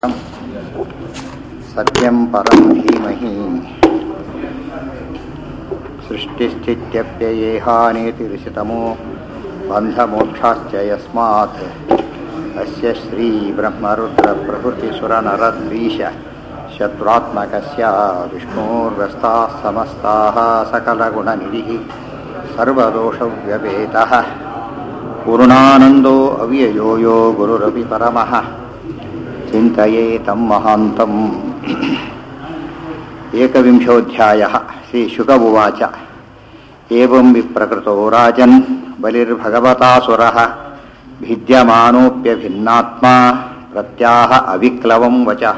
सत्यं परं धीमहि सृष्टिस्थित्यप्ययेहानेतिरिषितमो बन्धमोक्षाश्च यस्मात् अस्य श्रीब्रह्मरुद्रप्रभृतिसुरनरद्रीश शत्रुत्मकस्य विष्णोर्व्यस्ताः समस्ताः सकलगुणनिधिः सर्वदोषव्यपेतः पूर्णानन्दो अव्ययो यो गुरुरपि परमः ಚಿಂತೆಯೇ ತಮ್ಮ ಮಹಾಂತಂ ಏಕವಿಂಶೋಧ್ಯಾಯ ಶ್ರೀ ಶುಕ ಉವಾಚ ಏವಂ ವಿಪ್ರಕೃತೋ ರಾಜನ್ ಬಲಿರ್ಭಗವತಾಸುರಃ ಭಿದ್ಯಮಾನೋಪ್ಯಭಿನ್ನಾತ್ಮ ಪ್ರತ್ಯಾಹ ಅವಿಕ್ಲವಂ ವಚಃ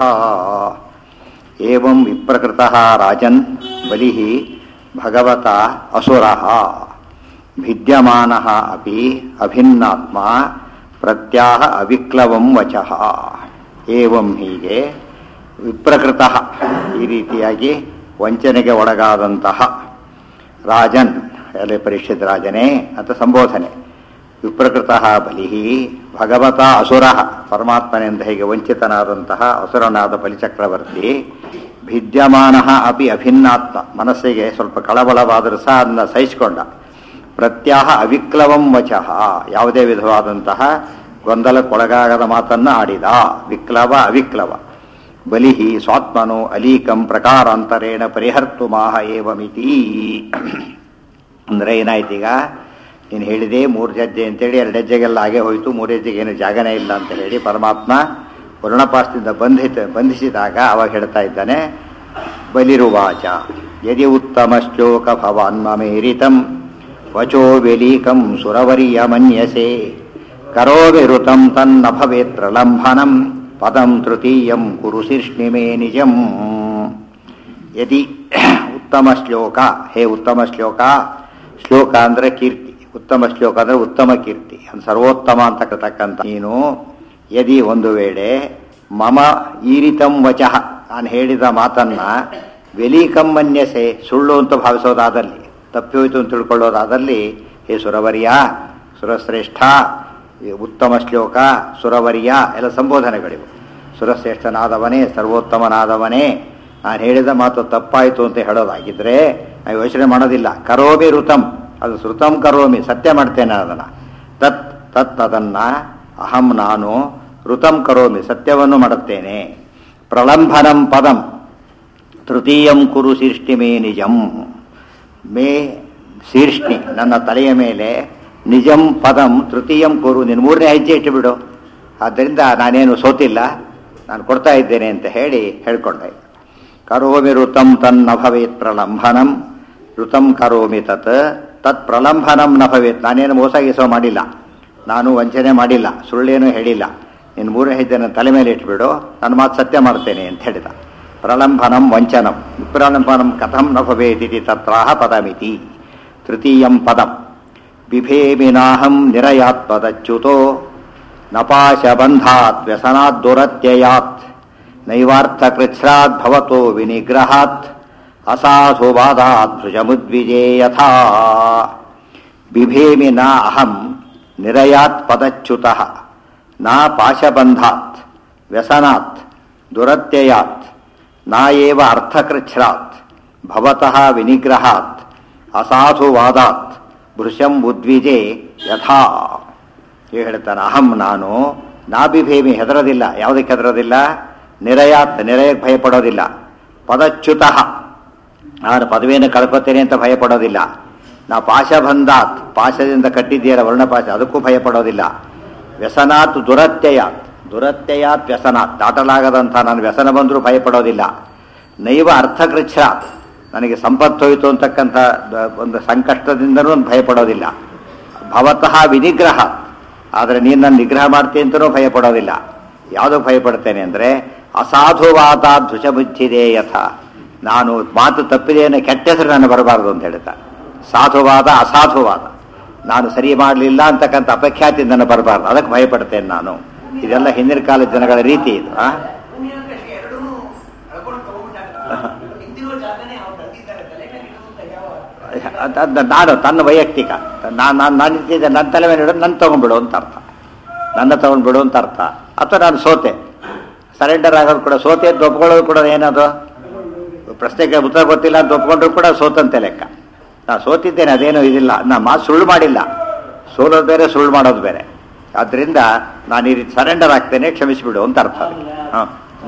ಏವಂ ವಿಪ್ರಕೃತಃ ರಾಜನ್ ಬಲಿಃ ಭಗವತ ಅಸುರಃ ಭಿದ್ಯಮಾನಃ ಅಪಿ ಅಭಿನ್ನಾತ್ಮ ಪ್ರತ್ಯಾಹ ಅವಿಕ್ಲವಂ ವಚಃ ಏವಂ ಹೀಗೆ ವಿಪ್ರಕೃತ ಈ ರೀತಿಯಾಗಿ ವಂಚನೆಗೆ ಒಳಗಾದಂತಹ ರಾಜನ್ ಅಲ್ಲಿ ಪರೀಕ್ಷಿತ ರಾಜನೇ ಅಂತ ಸಂಬೋಧನೆ ವಿಪ್ರಕೃತ ಬಲಿ ಭಗವತ ಅಸುರ ಪರಮಾತ್ಮನಿಂದ ಹೇಗೆ ವಂಚಿತನಾದಂತಹ ಅಸುರನಾದ ಬಲಿಚಕ್ರವರ್ತಿ ಭಿದ್ಯಮಾನ ಅಪಿ ಅಭಿನ್ನಾತ್ಮ ಮನಸ್ಸಿಗೆ ಸ್ವಲ್ಪ ಕಳವಳವಾದರೂ ಸಹ ಅದನ್ನು ಸಹಿಸಿಕೊಂಡ ಪ್ರತ್ಯಾಹ ಅವಿಕ್ಲವಂ ವಚಃ ಯಾವುದೇ ವಿಧವಾದಂತಹ ಗೊಂದಲಕ್ಕೊಳಗಾಗದ ಮಾತನ್ನ ಆಡಿದ ವಿಕ್ಲವ ಅವಿಕ್ಲವ ಬಲಿಹಿ ಸ್ವಾತ್ಮನು ಅಲೀಕಂ ಪ್ರಕಾರಾಂತರೇಣ ಪರಿಹರ್ತು ಮಾಹ ಏವಮಿತಿ ಅಂದರೆ ಏನಾಯ್ತೀಗ ನೀನು ಹೇಳಿದೆ ಮೂರು ಹೆಜ್ಜೆ ಅಂತೇಳಿ ಎರಡು ಹೆಜ್ಜೆಗೆಲ್ಲ ಹಾಗೆ ಹೋಯಿತು ಮೂರು ಹೆಜ್ಜೆಗೆ ಏನು ಜಾಗನೇ ಇಲ್ಲ ಅಂತ ಹೇಳಿ ಪರಮಾತ್ಮ ವರ್ಣಪಾಸದಿಂದ ಬಂಧಿತ ಬಂಧಿಸಿದಾಗ ಅವಾಗ ಹೇಳ್ತಾ ಇದ್ದಾನೆ ಬಲಿರುವಾಚ ಯದಿ ಉತ್ತಮ ಶ್ಲೋಕ ಭವಾನ್ಮಮೇರಿತಂ ವಚೋ ವ್ಯಲೀಕಂ ಸುರವರಿಯ ಮನ್ಯಸೆ ಕರೋವಿರುತಂ ತನ್ನ ಭವೇತ್ ಪ್ರಲಂಭನಂ ಪದಂ ತೃತೀಯಂ ಕುರು ಶೀರ್ಷ್ಣಿಮೇ ನಿಜಂ ಯದಿ ಉತ್ತಮ ಶ್ಲೋಕ ಹೇ ಉತ್ತಮ ಶ್ಲೋಕ ಶ್ಲೋಕ ಅಂದರೆ ಕೀರ್ತಿ ಉತ್ತಮ ಶ್ಲೋಕ ಅಂದರೆ ಉತ್ತಮ ಕೀರ್ತಿ ಅದು ಸರ್ವೋತ್ತಮ ಅಂತಕ್ಕಂಥ ನೀನು ಯದಿ ಒಂದು ವೇಳೆ ಮಮ ಈರಿತಂ ವಚಃ ನಾನು ಹೇಳಿದ ಮಾತನ್ನ ವೆಲೀಕಂ ಮನ್ಯಸೆ ಸುಳ್ಳು ಅಂತ ಭಾವಿಸೋದಾದಲ್ಲಿ ತಪ್ಪಿ ಹೋಯಿತು ಅಂತ ತಿಳ್ಕೊಳ್ಳೋದಾದಲ್ಲಿ ಹೇ ಸುರವರ್ಯ ಸುರಶ್ರೇಷ್ಠ ಉತ್ತಮ ಶ್ಲೋಕ ಸುರವರ್ಯ ಎಲ್ಲ ಸಂಬೋಧನೆಗಳಿವು ಸುರಶ್ರೇಷ್ಠನಾದವನೇ ಸರ್ವೋತ್ತಮನಾದವನೇ ನಾನು ಹೇಳಿದ ಮಾತು ತಪ್ಪಾಯಿತು ಅಂತ ಹೇಳೋದಾಗಿದ್ರೆ ನಾವು ಯೋಚನೆ ಮಾಡೋದಿಲ್ಲ ಕರೋಮಿ ಋತಂ ಅದು ಶ್ರುತಂ ಕರೋಮಿ ಸತ್ಯ ಮಾಡ್ತೇನೆ ಅದನ್ನು ತತ್ ತತ್ ಅದನ್ನು ಅಹಂ ನಾನು ಋತಂ ಕರೋಮಿ ಸತ್ಯವನ್ನು ಮಾಡುತ್ತೇನೆ ಪ್ರಲಂಬನಂ ಪದಂ ತೃತೀಯಂ ಕುರು ಶೀರ್ಷ್ಟಿಮೇ ನಿಜಂ ಮೇ ಶೀರ್ಷ್ಣಿ ನನ್ನ ತಲೆಯ ಮೇಲೆ ನಿಜಂ ಪದಂ ತೃತೀಯಂ ಕುರು ನೀನು ಮೂರನೇ ಹೆಜ್ಜೆ ಇಟ್ಟುಬಿಡು ಆದ್ದರಿಂದ ನಾನೇನು ಸೋತಿಲ್ಲ ನಾನು ಕೊಡ್ತಾ ಇದ್ದೇನೆ ಅಂತ ಹೇಳಿ ಹೇಳ್ಕೊಂಡೆ ಕರೋಮಿ ಋತಂ ತನ್ನ ಭವೇತ್ ಪ್ರಲಂಬನಂ ಋತಂ ಕರೋಮಿ ತತ್ ತತ್ ಪ್ರಲಂಬನಂ ನ ಭವೇತ್ ನಾನೇನು ಮೋಸ ಗೀಸೋ ಮಾಡಿಲ್ಲ ನಾನು ವಂಚನೆ ಮಾಡಿಲ್ಲ ಸುಳ್ಳೇನು ಹೇಳಿಲ್ಲ ನೀನು ಮೂರನೇ ಹೆಜ್ಜೆ ನನ್ನ ತಲೆ ಮೇಲೆ ಇಟ್ಬಿಡು ನನ್ನ ಮಾತು ಸತ್ಯ ಮಾಡ್ತೇನೆ ಅಂತ ಹೇಳಿದ ಪ್ರಲಂಬನಂ ವಂಚನಂ ವಿಪ್ರಲಂಬನಂ ಕಥಂ ನ ಭವೇದಿತಿ ತತ್ರಾಹ ಪದಮಿತಿ ತೃತೀಯಂ ಪದಂ ಬಿಭೇಮಿನಾಹಂ ನಿರಯಾತ್ ಪದಚ್ಯುತೋ ನಪಾಶಬಂಧಾತ್ ವ್ಯಸನಾತ್ ದುರತ್ಯಯಾತ್ ನೈವಾರ್ಥಕೃಚ್ಛ್ರಾತ್ ಭವತೋ ವಿನಿಗ್ರಹಾತ್ ಅಸಾಧುವಾದಾತ್ ಭುಜಮುದ್ವಿಜೇ ಯಥಾ ಬಿಭೇಮಿ ನ ಅಹಂ ನಿರಯಾತ್ ಪದಚ್ಯುತಃ ನ ಪಾಶಬಂಧಾತ್ ವ್ಯಸನಾತ್ ದುರತ್ಯಯಾತ್ ನ ಏವ ಅರ್ಥಕೃಚ್ಛ್ರಾತ್ ಭವತಃ ವಿನಿಗ್ರಹಾತ್ ಅಸಾಧುವಾದಾತ್ ಭೃಶಂ ಉದ್ವಿಜೆ ಯಥಾ ಹೇಳ್ತಾನೆ ಅಹಂ ನಾನು ನಾಭಿಭೇಮಿ ಹೆದರೋದಿಲ್ಲ ಯಾವುದಕ್ಕೆ ಹೆದರೋದಿಲ್ಲ ನಿರಯಾತ್ ನಿರಯಕ್ಕೆ ಭಯಪಡೋದಿಲ್ಲ ಪದಚ್ಯುತಃ ನಾನು ಪದವಿಯನ್ನು ಕಳ್ಕೊತೇನೆ ಅಂತ ಭಯಪಡೋದಿಲ್ಲ ನಾ ಪಾಶಬಂಧಾತ್ ಪಾಶದಿಂದ ಕಟ್ಟಿದ್ದೀರ ವರ್ಣಪಾಶ ಅದಕ್ಕೂ ಭಯಪಡೋದಿಲ್ಲ ವ್ಯಸನಾತ್ ದುರತ್ಯಯಾತ್ ದುರತ್ಯಯಾತ್ ವ್ಯಸನಾತ್ ದಾಟಲಾಗದಂಥ ನಾನು ವ್ಯಸನ ಬಂದರೂ ಭಯಪಡೋದಿಲ್ಲ ನೈವ ಅರ್ಥಕೃಚ್ಛಾತ್ ನನಗೆ ಸಂಪತ್ತು ಹೋಯಿತು ಅಂತಕ್ಕಂಥ ಒಂದು ಸಂಕಷ್ಟದಿಂದನೂ ಭಯಪಡೋದಿಲ್ಲ ಭವತಃ ವಿನಿಗ್ರಹ ಆದರೆ ನೀನು ನನ್ನ ನಿಗ್ರಹ ಮಾಡ್ತೀನಿ ಅಂತಲೂ ಭಯಪಡೋದಿಲ್ಲ ಯಾವುದಕ್ಕೆ ಭಯಪಡ್ತೇನೆ ಅಂದರೆ ಅಸಾಧುವಾದ ಧ್ವಜಬುದ್ಧಿದೆ ಯಥ ನಾನು ಮಾತು ತಪ್ಪಿದೆ ಅನ್ನೋ ಕೆಟ್ಟ ಹೆಸರು ನಾನು ಬರಬಾರದು ಅಂತ ಹೇಳ್ತಾ ಸಾಧುವಾದ ಅಸಾಧುವಾದ ನಾನು ಸರಿ ಮಾಡಲಿಲ್ಲ ಅಂತಕ್ಕಂಥ ಅಪಖ್ಯಾತಿ ನನ್ನ ಬರಬಾರ್ದು ಅದಕ್ಕೆ ಭಯಪಡ್ತೇನೆ ನಾನು ಇದೆಲ್ಲ ಹಿಂದಿನ ಕಾಲದ ಜನಗಳ ರೀತಿ ಇದು ಆ ಅದ್ ನಾನು ತನ್ನ ವೈಯಕ್ತಿಕ ನಾನು ನಾನು ನಾನು ಇದ್ದಿದ್ದೆ ನನ್ನ ತಲೆ ಮೇಲೆ ಇಡೋದು ನನ್ನ ತಗೊಂಡ್ಬಿಡು ಅಂತ ಅರ್ಥ ನನ್ನ ತಗೊಂಡ್ಬಿಡು ಅಂತ ಅರ್ಥ ಅಥವಾ ನಾನು ಸೋತೆ ಸರೆಂಡರ್ ಆಗೋದು ಕೂಡ ಸೋತೆ ಅಂತ ಒಪ್ಕೊಳ್ಳೋದು ಕೂಡ ಏನದು ಪ್ರಶ್ನೆಗೆ ಉತ್ತರ ಗೊತ್ತಿಲ್ಲ ಅಂತ ಒಪ್ಕೊಂಡ್ರು ಕೂಡ ಸೋತಂತೆ ಲೆಕ್ಕ ನಾ ಸೋತಿದ್ದೇನೆ ಅದೇನು ಇದಿಲ್ಲ ನಾ ಮಾತು ಸುಳ್ಳು ಮಾಡಿಲ್ಲ ಸೋಲೋದು ಬೇರೆ ಸುಳ್ಳು ಮಾಡೋದು ಬೇರೆ ಆದ್ರಿಂದ ನಾನು ಈ ರೀತಿ ಸರೆಂಡರ್ ಆಗ್ತೇನೆ ಕ್ಷಮಿಸಿಬಿಡು ಅಂತ ಅರ್ಥ ಅದಕ್ಕೆ ಹಾಂ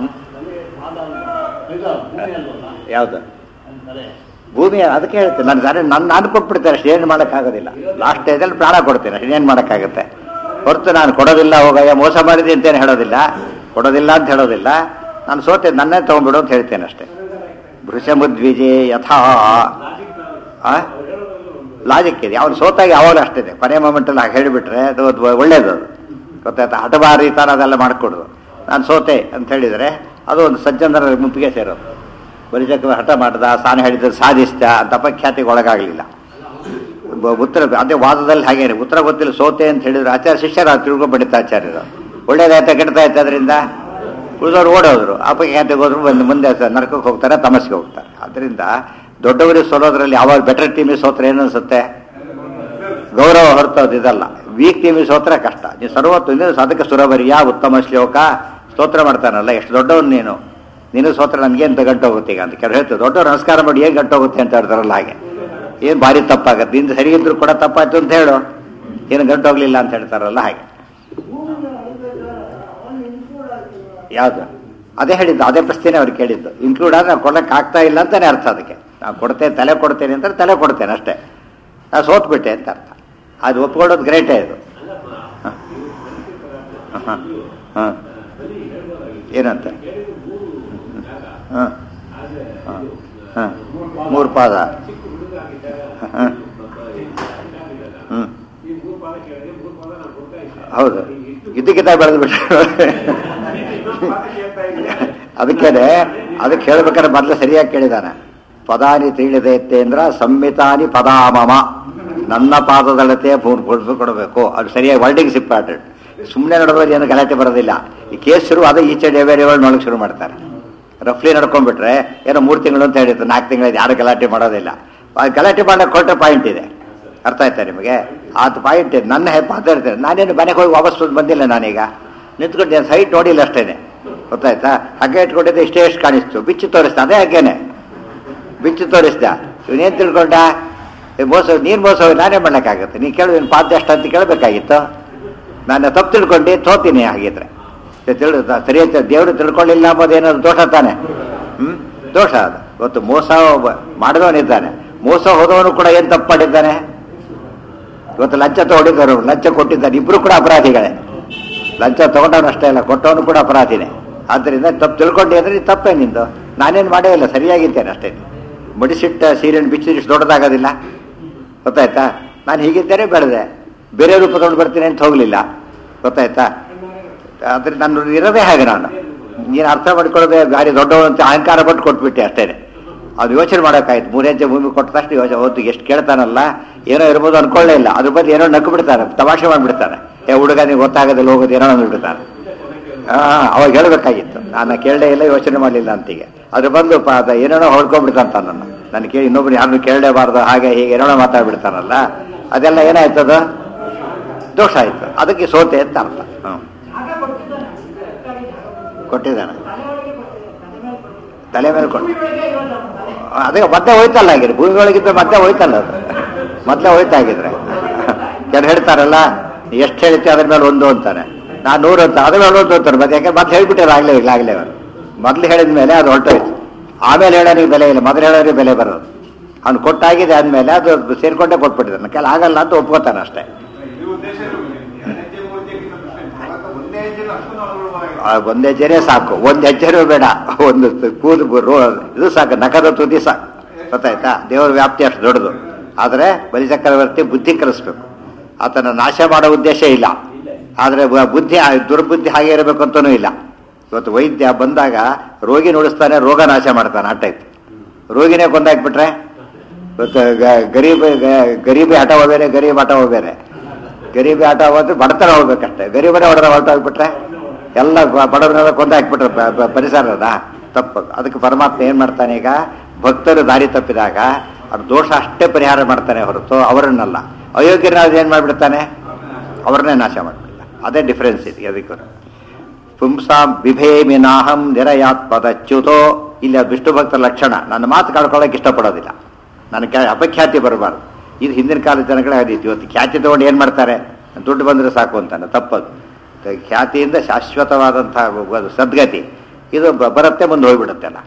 ಯಾವುದು ಭೂಮಿ ಅದಕ್ಕೆ ಹೇಳ್ತೇನೆ ನಾನು ಸರಿ ನನ್ನ ನಾನು ಕೊಟ್ಬಿಡ್ತೇನೆ ಅಷ್ಟೇ ಏನು ಮಾಡೋಕ್ಕಾಗೋದಿಲ್ಲ ಲಾಸ್ಟ್ ಸ್ಟೇಜಲ್ಲಿ ಪ್ರಾಣ ಕೊಡ್ತೇನೆ ಅಷ್ಟೇ ಏನು ಮಾಡೋಕ್ಕಾಗುತ್ತೆ ಹೊರತು ನಾನು ಕೊಡೋದಿಲ್ಲ ಹೋಗಯ್ಯ ಮೋಸ ಮಾಡಿದೆ ಅಂತೇನು ಹೇಳೋದಿಲ್ಲ ಕೊಡೋದಿಲ್ಲ ಅಂತ ಹೇಳೋದಿಲ್ಲ ನಾನು ಸೋತೆ ನನ್ನೇ ತೊಗೊಂಡ್ಬಿಡು ಅಂತ ಹೇಳ್ತೇನೆ ಅಷ್ಟೇ ಭೃಷಮುದ್ವಿಜೆ ಯಥಾ ಆ ಲಾಜಿಕ್ ಇದೆ ಅವ್ನು ಸೋತಾಗ ಯಾವಾಗಲೂ ಅಷ್ಟಿದೆ ಕೊನೆ ಮೊಮೆಂಟಲ್ಲಿ ಹಾಗೆ ಹೇಳಿಬಿಟ್ರೆ ಅದು ಅದು ಒಳ್ಳೇದು ಅದು ಗೊತ್ತಾಯ್ತಾ ಹಠಬಾರಿ ಥರ ಅದೆಲ್ಲ ಮಾಡಿಕೊಡೋದು ನಾನು ಸೋತೆ ಅಂತ ಹೇಳಿದರೆ ಅದು ಒಂದು ಸಜ್ಜನರ ಗುಂಪಿಗೆ ಸೇರೋದು ಬಲಿಜಕ ಹಠ ಮಾಡ್ದ ಸಾನ ಹೇಳಿದ ಸಾಧಿಸ್ದ ಅಂತ ಅಪಖ್ಯಾತಿಗೆ ಒಳಗಾಗಲಿಲ್ಲ ಬ- ಉತ್ತರ ಅದೇ ವಾದದಲ್ಲಿ ಹಾಗೇನೆ ಉತ್ತರ ಗೊತ್ತಿಲ್ಲ ಸೋತೆ ಅಂತ ಹೇಳಿದ್ರು ಆಚಾರ್ಯ ಶಿಷ್ಯರ ತಿಳ್ಕೊ ಬಡಿತ ಆಚಾರ್ಯರು ಒಳ್ಳೇದಾಯ್ತಾ ಕೆಟ್ಟದಾಯ್ತಾ ಅದರಿಂದ ಉಳಿದವ್ರು ಓಡೋದ್ರು ಅಪಖ್ಯಾತಿಗೆ ಹೋದ್ರು ಬಂದು ಮುಂದೆ ಸ- ನರಕಕ್ಕೆ ಹೋಗ್ತಾರೆ ತಮಸ್ಗೆ ಹೋಗ್ತಾರೆ ಅದರಿಂದ ದೊಡ್ಡವರಿಗೆ ಸೋಲೋದ್ರಲ್ಲಿ ಯಾವಾಗ ಬೆಟರ್ ಟೀಮಿಗೆ ಸೋತ್ರೆ ಏನು ಅನ್ಸುತ್ತೆ ಗೌರವ ಹೊರತೋದು ಇದಲ್ಲ ವೀಕ್ ಟೀಮಿಗೆ ಸೋತ್ರೆ ಕಷ್ಟ ನೀವು ಸರ್ವತ್ತು ಇಂದ್ರೆ ಅದಕ್ಕೆ ಸುರಬರಿಯ ಉತ್ತಮ ಶ್ಲೋಕ ಸ್ತೋತ್ರ ಮಾಡ್ತಾನಲ್ಲ ಎಷ್ಟು ದೊಡ್ಡವನು ನೀನು ನೀನು ಸೋತ್ರ ನನಗೇನು ಗಂಟೋಗುತ್ತೆ ಈಗ ಅಂತ ಕೆಲವು ಹೇಳ್ತಾರೆ ದೊಡ್ಡವ್ರು ನಮಸ್ಕಾರ ಮಾಡಿ ಏನು ಗಂಟೋಗುತ್ತೆ ಅಂತ ಹೇಳ್ತಾರಲ್ಲ ಹಾಗೆ ಏನು ಭಾರಿ ತಪ್ಪಾಗತ್ತೆ ನಿಂದು ಸರಿ ಇದ್ರು ಕೂಡ ತಪ್ಪಾಯ್ತು ಅಂತ ಹೇಳು ಏನು ಗಂಟೋಗ್ಲಿಲ್ಲ ಅಂತ ಹೇಳ್ತಾರಲ್ಲ ಹಾಗೆ ಯಾವುದು ಅದೇ ಹೇಳಿದ್ದು ಅದೇ ಪ್ರಶ್ನೆ ಅವ್ರು ಕೇಳಿದ್ದು ಇನ್ಕ್ಲೂಡ್ ಆದ್ರೆ ನಾವು ಕೊಡಕ್ಕೆ ಆಗ್ತಾ ಇಲ್ಲ ಅಂತಾನೆ ಅರ್ಥ ಅದಕ್ಕೆ ನಾವು ಕೊಡ್ತೇನೆ ತಲೆ ಕೊಡ್ತೇನೆ ಅಂದ್ರೆ ತಲೆ ಕೊಡ್ತೇನೆ ಅಷ್ಟೇ ನಾನು ಸೋತ್ಬಿಟ್ಟೆ ಅಂತ ಅರ್ಥ ಅದು ಒಪ್ಕೊಳ್ಳೋದು ಗ್ರೇಟೇ ಇದು ಹಾಂ ಹಾಂ ಏನಂತ ಹಾಂ ಹಾಂ ಹಾಂ ಮೂರು ಪಾದ ಹಾಂ ಹ್ಞೂ ಹೌದು ಇದಕ್ಕಿಂತ ಬೆಳೆದು ಬಿಟ್ಟರು ಅದಕ್ಕೇನೆ ಅದಕ್ಕೆ ಹೇಳ್ಬೇಕಾದ್ರೆ ಮೊದಲು ಸರಿಯಾಗಿ ಕೇಳಿದಾನೆ ಪದಾನಿ ತಿಳಿದೈತೇಂದ್ರ ಸಂಹಿತಾನಿ ಪದಾಮಮ ನನ್ನ ಪಾದದಳತೆ ಪೂರ್ಣ ಕೊಡಬೇಕು ಅದು ಸರಿಯಾಗಿ ವರ್ಡಿಂಗ್ಸ್ ಇಂಪಾರ್ಟೆಂಟ್ ಸುಮ್ಮನೆ ನಡೆದ್ರೆ ಏನು ಗಲಾಟೆ ಬರೋದಿಲ್ಲ ಈ ಕೇಸ್ ಶುರು ಅದೇ ಈಚೆ ಡೇವೇರಿಗಳು ನೋಡಕ್ಕೆ ಶುರು ಮಾಡ್ತಾರೆ ರಫ್ಲಿ ನಡ್ಕೊಂಡ್ಬಿಟ್ರೆ ಏನೋ ಮೂರು ತಿಂಗಳು ಅಂತ ಹೇಳಿತ್ತು ನಾಲ್ಕು ತಿಂಗಳು ಯಾರು ಗಲಾಟೆ ಮಾಡೋದಿಲ್ಲ ಆ ಗಲಾಟೆ ಮಾಡಕ್ಕೆ ಕೊಟ್ಟ ಪಾಯಿಂಟ್ ಇದೆ ಅರ್ಥ ಆಯ್ತಾ ನಿಮಗೆ ಅದು ಪಾಯಿಂಟ್ ನನ್ನ ಹೆಪ್ಪ ಇರ್ತೇನೆ ನಾನೇನು ಮನೆಗೆ ಹೋಗಿ ವಾಪಸ್ ಬಂದಿಲ್ಲ ನಾನೀಗ ನಿಂತ್ಕೊಂಡು ಸೈಟ್ ನೋಡಿಲ್ಲ ಅಷ್ಟೇನೆ ಗೊತ್ತಾಯ್ತಾ ಹಗ್ಗ ಇಟ್ಕೊಂಡಿದ್ದೆ ಇಷ್ಟೇ ಎಷ್ಟು ಕಾಣಿಸ್ತು ಬಿಚ್ಚು ತೋರಿಸ್ದ ಅದೇ ಹಾಗೇನೆ ಬಿಚ್ಚು ತೋರಿಸ್ದ ಇವನೇನು ತಿಳ್ಕೊಂಡ ಏ, ಮೋಸ ನೀನು ಮೋಸ ಹೋಗಿ ನಾನೇ ಮಾಡ್ಲಿಕ್ಕಾಗತ್ತೆ ನೀನು ಕೇಳು ನಿನ್ನ ಪಾದ ಎಷ್ಟು ಅಂತ ಕೇಳಬೇಕಾಗಿತ್ತು ನಾನು ತಪ್ಪು ತಿಳ್ಕೊಂಡು ತೋತೀನಿ ಹಾಗಿದ್ರೆ ತಿಳು ಸರಿಯಾಗಿ ದೇವರು ತಿಳ್ಕೊಳ್ಳಿಲ್ಲ ಅಂಬೋದೇನಾದ್ರು ದೋಷ ತಾನೆ ಹ್ಞೂ ದೋಷ ಅದು ಇವತ್ತು ಮೋಸ ಒಬ್ಬ- ಮಾಡಿದವನಿದ್ದಾನೆ ಮೋಸ ಹೋದವನು ಕೂಡ ಏನು ತಪ್ಪು ಮಾಡಿದ್ದಾನೆ ಇವತ್ತು ಲಂಚ ತಗೊಂಡಿದ್ದರು ಲಂಚ ಕೊಟ್ಟಿದ್ದಾನೆ ಇಬ್ರು ಕೂಡ ಅಪರಾಧಿಗಳೇ ಲಂಚ ತಗೊಂಡವನು ಅಷ್ಟೇ ಅಲ್ಲ ಕೊಟ್ಟವನು ಕೂಡ ಅಪರಾಧಿನೇ ಆದ್ದರಿಂದ ತಪ್ಪು ತಿಳ್ಕೊಂಡೆ ಅಂದ್ರೆ ಇದು ತಪ್ಪೇ ನಿಂದು ನಾನೇನು ಮಾಡೇ ಇಲ್ಲ ಸರಿಯಾಗಿದ್ದೇನೆ ಅಷ್ಟೇ ಮಡಿಸಿಟ್ಟ ಸೀರೆಯನ್ನು ಬಿಚ್ಚಿಟ್ಟು ದೊಡ್ಡದಾಗೋದಿಲ್ಲ ಗೊತ್ತಾಯ್ತಾ ನಾನು ಹೀಗಿದ್ದೇನೆ ಬೆಳೆದೆ ಬೇರೆ ರೂಪ ತಗೊಂಡು ಬರ್ತೀನಿ ಅಂತ ಹೋಗಲಿಲ್ಲ ಗೊತ್ತಾಯ್ತಾ ಆದ್ರೆ ನಾನು ಇರೋದೇ ಹಾಗೆ ನಾನು ನೀನು ಅರ್ಥ ಮಾಡ್ಕೊಳ್ಳೋದೇ ಗಾಡಿ ದೊಡ್ಡವನು ಅಂತ ಅಹಂಕಾರ ಪಟ್ಟು ಕೊಟ್ಬಿಟ್ಟೆ ಅಷ್ಟೇ ಅದು ಯೋಚನೆ ಮಾಡೋಕ್ಕಾಯ್ತು ಮೂರು ಹೆಜ್ಜೆ ಭೂಮಿ ಕೊಟ್ಟ ತಕ್ಷಣ ಯೋಚನೆ ಹೊತ್ತು ಎಷ್ಟು ಕೇಳ್ತಾನಲ್ಲ ಏನೋ ಇರ್ಬೋದು ಅನ್ಕೊಳ್ಳೇ ಇಲ್ಲ ಅದ್ರ ಬದಲು ಏನೋ ನಕ್ಕು ಬಿಡ್ತಾನೆ ತಮಾಷೆ ಮಾಡಿಬಿಡ್ತಾನೆ ಏ ಹುಡುಗ ನೀವು ಗೊತ್ತಾಗದಲ್ಲಿ ಹೋಗೋದು ಏನೋ ಅಂದ್ಬಿಡ್ತಾನೆ ಹಾ ಅವಾಗ ಹೇಳ್ಬೇಕಾಗಿತ್ತು ನಾನು ಕೇಳಲೇ ಇಲ್ಲ ಯೋಚನೆ ಮಾಡಲಿಲ್ಲ ಅಂತೀಗ ಅದ್ರ ಬಂದು ಪ ಅದ ಏನೇನೋ ಹೊಡ್ಕೊಂಡ್ಬಿಡ್ತಾನೆ ನನ್ನ ನಾನು ಕೇಳಿ ಇನ್ನೊಬ್ರು ಯಾರನ್ನು ಕೇಳಲೇಬಾರ್ದು ಹಾಗೆ ಹೀಗೆ ಏನೇನೋ ಮಾತಾಡ್ಬಿಡ್ತಾನಲ್ಲ ಅದೆಲ್ಲ ಏನಾಯ್ತದ ದೋಷ ಆಯ್ತು ಅದಕ್ಕೆ ಸೋತೆ ಅಂತ ಅರ್ಥ ಹ್ಞೂ ಕೊಟ್ಟಿದ್ದಾನೆ ತಲೆ ಮೇಲೆ ಕೊಟ್ಟು ಅದೇ ಮತ್ತೆ ಹೋಯ್ತಲ್ಲ ಆಗಿದ್ರೆ ಭೂಮಿ ಒಳಗಿದ್ರೆ ಮತ್ತೆ ಹೋಯ್ತಲ್ಲ ಅದು ಮೊದಲೇ ಹೋಯ್ತಾಗಿದ್ರೆ ಕೆಲವು ಹೇಳ್ತಾರಲ್ಲ ಎಷ್ಟು ಹೇಳ್ತೀವಿ ಅದ್ರ ಮೇಲೆ ಒಂದು ಅಂತಾನೆ ನಾನು ನೂರು ಅಂತ ಅದ್ರ ಮೇಲೆ ಒಂದು ಅಂತಾರೆ ಮತ್ತೆ ಯಾಕೆ ಮತ್ತೆ ಹೇಳ್ಬಿಟ್ಟಿಲ್ಲ ಆಗ್ಲೇ ಇಲ್ಲ ಆಗ್ಲೇ ಅವರು ಮೊದಲು ಹೇಳಿದ ಮೇಲೆ ಅದು ಹೊರಟೋಯ್ತು ಆಮೇಲೆ ಹೇಳೋರಿಗೆ ಬೆಲೆ ಇಲ್ಲ ಮೊದಲು ಹೇಳೋರಿಗೆ ಬೆಲೆ ಬರೋದು ಅವ್ನು ಕೊಟ್ಟಾಗಿದೆ ಆದ್ಮೇಲೆ ಅದು ಸೇರ್ಕೊಂಡೇ ಕೊಟ್ಬಿಟ್ಟಿದ್ದಾನೆ ಕೆಲ ಆಗಲ್ಲ ಅಂತ ಒಪ್ಕೋತಾನೆ ಅಷ್ಟೇ ಇದು ಉದ್ದೇಶ ಇರುವುದು. ಎರಡು ಹೆಜ್ಜೆ, ಮೂರು ಹೆಜ್ಜೆಗಿಂತ ಪ್ರಶ್ನೆ ಇಲ್ಲ. ಅದಕ್ಕೆ ಒಂದೇ ಹೆಜ್ಜೆಲಿ ಅಷ್ಟೊಂದು ಅನುಗುಣವಾಗಿ ಆ ಒಂದ್ ಹೆಜ್ಜೆನೇ ಸಾಕು ಒಂದ್ ಹೆಜ್ಜೆನೂ ಬೇಡ ಒಂದು ಕೂದು ರೋ ಇದು ಸಾಕು ನಖದ ತುದಿ ಸಾಕು ಗೊತ್ತಾಯ್ತಾ ದೇವರ ವ್ಯಾಪ್ತಿ ಅಷ್ಟು ದೊಡ್ಡದು ಆದರೆ ಬಲಿಚಕ್ರವರ್ತಿ ಬುದ್ಧಿ ಕಲಿಸ್ಬೇಕು ಆತನ ನಾಶ ಮಾಡೋ ಉದ್ದೇಶ ಇಲ್ಲ ಆದರೆ ಬ- ಬುದ್ಧಿ ಆ ದುರ್ಬುದ್ಧಿ ಹಾಗೆ ಇರಬೇಕು ಅಂತನೂ ಇಲ್ಲ ಇವತ್ತು ವೈದ್ಯ ಬಂದಾಗ ರೋಗಿ ನುಡಿಸ್ತಾನೆ ರೋಗ ನಾಶ ಮಾಡ್ತಾನೆ ಆ ಟೈಪ್ ರೋಗಿನೇ ಕೊಂದಾಕ್ಬಿಟ್ರೆ ಇವತ್ತು ಗ- ಗರೀಬ್ ಗ- ಗರೀಬಿ ಹಠ ಬೇರೆ ಗರೀಬ್ ಹಠ ಬೇರೆ ಗರೀಬಿ ಆಟ ಹೋದ್ರೆ ಬಡತನ ಹೋಗ್ಬೇಕಷ್ಟೇ ಗರೀಬನೇ ಹೊಡೆದ ಹೊರಟೋಗ್ಬಿಟ್ರೆ ಎಲ್ಲ ಬ- ಬಡವರನ್ನೆಲ್ಲ ಕೊಂದು ಹಾಕ್ಬಿಟ್ರೆ ಪ- ಪ- ಪರಿಸರದ ತಪ್ಪು ಅದಕ್ಕೆ ಪರಮಾತ್ಮ ಏನ್ ಮಾಡ್ತಾನೆ ಈಗ ಭಕ್ತರು ದಾರಿ ತಪ್ಪಿದಾಗ ಅವ್ರ ದೋಷ ಅಷ್ಟೇ ಪರಿಹಾರ ಮಾಡ್ತಾನೆ ಹೊರತು ಅವರನ್ನಲ್ಲ ಅಯೋಗ್ಯರಾದ ಏನ್ ಮಾಡ್ಬಿಡ್ತಾನೆ ಅವ್ರನ್ನೇ ನಾಶ ಮಾಡ್ಬಿಡ್ತಾನೆ ಅದೇ ಡಿಫ್ರೆನ್ಸ್ ಇದೆ ಅದಕ್ಕೂ ಪುಂಸಾಂ ಬಿಭೇಮಿ ನಾಹಂ ನಿರಯಾತ್ಪದಚ್ಯುತೋ ಇಲ್ಲಿ ಅದು ವಿಷ್ಣು ಭಕ್ತರ ಲಕ್ಷಣ ನನ್ನ ಮಾತು ಕಳ್ಕೊಳ್ಳೋಕೆ ಇಷ್ಟಪಡೋದಿಲ್ಲ ನನ್ನ ಕ್ಯಾ ಅಪಖ್ಯಾತಿ ಬರಬಾರ್ದು ಇದು ಹಿಂದಿನ ಕಾಲದ ಜನಗಳೇ ಆದಿತ್ತು ಇವತ್ತು ಖ್ಯಾತಿ ತಗೊಂಡು ಏನು ಮಾಡ್ತಾರೆ ದುಡ್ಡು ಬಂದರೆ ಸಾಕು ಅಂತಾನೆ ತಪ್ಪದು ಖ್ಯಾತಿಯಿಂದ ಶಾಶ್ವತವಾದಂತಹ ಒಂದು ಸದ್ಗತಿ ಇದು ಬ- ಬರುತ್ತೆ ಮುಂದೆ ಹೋಗ್ಬಿಡುತ್ತಲ್ಲ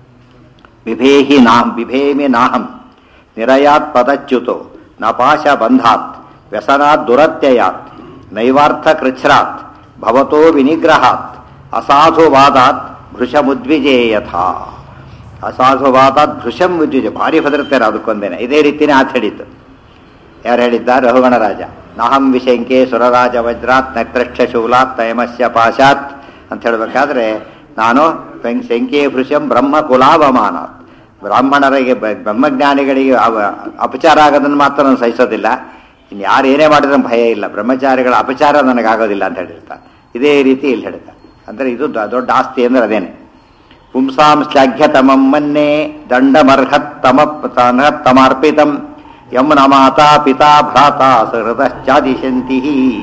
ಬಿಭೇಹಿ ನಾಂ ಬಿಭೇಮಿ ನಾಹಂ ನಿರಯಾತ್ ಪದಚ್ಯುತೋ ನಪಾಶ ಬಂಧಾತ್ ವ್ಯಸನಾತ್ ದುರತ್ಯಯಾತ್ ನೈವಾರ್ಥ ಕೃಚ್ಛ್ರಾತ್ ಭವತೋ ವಿನಿಗ್ರಹಾತ್ ಅಸಾಧುವಾದಾತ್ ಭೃಶಮುದ್ವಿಜೇಯಥ ಅಸಾಧುವಾದಾತ್ ಭೃಶಂ ಉದ್ವಿಜೆ ಭಾರಿ ಭದ್ರತೆ ಅದಕ್ಕೊಂದೇನೆ ಇದೇ ರೀತಿನೇ ಆತ ಹೇಳಿದ್ದು ಯಾರು ಹೇಳಿದ್ದ ರಘುಗಣರಾಜ ನಾಹಂ ವಿಶಂಕೆ ಸುರರಾಜ ವಜ್ರಾತ್ ನಕ್ರಕ್ಷ ಶೂಲಾತ್ ತಯಮಸ್ಯ ಪಾಶಾತ್ ಅಂತ ಹೇಳಬೇಕಾದ್ರೆ ನಾನು ವೆಂ- ಶಂಕೆ ಭೃಶಂ ಬ್ರಹ್ಮ ಕುಲಾವಮಾನಾತ್ ಬ್ರಾಹ್ಮಣರಿಗೆ ಬ- ಬ್ರಹ್ಮಜ್ಞಾನಿಗಳಿಗೆ ಅವ- ಅಪಚಾರ ಆಗೋದನ್ನು ಮಾತ್ರ ನಾನು ಸಹಿಸೋದಿಲ್ಲ ಇನ್ನು ಯಾರು ಏನೇ ಮಾಡಿದ್ರೆ ಭಯ ಇಲ್ಲ ಬ್ರಹ್ಮಚಾರಿಗಳ ಅಪಚಾರ ನನಗಾಗೋದಿಲ್ಲ ಅಂತ ಹೇಳಿರ್ತಾರೆ ಇದೇ ರೀತಿ ಇಲ್ಲಿ ಹೇಳ್ತಾರೆ ಅಂದರೆ ಇದು ದ- ದೊಡ್ಡ ಆಸ್ತಿ ಅಂದ್ರೆ ಅದೇನೆ ಪುಂಸಾಂ ಶ್ಲಾಘ್ಯತಮಂ ಮನ್ನೆ ದಂಡಮರ್ಹತ್ತಮ ತಮಾರ್ಪಿತಂ ಯಂ ನ ಮಾತಾ ಪಿತಾ ಭ್ರಾತಾ ಸಹೃದಶ್ಚಾದಿಶಂತಿ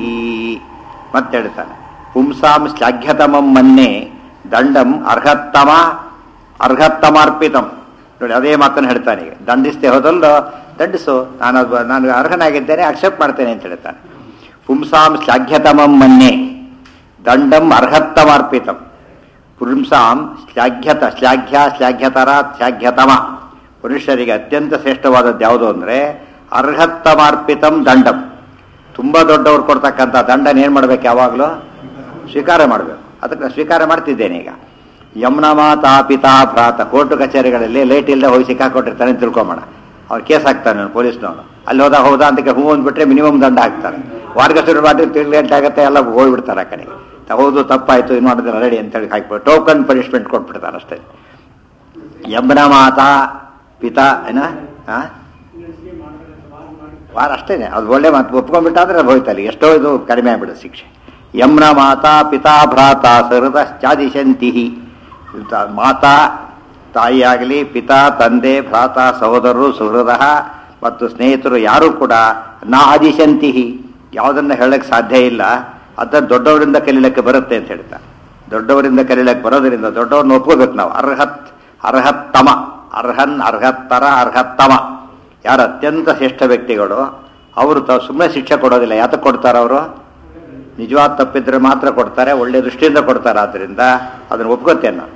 ಮತ್ತೆ ಹೇಳ್ತಾನೆ ಪುಂಸಾಂ ಶ್ಲಾಘ್ಯತಮಂ ಮನ್ನೆ ದಂಡಂ ಅರ್ಹತ್ತಮ ಅರ್ಹತ್ತಮಾರ್ಪಿತಂ ನೋಡಿ ಅದೇ ಮಾತನ್ನು ಹೇಳ್ತಾನೆ ಈಗ ದಂಡಿಸ್ತೆ ಹೋದಲ್ಲೋ ದಂಡಿಸು ನಾನು ಅದು- ನಾನು ಅರ್ಹನಾಗಿದ್ದೇನೆ ಅಕ್ಸೆಪ್ಟ್ ಮಾಡ್ತೇನೆ ಅಂತ ಹೇಳ್ತಾನೆ ಪುಂಸಾಂ ಶ್ಲಾಘ್ಯತಮಂ ಮನ್ನೆ ದಂಡಂ ಅರ್ಹತ್ತಮಾರ್ಪಿತಂ ಪುಂಸಾಂ ಶ್ಲಾಘ್ಯತ ಶ್ಲಾಘ್ಯ ಶ್ಲಾಘ್ಯತರ ಶ್ಲಾಘ್ಯತಮ ಪುರುಷರಿಗೆ ಅತ್ಯಂತ ಶ್ರೇಷ್ಠವಾದದ್ದು ಯಾವುದು ಅಂದರೆ ಅರ್ಹತ್ತಮಾರ್ಪಿತಂ ದಂಡಂ ತುಂಬ ದೊಡ್ಡವ್ರು ಕೊಡ್ತಕ್ಕಂಥ ದಂಡನ ಏನು ಮಾಡ್ಬೇಕು ಯಾವಾಗಲೂ ಸ್ವೀಕಾರ ಮಾಡಬೇಕು ಅದಕ್ಕೆ ನಾನು ಸ್ವೀಕಾರ ಮಾಡ್ತಿದ್ದೇನೆ ಈಗ ಯಮುನ ಮಾತಾ ಪಿತಾ ಭ್ರಾತ ಕೋರ್ಟು ಕಚೇರಿಗಳಲ್ಲಿ ಲೇಟ್ ಇಲ್ಲದೆ ಹೋಗಿ ಸಿಕ್ಕಾಕೊಟ್ಟಿರ್ತಾನೆ ಅಂತ ತಿಳ್ಕೊಂಬೋಣ ಅವ್ರು ಕೇಸ್ ಹಾಕ್ತಾನೆ ಪೊಲೀಸ್ನವನು ಅಲ್ಲಿ ಹೋದ ಹೌದಾ ಅಂತ ಹೂ ಅಂದ್ಬಿಟ್ರೆ ಮಿನಿಮಮ್ ದಂಡ ಹಾಕ್ತಾರೆ ವಾರ್ಗ ಶುರು ಮಾಡಿ ತಿರ್ಗಿ ಲೇಟ್ ಆಗುತ್ತೆ ಎಲ್ಲ ಹೋಗ್ಬಿಡ್ತಾರೆ ಆ ಕಡೆಗೆ ಹೌದು ತಪ್ಪಾಯ್ತು ಇದು ಮಾಡೋದಿಲ್ಲ ರೆಡಿ ಅಂತೇಳಿ ಹಾಕ್ಬಿಟ್ಟು ಟೋಕನ್ ಪನಿಷ್ಮೆಂಟ್ ಕೊಟ್ಬಿಡ್ತಾನೆ ಅಷ್ಟೇ ಯಮುನ ಮಾತಾ ಪಿತಾ ಏನ ಆ? ವಾರ ಅಷ್ಟೇನೆ ಅದು ಒಳ್ಳೆ ಮಾತು ಒಪ್ಕೊಂಡ್ಬಿಟ್ಟಾದ್ರೆ ಅದು ಹೋಯ್ತಲ್ಲಿ ಎಷ್ಟೋ ಇದು ಕಡಿಮೆ ಆಗ್ಬಿಡುತ್ತೆ ಶಿಕ್ಷೆ ಯಮ್ನ ಮಾತಾ ಪಿತಾ ಭ್ರಾತ ಸಹೃದಶ್ಚಾದಿಶಂತಿ ಮಾತಾ ತಾಯಿಯಾಗಲಿ ಪಿತಾ ತಂದೆ ಭ್ರಾತ ಸಹೋದರರು ಸುಹೃದ ಮತ್ತು ಸ್ನೇಹಿತರು ಯಾರೂ ಕೂಡ ನಾ ಆದಿಶಂತಿ ಯಾವುದನ್ನು ಹೇಳಕ್ಕೆ ಸಾಧ್ಯ ಇಲ್ಲ ಅದನ್ನು ದೊಡ್ಡವರಿಂದ ಕಲೀಲಿಕ್ಕೆ ಬರುತ್ತೆ ಅಂತ ಹೇಳ್ತಾರೆ ದೊಡ್ಡವರಿಂದ ಕಲೀಲಿಕ್ಕೆ ಬರೋದ್ರಿಂದ ದೊಡ್ಡವ್ರನ್ನ ಒಪ್ಕೋಬೇಕು ನಾವು ಅರ್ಹತ್ ಅರ್ಹತ್ತಮ ಅರ್ಹನ್ ಅರ್ಹತ್ತರ ಅರ್ಹತ್ತಮ ಯಾರು ಅತ್ಯಂತ ಶ್ರೇಷ್ಠ ವ್ಯಕ್ತಿಗಳು ಅವರು ತಾವು ಸುಮ್ಮನೆ ಶಿಕ್ಷೆ ಕೊಡೋದಿಲ್ಲ ಯಾತಕ್ಕೆ ಕೊಡ್ತಾರೆ ಅವರು ನಿಜವಾದ ತಪ್ಪಿದ್ರೆ ಮಾತ್ರ ಕೊಡ್ತಾರೆ ಒಳ್ಳೆ ದೃಷ್ಟಿಯಿಂದ ಕೊಡ್ತಾರೆ ಆದ್ದರಿಂದ ಅದನ್ನು ಒಪ್ಕೋತೇನೆ ನಾನು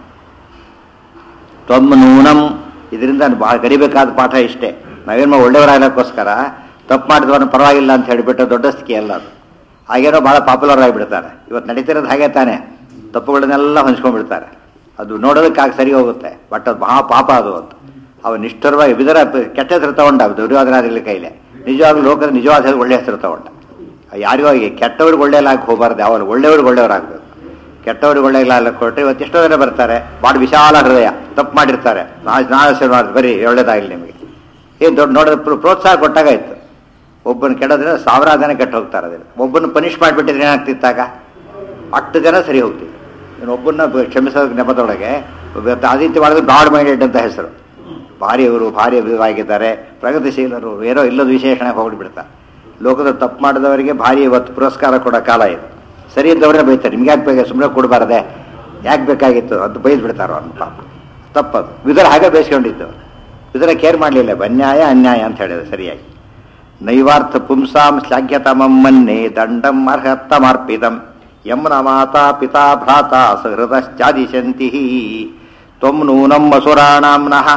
ತ್ವಮ್ ನೂನಂ ಇದರಿಂದ ಭಾಳ ಗಡಿಬೇಕಾದ ಪಾಠ ಇಷ್ಟೇ ನಾವೇನೋ ಒಳ್ಳೆಯವರಾಗಕ್ಕೋಸ್ಕರ ತಪ್ಪು ಮಾಡಿದವನು ಪರವಾಗಿಲ್ಲ ಅಂತ ಹೇಳಿಬಿಟ್ಟು ದೊಡ್ಡ ಸ್ಥಿತಿ ಅಲ್ಲ ಅದು ಹಾಗೇನೋ ಭಾಳ ಪಾಪ್ಯುಲರ್ ಆಗಿಬಿಡ್ತಾರೆ ಇವತ್ತು ನಡೀತಿರೋದು ಹಾಗೆ ತಾನೆ ತಪ್ಪುಗಳನ್ನೆಲ್ಲ ಹೊಂಚ್ಕೊಂಡ್ಬಿಡ್ತಾರೆ ಅದು ನೋಡೋದಕ್ಕಾಗಿ ಸರಿ ಹೋಗುತ್ತೆ ಬಟ್ ಅದು ಮಹಾ ಪಾಪ ಅದು ಅಂತ ಅವ ನಿಷ್ಠುರವಾಗಿ ಬಿದರ ಕೆಟ್ಟ ಹೆಸರು ತಗೊಂಡ ದುರ್ಯೋಧನಾದಿಗಳ ಕೈಲೆ ನಿಜವಾಗ್ಲೂ ಲೋಕದ ನಿಜವಾದ ಹೆಸರು ಒಳ್ಳೆ ಹೆಸರು ತಗೊಂಡ ಯಾರಿಗೂ ಹಾಗೆ ಕೆಟ್ಟವ್ರಿಗೆ ಒಳ್ಳೆಯಲಾಗಿ ಹೋಗಬಾರ್ದು ಯಾವಾಗ ಒಳ್ಳೆಯವ್ರಿಗೆ ಒಳ್ಳೆಯವರಾಗಬೇಕು ಕೆಟ್ಟವ್ರಿಗೆ ಒಳ್ಳೆಯಲ್ಲ ಕೊಟ್ಟರೆ ಇವತ್ತು ಎಷ್ಟೋ ಜನ ಬರ್ತಾರೆ ಭಾಳ ವಿಶಾಲ ಹೃದಯ ತಪ್ಪು ಮಾಡಿರ್ತಾರೆ ನಾಳೆ ನಾಳೆ ಹೆಸರು ಮಾಡಿ ಬರೀ ಒಳ್ಳೇದಾಗಲಿ ನಿಮಗೆ ಏನು ದೊಡ್ಡ ನೋಡಿದ್ರೆ ಪ್ರೋ- ಪ್ರೋತ್ಸಾಹ ಕೊಟ್ಟಾಗಾಯ್ತು ಒಬ್ಬನ ಕೆಡೋದ್ರೆ ಸಾವಿರಾರು ಜನ ಕೆಟ್ಟು ಹೋಗ್ತಾರೆ ಅದನ್ನು ಒಬ್ಬನ ಪನಿಷ್ ಮಾಡಿಬಿಟ್ಟಿದ್ರೆ ಏನಾಗ್ತಿತ್ತಾಗ ಅಷ್ಟು ಜನ ಸರಿ ಹೋಗ್ತಿದ್ರು ಇನ್ನು ಒಬ್ಬನ್ನ ಬ- ಕ್ಷಮಿಸೋ ನೆಪದೊಳಗೆ ಇವತ್ತು ಆದಿತ್ಯ ಮಾಡಿದ್ರೆ ಬ್ರಾಡ್ ಮೈಂಡೆಡ್ ಅಂತ ಹೆಸರು ಭಾರಿ ಇವರು ಭಾರಿ ಆಗಿದ್ದಾರೆ ಪ್ರಗತಿಶೀಲರು ಏನೋ ಇಲ್ಲದ ವಿಶೇಷಣ ಹೋಗ್ಬಿಡ್ತಾರೆ ಲೋಕದ ತಪ್ಪು ಮಾಡಿದವರಿಗೆ ಭಾರಿ ಇವತ್ತು ಪುರಸ್ಕಾರ ಕೊಡೋ ಕಾಲ ಇದು ಸರಿ ಇದ್ದವ್ರನ್ನ ಬೈತಾರೆ ನಿಮ್ಗೆ ಯಾಕೆ ಬೇಕು ಸುಮ್ಮನೆ ಕೊಡಬಾರ್ದೆ ಯಾಕೆ ಬೇಕಾಗಿತ್ತು ಅಂತ ಬೈದು ಬಿಡ್ತಾರೆ ಅವ್ರನ್ನ ಪಾಪ ತಪ್ಪದು ವಿದರ ಹಾಗೆ ಬೇಯಿಸ್ಕೊಂಡಿದ್ದು ವಿದರ ಕೇರ್ ಮಾಡಲಿಲ್ಲ ಅನ್ಯಾಯ ಅನ್ಯಾಯ ಅಂತ ಹೇಳಿದೆ ಸರಿಯಾಗಿ ನೈವಾರ್ಥ ಪುಂಸಾಂ ಶ್ಲಾಘ್ಯತಮಂ ಮನ್ನೆ ದಂಡಂ ಅರ್ಹತ್ತಮರ್ಪಿತಂ ಯಮ್ನ ಮಾತಾ ಪಿತಾ ಭ್ರಾತ ಸಹೃದಶ್ಚಾದಿಶಂತಿ ತ್ವಂ ನೂನಂ ಅಸುರಾಣಾಂನಃ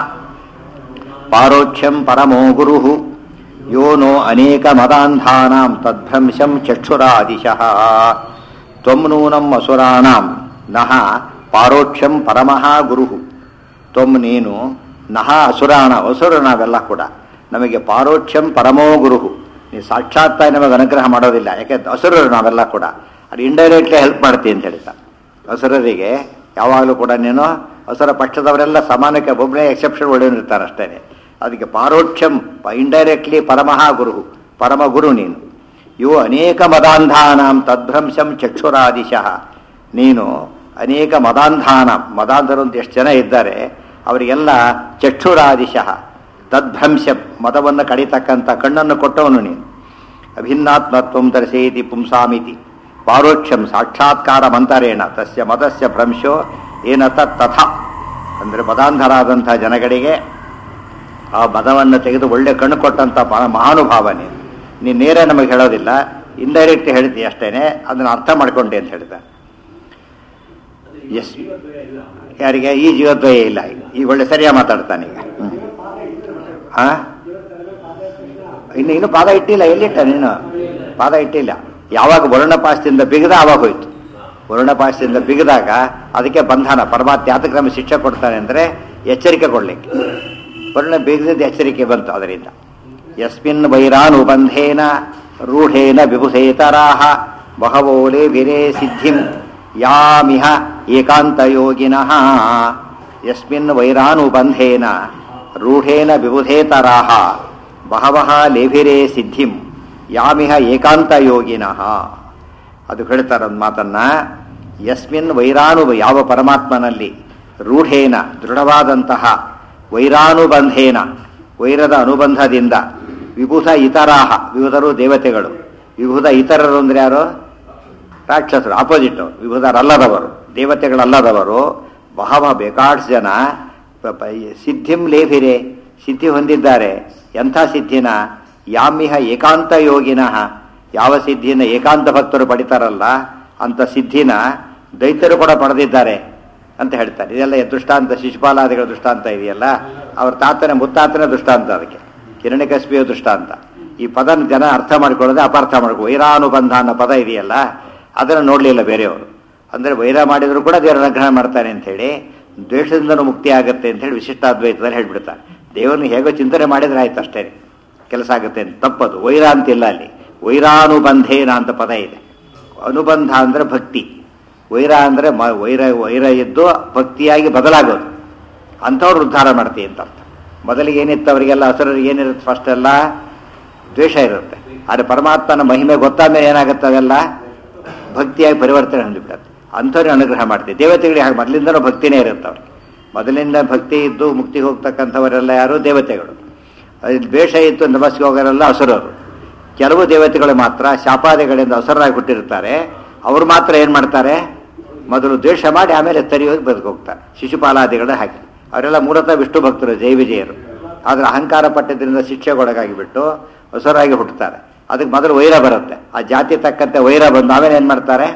ಪಾರೋಕ್ಷ್ಯಂ ಪರಮೋ ಗುರು ಯೋ ನೋ ಅನೇಕ ಮದಾಂಧಾನಾಂ ತದ್ಭ್ರಂಶಂ ಚಕ್ಷುರಾದಿಶಃ ತ್ವಂ ನೂನಂ ಅಸುರಾಣಾಂ ನಃ ಪಾರೋಕ್ಷ್ಯಂ ಪರಮಃ ಗುರು ತ್ವಂ ನೀನು ನಹ ಅಸುರಾಣ ಅಸುರ ನಾವೆಲ್ಲ ಕೂಡ ನಮಗೆ ಪಾರೋಕ್ಷ್ಯಂ ಪರಮೋ ಗುರು ನೀ ಸಾಕ್ಷಾತ್ತಾಗಿ ನಮಗೆ ಅನುಗ್ರಹ ಮಾಡೋದಿಲ್ಲ ಯಾಕೆ ಅಸುರರು ನಾವೆಲ್ಲ ಕೂಡ ಅದು ಇಂಡೈರೆಕ್ಟ್ಲಿ ಹೆಲ್ಪ್ ಮಾಡ್ತೀನಿ ಅಂತ ಹೇಳ್ತಾ ಅಸುರರಿಗೆ ಯಾವಾಗಲೂ ಕೂಡ ನೀನು ಅಸುರ ಪಕ್ಷದವರೆಲ್ಲ ಸಮಾನಕ್ಕೆ ಒಬ್ಬನೇ ಎಕ್ಸೆಪ್ಷನ್ ಒಳ್ಳೆಯನಿರ್ತಾನೆ ಅಷ್ಟೇ ಅದಕ್ಕೆ ಪಾರೋಕ್ಷಂ ಇಂಡೈರೆಕ್ಟ್ಲಿ ಪರಮಃ ಗುರು ಪರಮ ಗುರು ನೀನು ಇವು ಅನೇಕ ಮದಾಂಧಾನಾಂ ತದ್ಭ್ರಂಶಂ ಚಕ್ಷುರಾದಿಶಃ ನೀನು ಅನೇಕ ಮದಾಂಧಾನಾಂ ಮದಾಂಧರು ಅಂತ ಎಷ್ಟು ಜನ ಇದ್ದಾರೆ ಅವರಿಗೆಲ್ಲ ಚಕ್ಷುರಾದಿಶಃ ತದ್ಭ್ರಂಶ ಮದವನ್ನು ಕಡಿತಕ್ಕಂಥ ಕಣ್ಣನ್ನು ಕೊಟ್ಟವನು ನೀನು ಅಭಿನ್ನಾತ್ಮತ್ವಂ ದರ್ಶಯತಿ ಪುಂಸಾಮಿತಿ ಪಾರೋಕ್ಷಂ ಸಾಕ್ಷಾತ್ಕಾರ ಮಂತರೇಣ ತಸ್ಯ ಮತಸ್ಯ ಭ್ರಂಶೋ ಏನ ತತ್ ತಥ ಅಂದರೆ ಮದಾಂಧರಾದಂಥ ಜನಗಳಿಗೆ ಆ ಮದವನ್ನು ತೆಗೆದು ಒಳ್ಳೆ ಕಣ್ಣು ಕೊಟ್ಟಂಥ ಮ- ಮಹಾನುಭಾವ ನೀನು ನೀನು ನೇರ ನಮಗೆ ಹೇಳೋದಿಲ್ಲ ಇಂಡೈರೆಕ್ಟ್ ಹೇಳ್ತಿ ಅಷ್ಟೇನೆ ಅದನ್ನು ಅರ್ಥ ಮಾಡ್ಕೊಂಡೆ ಅಂತ ಹೇಳಿದ ಎಸ್ ಯಾರಿಗೆ ಈ ಜೀವದ್ವಯ ಇಲ್ಲ ಈಗ ಒಳ್ಳೆ ಸರಿಯಾಗಿ ಮಾತಾಡ್ತಾನೆ ಈಗ ಹ್ಮ್. ಆ ಇನ್ನು ಇನ್ನು ಪಾದ ಇಟ್ಟಿಲ್ಲ ಎಲ್ಲಿಟ್ಟ ನೀನು ಪಾದ ಇಟ್ಟಿಲ್ಲ ಯಾವಾಗ ವರ್ಣಪಾಶದಿಂದ ಬಿಗದ ಆವಾಗ ಹೋಯ್ತು ವರ್ಣಪಾಶದಿಂದ ಬಿಗದಾಗ ಅದಕ್ಕೆ ಬಂಧನ ಪರಮಾತ್ಮ ಯಾತಕ್ಕೆ ನಮಗೆ ಶಿಕ್ಷೆ ಕೊಡ್ತಾನೆ ಅಂದರೆ ಎಚ್ಚರಿಕೆ ಕೊಡ್ಲಿಕ್ಕೆ ವರ್ಣ ಬಿಗದ ಎಚ್ಚರಿಕೆ ಬಂತು ಅದರಿಂದ ಯಸ್ಮಿನ್ ವೈರಾನುಬಂಧೇನ ರೂಢೇನ ವಿಭುಧೇತರಾಹ ಬಹವೋಲೆ ವಿರೇ ಸಿದ್ಧಿಂ ಯಾಮಿಹ ಏಕಾಂತಯೋಗಿನಃ ಯಸ್ಮಿನ್ ವೈರಾನುಬಂಧೇನ ರೂಢೇನ ವಿಬುಧೇತರಾಹ ಬಹವಃ ಲೇಭಿರೇ ಸಿದ್ಧಿಂ ಯಾಮಿಹ ಏಕಾಂತಯೋಗಿನಃ ಅದು ಹೇಳ್ತಾರೆ ಒಂದು ಮಾತನ್ನ ಯಸ್ಮಿನ್ ವೈರಾನು ಯಾವ ಪರಮಾತ್ಮನಲ್ಲಿ ರೂಢೇನ ದೃಢವಾದಂತಹ ವೈರಾನುಬಂಧೇನ ವೈರದ ಅನುಬಂಧದಿಂದ ವಿಭುಧ ಇತರಾಹ ವಿಭುಧರು ದೇವತೆಗಳು ವಿಭುಧ ಇತರರು ಅಂದ್ರೆ ಯಾರು ರಾಕ್ಷಸರು ಆಪೋಸಿಟ್ ವಿಭುಧರಲ್ಲದವರು ದೇವತೆಗಳಲ್ಲದವರು ಬಹವ ಬೇಕಾಡ್ಸ್ ಜನ ಪ- ಪ- ಸಿದ್ಧಿಂ ಲೇಭಿರೆ ಸಿದ್ಧಿ ಹೊಂದಿದ್ದಾರೆ ಎಂಥ ಸಿದ್ಧಿನ ಯಾಮಿಹ ಏಕಾಂತ ಯೋಗಿನಃ ಯಾವ ಸಿದ್ಧಿನ ಏಕಾಂತ ಭಕ್ತರು ಪಡಿತಾರಲ್ಲ ಅಂತ ಸಿದ್ಧಿನ ದೈತ್ಯರು ಕೂಡ ಪಡೆದಿದ್ದಾರೆ ಅಂತ ಹೇಳ್ತಾರೆ ಇದೆಲ್ಲ ದೃಷ್ಟಾಂತ ಶಿಶುಪಾಲಾದಿಗಳ ದೃಷ್ಟಾಂತ ಇದೆಯಲ್ಲ ಅವ್ರ ತಾತನ ಮುತ್ತಾತನ ದೃಷ್ಟಾಂತ ಅದಕ್ಕೆ ಕಿರಣಿಕಸ್ಬಿಯ ದೃಷ್ಟಾಂತ ಈ ಪದ ಜನ ಅರ್ಥ ಮಾಡ್ಕೊಳ್ಳೋದೇ ಅಪಾರ್ಥ ಮಾಡ್ಕೊ ವೈರಾನುಬಂಧ ಅನ್ನೋ ಪದ ಇದೆಯಲ್ಲ ಅದನ್ನು ನೋಡಲಿಲ್ಲ ಬೇರೆಯವರು ಅಂದರೆ ವೈರ ಮಾಡಿದ್ರು ಕೂಡ ದೇವರ ಅನುಗ್ರಹ ಮಾಡ್ತಾನೆ ಅಂತ ಹೇಳಿ ದ್ವೇಷದಿಂದನೂ ಮುಕ್ತಿ ಆಗುತ್ತೆ ಅಂತ ಹೇಳಿ ವಿಶಿಷ್ಟಾದ್ವೈತದಲ್ಲಿ ಹೇಳ್ಬಿಡ್ತಾರೆ ದೇವರನ್ನ ಹೇಗೋ ಚಿಂತನೆ ಮಾಡಿದ್ರೆ ಆಯ್ತು ಅಷ್ಟೇ ಕೆಲಸ ಆಗುತ್ತೆ ಅಂತ ತಪ್ಪದು ವೈರ ಅಂತಿಲ್ಲ ಅಲ್ಲಿ ವೈರಾನುಬಂಧೇನ ಅಂತ ಪದ ಇದೆ ಅನುಬಂಧ ಅಂದ್ರೆ ಭಕ್ತಿ ವೈರ ಅಂದ್ರೆ ಮ- ವೈರ ವೈರ ಇದ್ದು ಭಕ್ತಿಯಾಗಿ ಬದಲಾಗೋದು ಅಂಥವ್ರು ಉದ್ಧಾರ ಮಾಡ್ತೀವಿ ಅಂತ ಅರ್ಥ ಮೊದಲಿಗೆ ಏನಿತ್ತು ಅವರಿಗೆಲ್ಲ ಹಸುರರಿಗೆ ಏನಿರುತ್ತೆ ಫಸ್ಟ್ ಎಲ್ಲ ದ್ವೇಷ ಇರುತ್ತೆ ಆದರೆ ಪರಮಾತ್ಮನ ಮಹಿಮೆ ಗೊತ್ತಾದ ಮೇಲೆ ಏನಾಗುತ್ತೆ ಅವೆಲ್ಲ ಭಕ್ತಿಯಾಗಿ ಪರಿವರ್ತನೆ ಹೊಂದಿಬಿಡುತ್ತೆ ಅಂಥವ್ರಿಗೆ ಅನುಗ್ರಹ ಮಾಡ್ತೀವಿ ದೇವತೆಗಳಿಗೆ ಹಾಗೆ ಮೊದಲಿಂದನೂ ಭಕ್ತಿನೇ ಇರುತ್ತೆ ಅವ್ರಿಗೆ ಮೊದಲಿಂದ ಭಕ್ತಿ ಇದ್ದು ಮುಕ್ತಿಗೆ ಹೋಗ್ತಕ್ಕಂಥವರೆಲ್ಲ ಯಾರು ದೇವತೆಗಳು ಅಲ್ಲಿ ದ್ವೇಷ ಇತ್ತು ನಮಸ್ಗೆ ಹೋಗೋರೆಲ್ಲ ಹಸುರರು ಕೆಲವು ದೇವತೆಗಳು ಮಾತ್ರ ಶಾಪಾದಿಗಳಿಂದ ಹಸುರಾಗಿ ಹುಟ್ಟಿರ್ತಾರೆ ಅವರು ಮಾತ್ರ ಏನು ಮಾಡ್ತಾರೆ ಮೊದಲು ದ್ವೇಷ ಮಾಡಿ ಆಮೇಲೆ ತರಿಯೋಗಿ ಬದುಕೋಗ್ತಾರೆ ಶಿಶುಪಾಲಾದಿಗಳ ಹಾಕಿ ಅವರೆಲ್ಲ ಮೂಲತಃ ವಿಷ್ಣು ಭಕ್ತರು ಜೈ ವಿಜಯರು ಆದರೆ ಅಹಂಕಾರ ಪಟ್ಟದ್ರಿಂದ ಶಿಕ್ಷೆಗೊಳಗಾಗಿ ಬಿಟ್ಟು ಹೊಸರಾಗಿ ಹುಟ್ಟುತ್ತಾರೆ ಅದಕ್ಕೆ ಮೊದಲು ವೈರ ಬರುತ್ತೆ ಆ ಜಾತಿ ತಕ್ಕಂತೆ ವೈರ ಬಂದು ಆಮೇಲೆ ಏನು ಮಾಡ್ತಾರೆ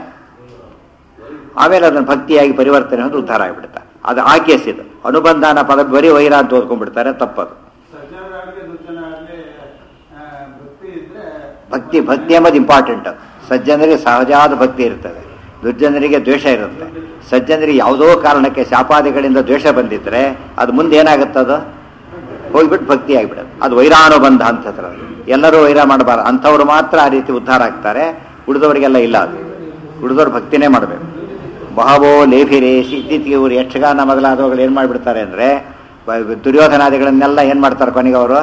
ಆಮೇಲೆ ಅದನ್ನು ಭಕ್ತಿಯಾಗಿ ಪರಿವರ್ತನೆ ಹೊಂದಿ ಉದ್ಧಾರ ಆಗಿಬಿಡ್ತಾರೆ ಅದು ಆ ಕೇಸ್ ಇದು ಅನುಬಂಧನ ಪದ ಬರೀ ವೈರ ಅಂತ ಓದ್ಕೊಂಡ್ಬಿಡ್ತಾರೆ ತಪ್ಪದು ಸಜ್ಜನರಾಗಲಿ ದುರ್ಜನರಾಗಲಿ ಭಕ್ತಿ ಇದ್ರೆ ಭಕ್ತಿ ಭಕ್ತಿ ಎಂಬುದು ಇಂಪಾರ್ಟೆಂಟ್ ಸಜ್ಜನರಿಗೆ ಸಹಜವಾದ ಭಕ್ತಿ ಇರ್ತದೆ ದುರ್ಜನರಿಗೆ ದ್ವೇಷ ಇರುತ್ತೆ ಸಜ್ಜನರಿಗೆ ಯಾವುದೋ ಕಾರಣಕ್ಕೆ ಶಾಪಾದಿಗಳಿಂದ ದ್ವೇಷ ಬಂದಿದ್ರೆ ಅದು ಮುಂದೆ ಏನಾಗುತ್ತದು ಹೋಗ್ಬಿಟ್ಟು ಭಕ್ತಿ ಆಗಿಬಿಡುತ್ತೆ ಅದು ವೈರಾನುಬಂಧ ಅಂತ ಹೆಸರು ಅದು. ಎಲ್ಲರೂ ವೈರ ಮಾಡಬಾರ್ದು ಅಂಥವ್ರು ಮಾತ್ರ ಆ ರೀತಿ ಉದ್ಧಾರ ಆಗ್ತಾರೆ ಉಳಿದವರಿಗೆಲ್ಲ ಇಲ್ಲ ಅದು ಉಳಿದವ್ರು ಭಕ್ತಿನೇ ಮಾಡಬೇಕು ಬಹವೋ ಲೇಭಿರೇಶಿ ಇತ್ತೀಚೆಗೆ ಇವರು ಯಕ್ಷಗಾನ ಮೊದಲಾದವುಗಳು ಏನು ಮಾಡಿಬಿಡ್ತಾರೆ ಅಂದರೆ ದುರ್ಯೋಧನಾದಿಗಳನ್ನೆಲ್ಲ ಏನು ಮಾಡ್ತಾರೆ ಕೊನೆಗೆ ಅವರು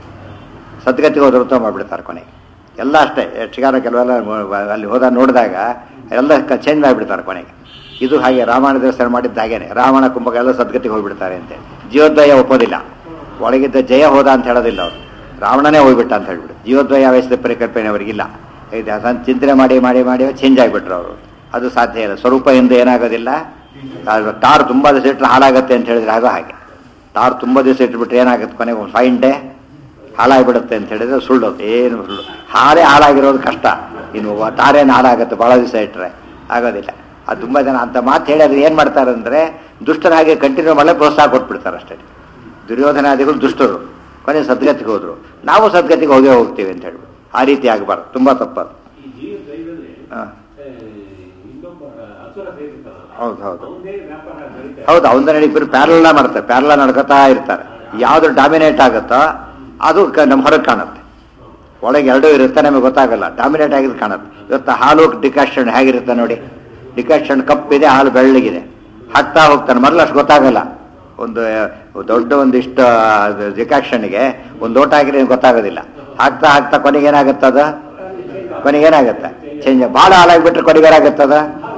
ಸದ್ಗತಿಗೆ ಹೋದ್ರು ಉತ್ತಮ ಮಾಡಿಬಿಡ್ತಾರೆ ಕೊನೆಗೆ ಎಲ್ಲ ಅಷ್ಟೇ ಯಕ್ಷಗಾನ ಕೆಲವೆಲ್ಲ ಮ- ಅಲ್ಲಿ ಹೋದ ನೋಡಿದಾಗ ಎಲ್ಲ ಚೇಂಜ್ ಮಾಡಿಬಿಡ್ತಾರೆ ಕೊನೆಗೆ ಇದು ಹಾಗೆ ರಾಮಾಯಣ ದೇವಸ್ಥಾನ ಮಾಡಿದ್ದ ಹಾಗೇನೆ ರಾವಣ ಕುಂಭಕ ಎಲ್ಲ ಸದ್ಗತಿಗೆ ಹೋಗ್ಬಿಡ್ತಾರೆ ಅಂತೆ ಜೀವೋದ್ವಯ ಒಪ್ಪೋದಿಲ್ಲ ಒಳಗಿದ್ದ ಜಯ ಹೋದ ಅಂತ ಹೇಳೋದಿಲ್ಲ ಅವರು ರಾವಣನೇ ಹೋಗ್ಬಿಟ್ಟ ಅಂತ ಹೇಳ್ಬಿಟ್ಟು ಜೀವೋದ್ವಯ ಆವೇಶದ ಪರಿಕಲ್ಪನೆ ಅವರಿಗಿಲ್ಲ ಇದು ಅದನ್ನ ಚಿಂತನೆ ಮಾಡಿ ಮಾಡಿ ಮಾಡಿ ಚೇಂಜ್ ಆಗಿಬಿಟ್ರು ಅವರು ಅದು ಸಾಧ್ಯ ಇಲ್ಲ ಸ್ವರೂಪ ಎಂದು ಏನಾಗೋದಿಲ್ಲ ಕಾರ್ ತುಂಬ ದಿವಸ ಇಟ್ಟರೆ ಹಾಳಾಗತ್ತೆ ಅಂತ ಹೇಳಿದ್ರೆ ಆಗೋ ಹಾಗೆ ತಾರು ತುಂಬ ದಿವಸ ಇಟ್ಬಿಟ್ರೆ ಏನಾಗುತ್ತೆ ಕೊನೆಗೆ ಒಂದು ಫೈನ್ ಡೇ ಹಾಳಾಗ್ಬಿಡುತ್ತೆ ಅಂತ ಹೇಳಿದ್ರೆ ಸುಳ್ಳು ಅದು, ಏನು ಸುಳ್ಳು ಹಾರೇ ಹಾಳಾಗಿರೋದು ಕಷ್ಟ ಇನ್ನು ಒಬ್ಬ ತಾರೇನು ಹಾಳಾಗುತ್ತೆ ಭಾಳ ದಿವಸ ಇಟ್ಟರೆ ಆಗೋದಿಲ್ಲ ಅದು ತುಂಬ ಜನ ಅಂತ ಮಾತು ಹೇಳಿ ಅದು ಏನು ಮಾಡ್ತಾರೆ ಅಂದರೆ ದುಷ್ಟರ ಹಾಗೆ ಕಂಟಿನ್ಯೂ ಮಾಡಲೇ ಪ್ರೋತ್ಸಾಹ ಕೊಟ್ಬಿಡ್ತಾರೆ ಅಷ್ಟೇ ದುರ್ಯೋಧನಾದಿಗಳು ದುಷ್ಟರು ಕೊನೆ ಸದ್ಗತಿಗೆ ಹೋದ್ರು ನಾವು ಸದ್ಗತಿಗೆ ಹೋಗೇ ಹೋಗ್ತೀವಿ ಅಂತ ಹೇಳ್ಬಿಟ್ಟು ಆ ರೀತಿ ಆಗಬಾರ್ದು ತುಂಬ ತಪ್ಪದು ಈ ಜೀವ ದೈವದಲ್ಲಿ ಹಾಂ ಆ, ಇನ್ನೊಬ್ಬ ಅಸುರ ಸೇರಿರ್ತಾನಲ್ಲ, ಹೌದು ಹೌದು ಅವನದೇ ವ್ಯಾಪಾರ ನಡೀತಾ ಹೌದು ಅವನ ನಡೀತಾರೆ ಪ್ಯಾರಲ ಮಾಡ್ತಾರೆ ಪ್ಯಾರಲ ನಡ್ಕೋತಾ ಇರ್ತಾರೆ ಯಾವ್ದು ಡಾಮಿನೇಟ್ ಆಗುತ್ತೋ ಅದು ಕ- ನಮ್ಮ ಹೊರಗೆ ಕಾಣುತ್ತೆ ಒಳಗೆ ಎರಡೂ ಇರುತ್ತೆ ನಮಗೆ ಗೊತ್ತಾಗಲ್ಲ ಡಾಮಿನೇಟ್ ಆಗಿದ್ದು ಕಾಣುತ್ತೆ ಇವತ್ತು ಹಾಲು ಡಿಕಾಷನ್ ಹೇಗಿರುತ್ತೆ ನೋಡಿ ಡಿಕಾಷನ್ ಕಪ್ಪಿದೆ ಹಾಲು ಬೆಳ್ಳಗಿದೆ ಹಾಕ್ತಾ ಹೋಗ್ತಾನೆ ಮೊದಲು ಅಷ್ಟು ಗೊತ್ತಾಗಲ್ಲ ಒಂದು ದೊಡ್ಡ ಒಂದಿಷ್ಟು ಡಿಕಾಷನ್ಗೆ ಒಂದು ಲೋಟ ಹಾಕಿದ್ರೆ ಏನ್ ಗೊತ್ತಾಗೋದಿಲ್ಲ ಹಾಕ್ತಾ ಹಾಕ್ತಾ ಕೊನೆಗೆ ಏನಾಗುತ್ತೆ ಅದು ಕೊನೆಗೆ ಏನಾಗುತ್ತೆ ಚೇಂಜ್ ಭಾಳ ಹಾಲಾಗಿಬಿಟ್ರೆ ಕೊನೆಗೆ ಏನಾಗುತ್ತದ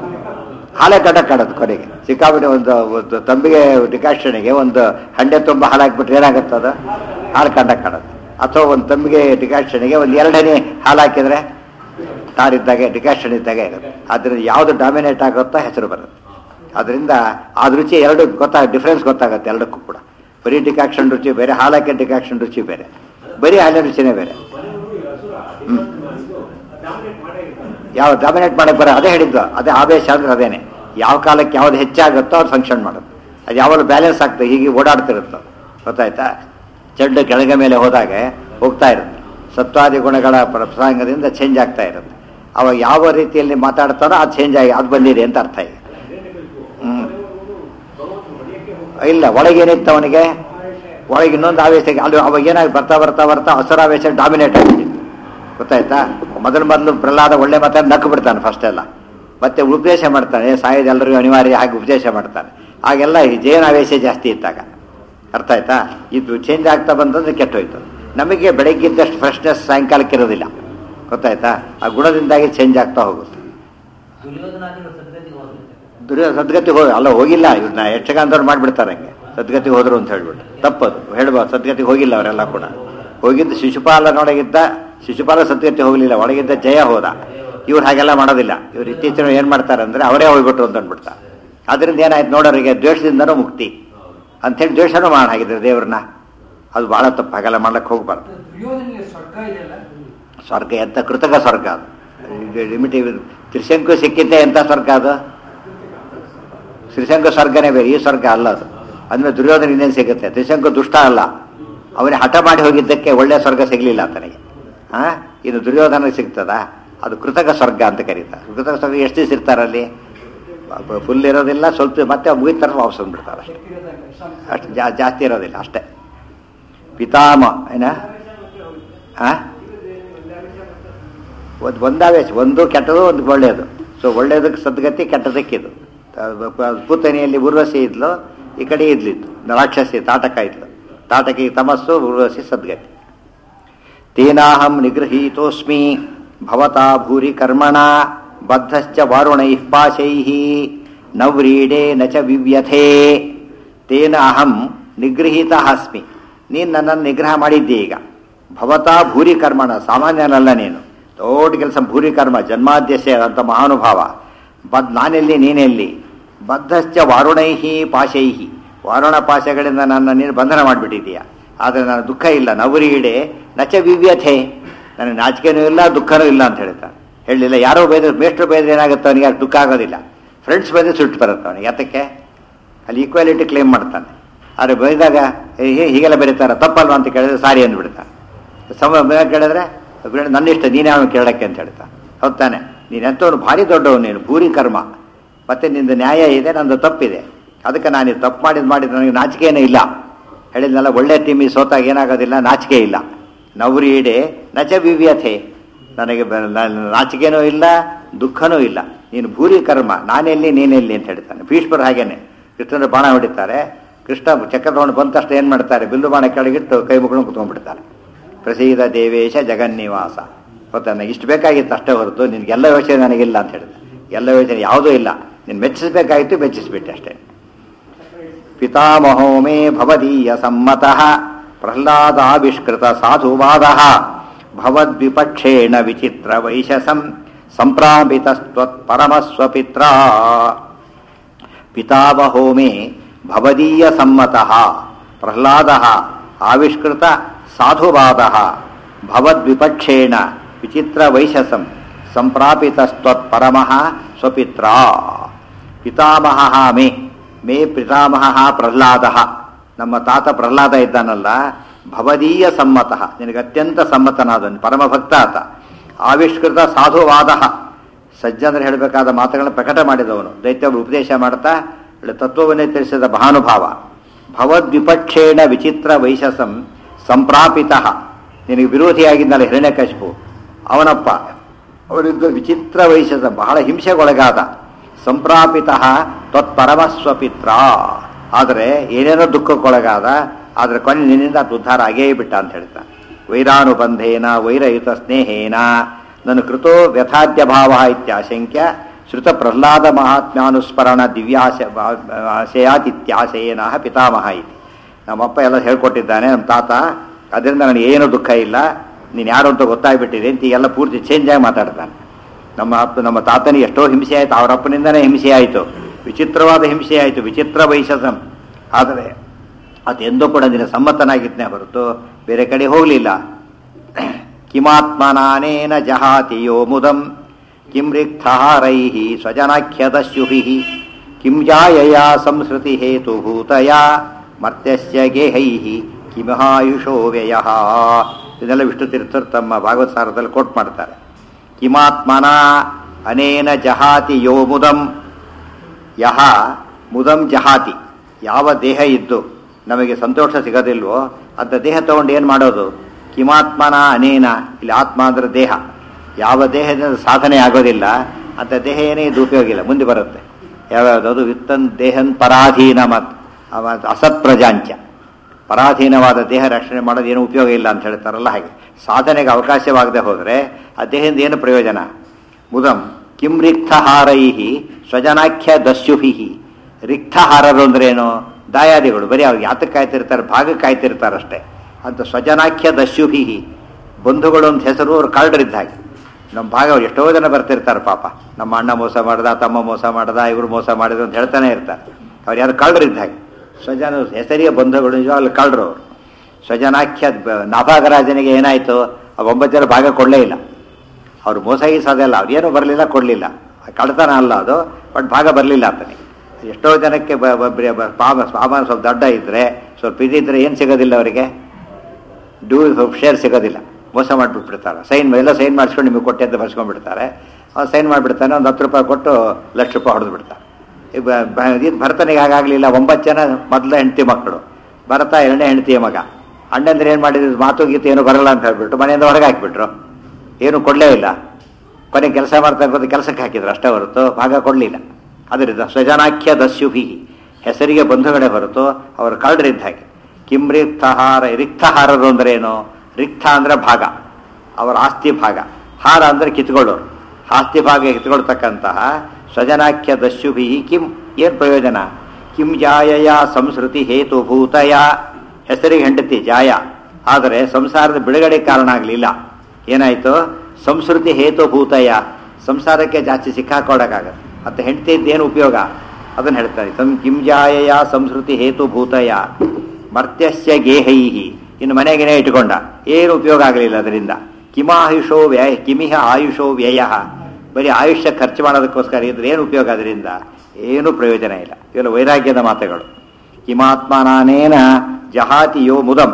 ಹಾಲೆ ಕಡಕ್ ಕಾಣುತ್ತೆ ಕೊನೆಗೆ ಸಿಕ್ಕಾಬಿಟ್ಟು ಒಂದು ಒಂದು ತಂಬಿಗೆ ಡಿಕಾಷನ್ಗೆ ಒಂದು ಹಂಡೆ ತುಂಬ ಹಾಲು ಹಾಕ್ಬಿಟ್ರೆ ಏನಾಗುತ್ತದ ಹಾಲು ಕಂಡಕ್ ಕಾಣುತ್ತೆ ಅಥವಾ ಒಂದು ತಂಬಿಗೆ ಡಿಕಾಷನ್ಗೆ ಒಂದು ಎರಡನೇ ಹಾಲು ಹಾಕಿದ್ರೆ ಟಾರ್ ಇದ್ದಾಗೆ ಡಿಕಾಷನ್ ಇದ್ದಾಗೆ ಇರುತ್ತೆ ಅದರಿಂದ ಯಾವುದು ಡಾಮಿನೇಟ್ ಆಗುತ್ತೋ ಹೆಸರು ಬರುತ್ತೆ ಅದರಿಂದ ಆ ರುಚಿ ಎರಡು ಗೊತ್ತಾಗ ಡಿಫ್ರೆನ್ಸ್ ಗೊತ್ತಾಗುತ್ತೆ ಎರಡಕ್ಕೂ ಕೂಡ ಬರೀ ಡಿಕಾಕ್ಷನ್ ರುಚಿ ಬೇರೆ ಹಾಲಕ್ಕೆ ಡಿಕಾಕ್ಷನ್ ರುಚಿ ಬೇರೆ ಬರೀ ಹಾಲಿನ ರುಚಿನೇ ಬೇರೆ ಮನೆಯವರು ಈ ಹಸುರ ಇದು ಡಾಮಿನೇಟ್ ಮಾಡೇ ಇರ್ತಾನೆ ಯಾವ ಡಾಮಿನೇಟ್ ಮಾಡಕ್ಕೆ ಬರೋ ಅದೇ ಹೇಳಿದ್ದು ಅದೇ ಆವೇಶ ಅಂದ್ರೆ ಅದೇನೆ ಯಾವ ಕಾಲಕ್ಕೆ ಯಾವ್ದು ಹೆಚ್ಚಾಗುತ್ತೋ ಅದು ಫಂಕ್ಷನ್ ಮಾಡೋದು ಅದು ಯಾವಾಗ ಬ್ಯಾಲೆನ್ಸ್ ಆಗ್ತದೆ ಹೀಗೆ ಓಡಾಡ್ತಿರುತ್ತೋ ಗೊತ್ತಾಯ್ತಾ ಚೆಂಡು ಕೆಳಗೆ ಮೇಲೆ ಹೋದಾಗ ಹೋಗ್ತಾ ಇರುತ್ತೆ ಸತ್ವಾದಿ ಗುಣಗಳ ಪ್ರ- ಪ್ರಸಂಗದಿಂದ ಚೇಂಜ್ ಆಗ್ತಾ ಇರುತ್ತೆ ಅವಾಗ ಯಾವ ರೀತಿಯಲ್ಲಿ ಮಾತಾಡ್ತಾರೋ ಅದು ಚೇಂಜ್ ಆಗಿ ಅದು ಬಂದಿದೆ ಅಂತ ಅರ್ಥ ಈಗ ಹ್ಮ್. ಇಲ್ಲ ಒಳಗೇನಿತ್ತು ಅವನಿಗೆ ಒಳಗೆ ಇನ್ನೊಂದು ಆವೇಶ ಅಲ್ಲಿ ಅವಾಗ ಏನಾಗಿ ಬರ್ತಾ ಬರ್ತಾ ಬರ್ತಾ ಹಸರಾವೇಶ ಡಾಮಿನೇಟ್ ಆಗಿಬಿಟ್ಟಿತ್ತು ಗೊತ್ತಾಯ್ತಾ ಮೊದಲು ಮೊದಲು ಪ್ರಹ್ಲಾದ ಒಳ್ಳೆ ಮಾತಾಡಿ ನಕ್ಕು ಬಿಡ್ತಾನೆ ಫಸ್ಟ್ ಎಲ್ಲ ಮತ್ತೆ ಉಪದೇಶ ಮಾಡ್ತಾನೆ ಸಾಯೋದು ಎಲ್ಲರಿಗೂ ಅನಿವಾರ್ಯ ಹಾಗೆ ಉಪದೇಶ ಮಾಡ್ತಾನೆ ಆಗೆಲ್ಲ ಈ ಜೇನಾವೇಶ ಜಾಸ್ತಿ ಇದ್ದಾಗ ಅರ್ಥ ಆಯ್ತಾ ಇದು ಚೇಂಜ್ ಆಗ್ತಾ ಬಂತಂದ್ರೆ ಕೆಟ್ಟೋಯ್ತು ನಮಗೆ ಬೆಳಗ್ಗಿದ್ದಷ್ಟು ಫ್ರೆಶ್ನೆಸ್ ಸಾಯಂಕಾಲಕ್ಕೆ ಇರೋದಿಲ್ಲ ಗೊತ್ತಾಯ್ತಾ ಆ ಗುಣದಿಂದಾಗಿ ಚೇಂಜ್ ಆಗ್ತಾ ಹೋಗುತ್ತೆ ದುರ್ಯೋಧನಾದಿಗಳು ಸದ್ಗತಿಗೆ ಹೋದ್ರು ದುರ್ಯೋ ಸದ್ಗತಿ ಹೋಗಿ ಅಲ್ಲ ಹೋಗಿಲ್ಲ ಇವ್ರನ್ನ ಯಕ್ಷಗಾನದವ್ರು ಮಾಡ್ಬಿಡ್ತಾರೆ ಹಂಗೆ ಸದ್ಗತಿ ಹೋದ್ರು ಅಂತ ಹೇಳ್ಬಿಟ್ಟು ತಪ್ಪದು ಹೇಳ್ಬೋದು ಸದ್ಗತಿಗೆ ಹೋಗಿಲ್ಲ ಅವರೆಲ್ಲ ಕೂಡ ಹೋಗಿದ್ದು ಶಿಶುಪಾಲನೊಳಗಿದ್ದ ಶಿಶುಪಾಲ ಸದ್ಗತಿ ಹೋಗಲಿಲ್ಲ ಒಳಗಿದ್ದ ಜಯ ಹೋದ ಇವ್ರು ಹಾಗೆಲ್ಲ ಮಾಡೋದಿಲ್ಲ ಇವ್ರು ಇತ್ತೀಚಿನ ಏನು ಮಾಡ್ತಾರೆ ಅಂದ್ರೆ ಅವರೇ ಹೋಗ್ಬಿಟ್ರು ಅಂತ ಅಂದ್ಬಿಡ್ತಾರೆ ಅದರಿಂದ ಏನಾಯ್ತು ನೋಡೋರಿಗೆ ದ್ವೇಷದಿಂದನೂ ಮುಕ್ತಿ ಅಂಥೇಳಿ ದ್ವೇಷನೂ ಮಾಡ ಹಾಗಿದ್ರೆ ದೇವ್ರನ್ನ ಅದು ಬಹಳ ತಪ್ಪು ಹಾಗೆಲ್ಲ ಮಾಡ್ಲಿಕ್ಕೆ ಹೋಗ್ಬಾರ್ದು ದುರ್ಯೋಧನಿಗೆ ಸ್ವರ್ಗ ಇದೆಯಲ್ಲ ಸ್ವರ್ಗ ಎಂತ ಕೃತಕ ಸ್ವರ್ಗ ಅದು ಲಿಮಿಟಿವ್ ತ್ರಿಶಂಕು ಸಿಕ್ಕಿದ್ದೆ ಎಂತ ಸ್ವರ್ಗ ಅದು ತ್ರಿಶಂಕು ಸ್ವರ್ಗನೇ ಬೇರೆ ಈ ಸ್ವರ್ಗ ಅಲ್ಲ ಅದು ಅಂದ್ರೆ ದುರ್ಯೋಧನ ಇನ್ನೇನು ಸಿಗುತ್ತೆ ತ್ರಿಶಂಕು ದುಷ್ಟ ಅಲ್ಲ ಅವನೇ ಹಠ ಮಾಡಿ ಹೋಗಿದ್ದಕ್ಕೆ ಒಳ್ಳೆ ಸ್ವರ್ಗ ಸಿಗ್ಲಿಲ್ಲ ಆತನಿಗೆ ಹಾ ಇದು ದುರ್ಯೋಧನಿಗೆ ಸಿಗ್ತದ ಅದು ಕೃತಕ ಸ್ವರ್ಗ ಅಂತ ಕರೀತಾರೆ ಕೃತಕ ಸ್ವರ್ಗ ಎಷ್ಟು ದಿವಸ ಇರ್ತಾರಲ್ಲಿ ಫುಲ್ ಇರೋದಿಲ್ಲ ಸ್ವಲ್ಪ ಮತ್ತೆ ಮುಗಿತಾರ ವಾಪಸ್ ಬಂದ್ಬಿಡ್ತಾರೆ ಅಷ್ಟೇ ಅಷ್ಟು ಜಾ ಜಾಸ್ತಿ ಇರೋದಿಲ್ಲ ಅಷ್ಟೇ ಪಿತಾಮ ಏನ ಆ ಒಂದು ಒಂದಾವೇಶ ಒಂದು ಕೆಟ್ಟದು ಒಂದು ಒಳ್ಳೆಯದು ಸೊ ಒಳ್ಳೆಯದಕ್ಕೆ ಸದ್ಗತಿ ಕೆಟ್ಟದಕ್ಕಿದು ಪೂತನಿಯಲ್ಲಿ ಉರ್ವಶಿ ಇದ್ಲು ಈ ಕಡೆ ಇದ್ಲಿತ್ತು ರಾಕ್ಷಸಿ ತಾಟಕ ಇದ್ಲು ತಾಟಕಿ ತಮಸ್ಸು ಉರ್ವಶಿ ಸದ್ಗತಿ ತೇನಾಹಂ ನಿಗೃಹೀತೋಸ್ಮಿ ಭವತಾ ಭೂರಿ ಕರ್ಮಣ ಬದ್ಧಶ್ಚ ವಾರುಣೈಃ ಪಾಶೈಃ ನವ್ರೀಡೆ ನ ಚ ವಿವ್ಯಥೆ ತೇನ ಅಹಂ ನಿಗೃಹೀತ ಅಸ್ಮಿ ನೀನು ನನ್ನನ್ನು ನಿಗ್ರಹ ಮಾಡಿದ್ದೆ ಈಗ ಭವತಾ ಭೂರಿ ಕರ್ಮಣ ಸಾಮಾನ್ಯನಲ್ಲ ನೀನು ದೊಡ್ಡ ಕೆಲಸ ಭೂರಿ ಕರ್ಮ ಜನ್ಮಾದ್ಯಸ್ಯ ಅಂತ ಮಹಾನುಭಾವ ಬದ್ ನಾನೆಲ್ಲಿ ನೀನೆಲ್ಲಿ ಬದ್ಧಶ್ಚ ವಾರುಣೈಹಿ ಪಾಶೈಹಿ ವಾರುಣ ಪಾಶಗಳಿಂದ ನನ್ನ ನೀನು ಬಂಧನ ಮಾಡಿಬಿಟ್ಟಿದೀಯ ಆದರೆ ನಾನು ದುಃಖ ಇಲ್ಲ ನವರೀಡೆ ನಚ ವಿವ್ಯಥೆ ನನಗೆ ನಾಚಿಕೆನೂ ಇಲ್ಲ ದುಃಖನೂ ಇಲ್ಲ ಅಂತ ಹೇಳ್ತಾನೆ ಹೇಳಿಲ್ಲ ಯಾರೋ ಬೈದ್ರೆ ಮೇಷ್ಟ್ರು ಬೈದ್ರೆ ಏನಾಗುತ್ತೆ ಅವನಿಗೆ ಯಾಕೆ ದುಃಖ ಆಗೋದಿಲ್ಲ ಫ್ರೆಂಡ್ಸ್ ಬೈದ್ರೆ ಸುಟ್ಟು ಬರುತ್ತೆ ಅವನಿಗೆ ಯಾತಕ್ಕೆ ಅಲ್ಲಿ ಈಕ್ವಾಲಿಟಿ ಕ್ಲೇಮ್ ಮಾಡ್ತಾನೆ ಆದರೆ ಬೈದಾಗ ಏ, ಹೇ- ಹೀಗೆಲ್ಲ ಬರೀತಾರ ತಪ್ಪಲ್ವಾ ಅಂತ ಕೇಳಿದ್ರೆ ಸಾರಿ ಅಂದ್ಬಿಡ್ತಾನೆ ಸಮ ಕೇಳಿದ್ರೆ ಬಿಡು, ನನ್ನ ಇಷ್ಟ ನೀನೇ ಅವನು ಕೇಳಕ್ಕೆ ಅಂತ ಹೇಳ್ತಾನೆ ಹೌದ್ ತಾನೆ ನೀನು ಎಂಥವ್ನು ಭಾರಿ ದೊಡ್ಡವನು ನೀನು ಭೂರಿ ಕರ್ಮ ಮತ್ತೆ ನಿಂದು ನ್ಯಾಯ ಇದೆ ನಂದು ತಪ್ಪಿದೆ ಅದಕ್ಕೆ ನಾನು ಇದು ತಪ್ಪು ಮಾಡಿದ್ ಮಾಡಿದ ನನಗೆ ನಾಚಿಕೆನೇ ಇಲ್ಲ ಹೇಳಿದ್ನಲ್ಲ ಒಳ್ಳೆ ಟೀಮಿಗೆ ಸೋತಾಗ ಏನಾಗೋದಿಲ್ಲ ನಾಚಿಕೆ ಇಲ್ಲ ನವರಿ ಇಡೆ ನಚ ವಿವ್ಯಥೆ ನನಗೆ ಬ- ನ- ನಾಚಿಕೆನೂ ಇಲ್ಲ ದುಃಖನೂ ಇಲ್ಲ ನೀನು ಭೂರಿ ಕರ್ಮ ನಾನೆಲ್ಲಿ ನೀನೆಲ್ಲಿ ಅಂತ ಹೇಳ್ತಾನೆ ಭೀಷ್ಮರು ಹಾಗೇನೆ ಕೃಷ್ಣನ ಬಾಣ ಹೊಡಿತಾರೆ ಕೃಷ್ಣ ಚಕ್ರ ತಗೊಂಡು ಬಂದ ತಕ್ಷಣ ಏನು ಮಾಡ್ತಾರೆ ಬಿಲ್ಲು ಬಾಣ ಕೆಳಗಿಟ್ಟು ಕೈ ಮುಗ್ಕೊಂಡು ಕುತ್ಕೊಂಡ್ಬಿಡ್ತಾರೆ ಪ್ರಸೀದ ದೇವೇಶ ಜಗನ್ನಿವಾಸ ಗೊತ್ತಾ ನನಗೆ ಇಷ್ಟು ಬೇಕಾಗಿತ್ತು ಅಷ್ಟೇ ಹೊರತು ನಿನಗೆಲ್ಲ ಯೋಚನೆ ನನಗಿಲ್ಲ ಅಂತ ಹೇಳಿದೆ ಎಲ್ಲ ಯೋಚನೆ ಯಾವುದೂ ಇಲ್ಲ ನೀನು ಮೆಚ್ಚಿಸ್ಬೇಕಾಗಿತ್ತು ಮೆಚ್ಚಿಸ್ಬಿಟ್ಟೆ ಅಷ್ಟೇ ಪಿತಾಮಹೋ ಮೇ ಭವದೀಯ ಸಮ್ಮತಃ ಪ್ರಹ್ಲಾದಾವಿಷ್ಕೃತ ಸಾಧುವಾದ ಭವದ್ವಿಪಕ್ಷೇಣ ವಿಚಿತ್ರ ವೈಶಸಂ ಸಂಪ್ರಾಪಿತಸ್ತ್ವತ್ಪರಮಸ್ವಪಿತ್ರ ಪಿತಾಮಹೋ ಮೇ ಭವದೀಯ ಸಮ್ಮತಃ ಪ್ರಹ್ಲಾದ ಆವಿಷ್ಕೃತ ಸಾಧುವಾದ ಭವದ್ವಿಪಕ್ಷೇಣ ವಿಚಿತ್ರ ವೈಶಸಂ ಸಂಪ್ರಾಪಿತಸ್ತ್ವತ್ಪರಮಃ ಸ್ವಪಿತ್ರ ಪಿತಾಮಹ ಮೇ ಮೇ ಪಿತಾಮಹ ಪ್ರಹ್ಲಾದ ನಮ್ಮ ತಾತ ಪ್ರಹ್ಲಾದ ಇದ್ದಾನಲ್ಲ ಭವದೀಯ ಸಮ್ಮತಃ ನಿನಗೆ ಅತ್ಯಂತ ಸಮ್ಮತನಾದನು ಪರಮಭಕ್ತ ಆತ ಆವಿಷ್ಕೃತ ಸಾಧುವಾದ ಸಜ್ಜನರು ಹೇಳಬೇಕಾದ ಮಾತುಗಳನ್ನು ಪ್ರಕಟ ಮಾಡಿದವನು ದೈತ್ಯವರು ಉಪದೇಶ ಮಾಡ್ತಾ ಒಳ್ಳೆ ತತ್ವವನ್ನೇ ತಿಳಿಸಿದ ಮಹಾನುಭಾವ ಭವದ್ವಿಪಕ್ಷೇಣ ವಿಚಿತ್ರ ವೈಶಸಂ ಸಂಪ್ರಾಪಿತ ನಿನಗೆ ವಿರೋಧಿಯಾಗಿದ್ದಲ್ಲ ಹಿರಣ್ಯಕಶಿಪು ಅವನಪ್ಪ ಅವರಿದ್ದ ವಿಚಿತ್ರ ವೈಶಸ ಬಹಳ ಹಿಂಸೆಗೊಳಗಾದ ಸಂಪ್ರಾಪಿತ ತ್ವತ್ಪರಮಸ್ವಪಿತ್ರ ಆದರೆ ಏನೇನೋ ದುಃಖಕ್ಕೊಳಗಾದ ಆದರೆ ಕೊನೆ ನಿನ್ನಿಂದ ಅದು ಉದ್ಧಾರ ಆಗೇ ಬಿಟ್ಟ ಅಂತ ಹೇಳ್ತಾನೆ ವೈರಾನುಬಂಧೇನ ವೈರಯುತ ಸ್ನೇಹೇನ ನನ್ನ ಕೃತೋ ವ್ಯಥಾದ್ಯ ಭಾವ ಇತ್ಯಾಶಂಕ್ಯ ಶ್ರುತ ಪ್ರಹ್ಲಾದ ಮಹಾತ್ಮ್ಯಾನುಸ್ಮರಣ ದಿವ್ಯಾಶ ಆಶಯಾತಿತ್ಯಾಶಯೇನ ಪಿತಾಮಹ ಇತಿ ನಮ್ಮಪ್ಪ ಎಲ್ಲ ಹೇಳ್ಕೊಟ್ಟಿದ್ದಾನೆ ನಮ್ಮ ತಾತ ಅದರಿಂದ ನನಗೆ ಏನು ದುಃಖ ಇಲ್ಲ ನೀನು ಯಾರು ಅಂತ ಗೊತ್ತಾಗ್ಬಿಟ್ಟಿದೆ ಅಂತ ಎಲ್ಲ ಪೂರ್ತಿ ಚೇಂಜ್ ಆಗಿ ಮಾತಾಡ್ತಾನೆ ನಮ್ಮ ಅಪ್ಪ ನಮ್ಮ ತಾತನಿಗೆ ಎಷ್ಟೋ ಹಿಂಸೆ ಆಯಿತು ಅವರ ಅಪ್ಪನಿಂದನೇ ಹಿಂಸೆ ಆಯಿತು ವಿಚಿತ್ರವಾದ ಹಿಂಸೆ ಆಯಿತು ವಿಚಿತ್ರ ವೈಶಸಂ ಆದರೆ ಅದೆಂದೂ ಕೂಡ ನಿನ್ನ ಸಮ್ಮತನಾಗಿದ್ನೇ ಹೊರತು ಬೇರೆ ಕಡೆ ಹೋಗಲಿಲ್ಲ ಕಿಮಾತ್ಮನಾನೇನ ಜಹಾತಿಯೋ ಮುದಂ ಕಿಂ ರಿಕ್ತಹಾರೈ ಸ್ವಜನಾಖ್ಯದಸ್ಯುಭಿ ಕಿಂ ಜಾಯಯ ಸಂಸ್ಕೃತಿ ಹೇತುಭೂತಯ ಮರ್ತ್ಯಸ್ಯ ಗೇಹೈ ಕಿಮಹಾಯುಷೋ ವ್ಯಯ ಇದೆಲ್ಲ ವಿಷ್ಣು ತೀರ್ಥರು ತಮ್ಮ ಭಾಗವತ ಸಾರದಲ್ಲಿ ಕೋಟ್ ಮಾಡ್ತಾರೆ ಕಿಮಾತ್ಮನ ಅನೇನ ಜಹಾತಿ ಯೋ ಮುದಂ ಯಹ ಮುದಂ ಜಹಾತಿ ಯಾವ ದೇಹ ಇದ್ದು ನಮಗೆ ಸಂತೋಷ ಸಿಗೋದಿಲ್ವೋ ಅಂತ ದೇಹ ತಗೊಂಡು ಏನು ಮಾಡೋದು ಕಿಮಾತ್ಮನ ಅನೇನ ಇಲ್ಲಿ ಆತ್ಮ ಅಂದ್ರೆ ದೇಹ ಯಾವ ದೇಹದಿಂದ ಸಾಧನೆ ಆಗೋದಿಲ್ಲ ಅಂತ ದೇಹ ಏನೇ ಇದು ಉಪಯೋಗ ಇಲ್ಲ ಮುಂದೆ ಬರುತ್ತೆ ಯಾವ್ಯಾವುದು ಅದು ವಿತ್ತನ್ ದೇಹನ್ ಪರಾಧೀನ ಮತ್ ಅವ- ಅಸತ್ ಪ್ರಜಾಂಚ ಪರಾಧೀನವಾದ ದೇಹ ರಕ್ಷಣೆ ಮಾಡೋದು ಏನು ಉಪಯೋಗ ಇಲ್ಲ ಅಂತ ಹೇಳ್ತಾರಲ್ಲ ಹಾಗೆ ಸಾಧನೆಗೆ ಅವಕಾಶವಾಗದೆ ಹೋದರೆ ಆ ದೇಹದಿಂದ ಏನು ಪ್ರಯೋಜನ ಮುದಂ ಕಿಂ ರಿಕ್ತಹಾರೈಹಿ ಸ್ವಜನಾಖ್ಯ ದಸ್ಯುಭಿ ರಿಕ್ತಹಾರರು ಅಂದ್ರೇನು ದಾಯಾದಿಗಳು ಬರೀ ಅವ್ರಿಗೆ ಯಾತಕ್ಕೆ ಕಾಯ್ತಿರ್ತಾರೆ ಭಾಗಕ್ಕೆ ಕಾಯ್ತಿರ್ತಾರಷ್ಟೇ ಅಂತ ಸ್ವಜನಾಖ್ಯ ದಸ್ಯುಭಿ ಬಂಧುಗಳು ಅಂತ ಹೆಸರು ಅವ್ರು ಕಳ್ಳರಿದ್ದ ಹಾಗೆ ನಮ್ಮ ಭಾಗ ಅವ್ರು ಎಷ್ಟೋ ಜನ ಬರ್ತಿರ್ತಾರೆ ಪಾಪ ನಮ್ಮ ಅಣ್ಣ ಮೋಸ ಮಾಡ್ದ ತಮ್ಮ ಮೋಸ ಮಾಡ್ದ ಇವರು ಮೋಸ ಮಾಡಿದ್ರು ಅಂತ ಹೇಳ್ತಾನೆ ಇರ್ತಾರೆ ಅವ್ರು ಯಾರು ಕಳ್ಳರಿದ್ದ ಹಾಗೆ ಸ್ವಜನ ಹೆಸರಿಗೆ ಬಂಧುಗಳು ನಿಜವಾಗ್ಲೂ ಕಳ್ಳರು ಅವರು ಸ್ವಜನಾಖ್ಯ ಬ- ನಾಭಾಗರಾಜನಿಗೆ ಏನಾಯಿತು ಆ ಒಂಬತ್ತು ಜನ ಭಾಗ ಕೊಡಲೇ ಇಲ್ಲ ಅವ್ರು ಮೋಸ ಗೀಸೋದಲ್ಲ ಅವ್ರೇನು ಬರಲಿಲ್ಲ ಕೊಡಲಿಲ್ಲ ಕಳ್ತನ ಅಲ್ಲ ಅದು ಬಟ್ ಭಾಗ ಬರಲಿಲ್ಲ ಅಂತನೇ ಎಷ್ಟೋ ಜನಕ್ಕೆ ಬ- ಬ- ಬ- ಬ- ಪಾಪ ಸಾಮಾನು ಸ್ವಲ್ಪ ದೊಡ್ಡ ಇದ್ದರೆ ಸ್ವಲ್ಪ ಇದಿದ್ರೆ ಏನು ಸಿಗೋದಿಲ್ಲ ಅವರಿಗೆ ಡ್ಯೂ ಶೇರ್ ಸಿಗೋದಿಲ್ಲ ಮೋಸ ಮಾಡಿಬಿಟ್ಬಿಡ್ತಾರೆ ಸೈನ್ ಎಲ್ಲ ಸೈನ್ ಮಾಡಿಸ್ಕೊಂಡು ನಿಮಗೆ ಕೊಟ್ಟೆ ಅಂತ ಬರ್ಸ್ಕೊಂಡ್ಬಿಡ್ತಾರೆ ಅವ್ನು ಸೈನ್ ಮಾಡಿಬಿಡ್ತಾನೆ ಒಂದು ಹತ್ತು ರೂಪಾಯಿ ಕೊಟ್ಟು ಲಕ್ಷ ರೂಪಾಯಿ ಹೊಡೆದು ಬಿಡ್ತಾರೆ ಈಗ ಬ- ಬ- ಇದು ಭರತನಿಗೆ ಹಾಗಾಗಲಿಲ್ಲ ಒಂಬತ್ತು ಜನ ಮೊದಲ ಹೆಂಡತಿ ಮಕ್ಕಳು ಭರತ ಎರಡನೇ ಹೆಂಡತಿಯ ಮಗ ಅಣ್ಣಂದ್ರೆ ಏನು ಮಾಡಿದ್ರು ಮಾತು ಗೀತೆ ಏನು ಬರಲ್ಲ ಅಂತ ಹೇಳ್ಬಿಟ್ಟು ಮನೆಯಿಂದ ಹೊರಗೆ ಹಾಕಿಬಿಟ್ರು ಏನು ಕೊಡಲೇ ಇಲ್ಲ ಕೊನೆ ಕೆಲಸ ಮಾಡ್ತಾ ಇರ್ಬೋದು ಕೆಲಸಕ್ಕೆ ಹಾಕಿದ್ರು ಅಷ್ಟೇ ಹೊರತು ಭಾಗ ಕೊಡಲಿಲ್ಲ ಅದರಿಂದ ಸ್ವಜನಾಖ್ಯ ದಸ್ಯುಭಿ ಹೆಸರಿಗೆ ಬಂಧುಗಳೇ ಹೊರತು ಅವರು ಕಳ್ಳರಿದ್ದ ಹಾಗೆ ಕಿಂ ರಿಕ್ತಹಾರ ರಿಕ್ತಹಾರರು ಅಂದ್ರೆ ಏನು ರಿಕ್ತ ಅಂದ್ರೆ ಭಾಗ ಅವರ ಆಸ್ತಿ ಭಾಗ ಹಾರ ಅಂದ್ರೆ ಕಿತ್ಕೊಳ್ಳೋರು ಆಸ್ತಿ ಭಾಗ ಕಿತ್ಕೊಳ್ತಕ್ಕಂತಹ ಸ್ವಜನಾಖ್ಯ ದಸ್ಯುಭಿ ಕಿಂ ಏನು ಪ್ರಯೋಜನ ಕಿಂ ಜಾಯಯ ಸಂಸ್ಕೃತಿ ಹೇತುಭೂತಯ ಹೆಸರಿಗೆ ಹೆಂಡತಿ ಜಾಯ ಆದರೆ ಸಂಸಾರದ ಬಿಡುಗಡೆ ಕಾರಣ ಆಗಲಿಲ್ಲ ಏನಾಯಿತು ಸಂಸ್ಕೃತಿ ಹೇತುಭೂತಯ ಸಂಸಾರಕ್ಕೆ ಜಾಸ್ತಿ ಸಿಕ್ಕಾಕೊಡಕ್ಕಾಗತ್ತೆ ಅಂತ ಹೆಂಡತಿ ಏನು ಉಪಯೋಗ ಅದನ್ನು ಹೇಳ್ತಾರೆ ಸಂ ಕಿಂ ಜಾಯಯ ಸಂಸ್ಕೃತಿ ಹೇತುಭೂತಯ ಮರ್ತ್ಯಸ್ಯ ಗೇಹೈಹಿ ಇನ್ನು ಮನೆಗೇನೆ ಇಟ್ಕೊಂಡ ಏನು ಉಪಯೋಗ ಆಗಲಿಲ್ಲ ಅದರಿಂದ ಕಿಮಾಯುಷೋ ವ್ಯಯ ಕಿಮಿಹ ಆಯುಷೋ ವ್ಯಯ ಬರೀ ಆಯುಷ್ಯ ಖರ್ಚು ಮಾಡೋದಕ್ಕೋಸ್ಕರ ಇದ್ರೆ ಏನು ಉಪಯೋಗ ಅದರಿಂದ ಏನೂ ಪ್ರಯೋಜನ ಇಲ್ಲ ಇವೆಲ್ಲ ವೈರಾಗ್ಯದ ಮಾತುಗಳು ಕಿಮಾತ್ಮನಾನೇನ ಜಹಾತಿ ಯೋ ಮುದಂ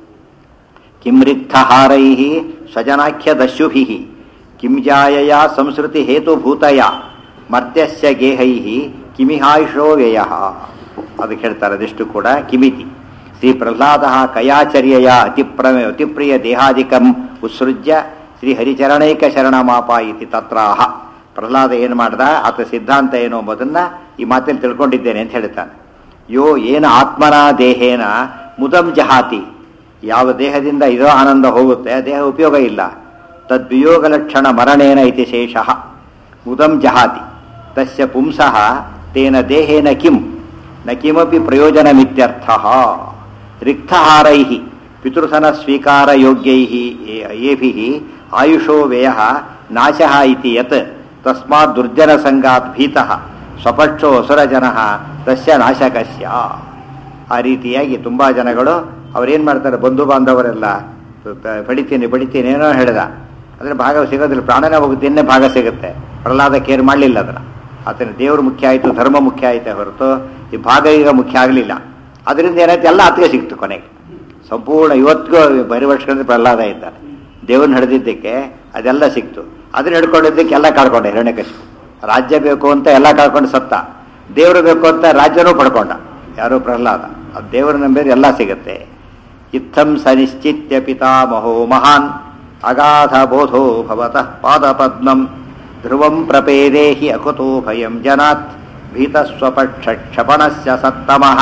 ಕಿಂ ರಿಕ್ತಹಾರೈ ಸ್ವಜನಾಖ್ಯ ದಸ್ಯುಭಿ ಕಿಂ ಜಾಯಯ ಸಂಸ್ಕೃತಿ ಹೇತುಭೂತಯ ಮರ್ತ್ಯಸ್ಯ ಗೇಹೈ ಕಿಮಿಹಾಯುಷೋ ವ್ಯಯ ಅದಕ್ಕೆ ಹೇಳ್ತಾರೆ ಅದೆಷ್ಟು ಕೂಡ ಕಿಮಿತಿ ಶ್ರೀ ಪ್ರಹ್ಲಾದ ಕಯಾಚರ್ಯಯ ಅತಿಪ್ರ ಅತಿಪ್ರಿಯ ದೇಹಾದಿಕಂ ಉತ್ಸೃಜ್ಯ ಶ್ರೀ ಹರಿಚರಣೈಕ ಶರಣಮಾಪ ಇತಿ ತತ್ರಾಹ ಪ್ರಹ್ಲಾದ ಏನು ಮಾಡ್ದ ಆತ ಸಿದ್ಧಾಂತ ಏನು ಎಂಬುದನ್ನ ಈ ಮಾತಲ್ಲಿ ತಿಳ್ಕೊಂಡಿದ್ದೇನೆ ಅಂತ ಹೇಳ್ತಾನೆ ಯೋ ಏನ ಆತ್ಮನ ದೇಹೇನ ಮುದಂ ಜಹಾತಿ ಯಾವ ದೇಹದಿಂದ ಇದೋ ಆನಂದ ಹೋಗುತ್ತೆ ಆ ದೇಹ ಉಪಯೋಗ ಇಲ್ಲ ತದ್ವಿಯೋಗ ಲಕ್ಷಣ ಮರಣೇನ ಇತಿ ಶೇಷಃ ಮುದಂ ಜಹಾತಿ ತಸ್ಯ ಪುಂಸಃ ತೇನ ದೇಹೇನ ಕಿಂ ನ ಕಿಮಪಿ ಪ್ರಯೋಜನಮಿತ್ಯರ್ಥ ರಿಕ್ತಹಾರೈ ಪಿತೃಸನ ಸ್ವೀಕಾರ ಯೋಗ್ಯೈ ಏಭಿ ಆಯುಷೋ ವ್ಯಯ ನಾಶ ಇತಿ ಯತ್ ತಸ್ಮಾತ್ ದುರ್ಜನ ಸಂಗಾತ್ ಭೀತಃ ಸ್ವಪಕ್ಷೋ ಅಸುರಜನ ತಸ್ಯ ನಾಶಕಸ್ಯ ಆ ರೀತಿಯಾಗಿ ತುಂಬ ಜನಗಳು ಅವ್ರೇನು ಮಾಡ್ತಾರೆ ಬಂಧು ಬಾಂಧವರೆಲ್ಲ ಬಡಿತೀನಿ ಬಡಿತೀನಿ ಏನೋ ಹೇಳಿದ ಅಂದರೆ ಭಾಗ ಸಿಗೋದಿಲ್ಲ ಪ್ರಾಣನೇ ಹೋಗುತ್ತೆ ಇನ್ನೇ ಭಾಗ ಸಿಗುತ್ತೆ ಪ್ರಹ್ಲಾದ ಕೇರ್ ಮಾಡಲಿಲ್ಲ ಅದನ್ನು ಆತನ ದೇವರು ಮುಖ್ಯ ಆಯಿತು ಧರ್ಮ ಮುಖ್ಯ ಆಯಿತೆ ಹೊರತು ಈ ಭಾಗ ಈಗ ಮುಖ್ಯ ಆಗಲಿಲ್ಲ ಅದರಿಂದ ಏನಾಯ್ತು ಎಲ್ಲ ಆತಗೆ ಸಿಕ್ತು ಕೊನೆಗೆ ಸಂಪೂರ್ಣ ಇವತ್ತಿಗೂ ಬರಿ ವರ್ಷಗಳಿಂದ ಪ್ರಹ್ಲಾದ ಇದ್ದಾನೆ ದೇವ್ರನ್ನ ಹಿಡಿದಿದ್ದಕ್ಕೆ ಅದೆಲ್ಲ ಸಿಕ್ತು ಅದನ್ನ ಹಿಡ್ಕೊಂಡಿದ್ದಕ್ಕೆ ಎಲ್ಲ ಕಳ್ಕೊಂಡ ಹಿರಣ್ಯಕಶಿಪು ರಾಜ್ಯ ಬೇಕು ಅಂತ ಎಲ್ಲ ಕಳ್ಕೊಂಡು ಸತ್ತ ದೇವರು ಬೇಕು ಅಂತ ರಾಜ್ಯನೂ ಪಡ್ಕೊಂಡ ಯಾರು ಪ್ರಹ್ಲಾದ ಅದು ದೇವರ ನಂಬಿದ್ರೆ ಎಲ್ಲ ಸಿಗುತ್ತೆ ಇತ್ತಂ ಸನಿಶ್ಚಿತ್ಯ ಪಿತಾಮಹೋ ಮಹಾನ್ ಅಗಾಧ ಬೋಧೋ ಭವತಃ ಪಾದಪದ್ಮಂ ಧ್ರುವಂ ಪ್ರಪೇದೇಹಿ ಅಕುತೋ ಭಯಂ ಜನಾತ್ ಭೀತಸ್ವಪಕ್ಷ ಕ್ಷಪಣಸ್ಯ ಸತ್ತಮಃ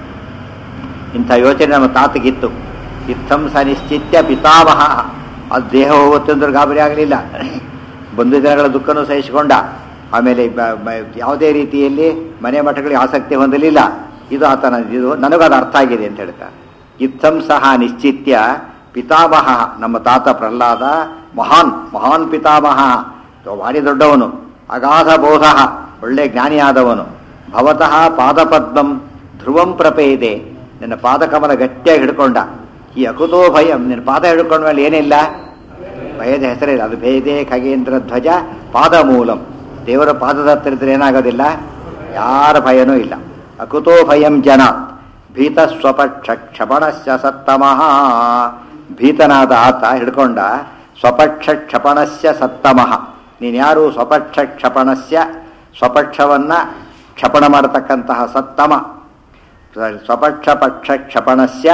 ಇಂಥ ಯೋಚನೆ ನಮ್ಮ ತಾತಗಿತ್ತು ಇತ್ತಂ ಸನಿಶ್ಚಿತ್ಯ ಪಿತಾಮಹ ಅದು ದೇಹ ಹೋಗುತ್ತಂದ್ರೆ ಗಾಬರಿ ಆಗಲಿಲ್ಲ ಬಂಧು ಜನಗಳ ದುಃಖನೂ ಸಹಿಸಿಕೊಂಡ ಆಮೇಲೆ ಬ- ಬ- ಯಾವುದೇ ರೀತಿಯಲ್ಲಿ ಮನೆ ಮಠಗಳಿಗೆ ಆಸಕ್ತಿ ಹೊಂದಲಿಲ್ಲ ಇದು ಆತನ ಇದು ನನಗದು ಅರ್ಥ ಆಗಿದೆ ಅಂತ ಹೇಳ್ತಾರೆ ಇತ್ತಂ ಸಹ ನಿಶ್ಚಿತ್ಯ ಪಿತಾಮಹ ನಮ್ಮ ತಾತ ಪ್ರಹ್ಲಾದ ಮಹಾನ್ ಮಹಾನ್ ಪಿತಾಮಹ ಭಾರಿ ದೊಡ್ಡವನು ಅಗಾಧ ಬೋಧ ಒಳ್ಳೆ ಜ್ಞಾನಿಯಾದವನು ಭವತಃ ಪಾದಪದ್ಮಂ ಧ್ರುವಂ ಪ್ರಪೇದೆ ನಿನ್ನ ಪಾದಕಮಲ ಗಟ್ಟಿಯಾಗಿ ಹಿಡ್ಕೊಂಡ ಈ ಅಕುತೋ ಭಯಂ ನಿನ್ನ ಪಾದ ಹಿಡ್ಕೊಂಡ ಮೇಲೆ ಏನಿಲ್ಲ ಭಯದ ಹೆಸರಿಲ್ಲ ಅದು ಭೇದೆ ಖಗೇಂದ್ರ ಧ್ವಜ ಪಾದ ಮೂಲಂ ದೇವರ ಪಾದದ ಹತ್ರ ಇದ್ರೆ ಏನಾಗೋದಿಲ್ಲ ಯಾರ ಭಯನೂ ಇಲ್ಲ ಅಕುತೋ ಭಯಂ ಜನ ಭೀತ ಸ್ವಪಕ್ಷ ಕ್ಷಪಣಸ್ಯ ಸತ್ತಮಃ ಭೀತನಾದ ಆತ ಹಿಡ್ಕೊಂಡ ಸ್ವಪಕ್ಷ ಕ್ಷಪಣಸ್ಯ ಸತ್ತಮಃ ನೀನು ಯಾರು ಸ್ವಪಕ್ಷ ಕ್ಷಪಣಸ್ಯ ಸ್ವಪಕ್ಷವನ್ನ ಕ್ಷಪಣ ಮಾಡತಕ್ಕಂತಹ ಸತ್ತಮ ಸ್ವಪಕ್ಷ ಪಕ್ಷ ಕ್ಷಪಣಸ್ಯ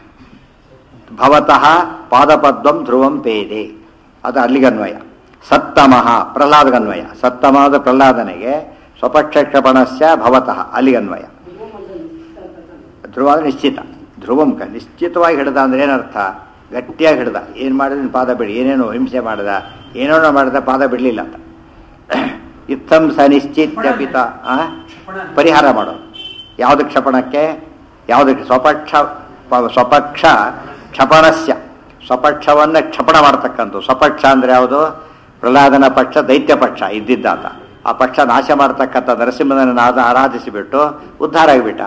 ಭವತಃ ಪಾದಪದ್ಮಂ ಧ್ರುವಂ ಪೇದೆ ಅದು ಅಲ್ಲಿಗನ್ವಯ ಸತ್ತಮಃ ಪ್ರಹ್ಲಾದಗನ್ವಯ ಸತ್ತಮದ ಪ್ರಹ್ಲಾದನೆಗೆ ಸ್ವಪಕ್ಷ ಕ್ಷಪಣಸ್ಯ ಭವತಃ ಅಲ್ಲಿಗನ್ವಯ ಧ್ರುವ ಅಂದ್ರೆ ನಿಶ್ಚಿತ ಧ್ರುವಂ ಕ ನಿಶ್ಚಿತವಾಗಿ ಹಿಡ್ದ ಅಂದ್ರೆ ಏನರ್ಥ ಗಟ್ಟಿಯಾಗಿ ಹಿಡ್ದ ಏನು ಮಾಡಿದ್ರೆ ನಿನ್ನ ಪಾದ ಬಿಡಿ ಏನೇನೋ ಹಿಂಸೆ ಮಾಡ್ದ ಏನೇನೋ ಮಾಡಿದ ಪಾದ ಬಿಡಲಿಲ್ಲ ಅಂತ ಇತ್ತಂ ಸ ನಿಶ್ಚಿತ್ಯ ಪಿತ ಆ? ಪರಿಹಾರ ಮಾಡೋದು ಯಾವುದು ಕ್ಷಪಣಕ್ಕೆ ಯಾವುದಕ್ಕೆ ಸ್ವಪಕ್ಷ ಪ- ಸ್ವಪಕ್ಷ ಕ್ಷಪಣಸ್ಯ ಸ್ವಪಕ್ಷವನ್ನು ಕ್ಷಪಣ ಮಾಡ್ತಕ್ಕಂಥ ಸ್ವಪಕ್ಷ ಅಂದ್ರೆ ಯಾವುದು ಪ್ರಹ್ಲಾದನ ಪಕ್ಷ ದೈತ್ಯ ಪಕ್ಷ ಇದ್ದಿದ್ದಾತ ಆ ಪಕ್ಷ ನಾಶ ಮಾಡ್ತಕ್ಕಂಥ ನರಸಿಂಹನನ್ನು ಆದ ಆರಾಧಿಸಿಬಿಟ್ಟು ಉದ್ಧಾರ ಆಗಿಬಿಟ್ಟ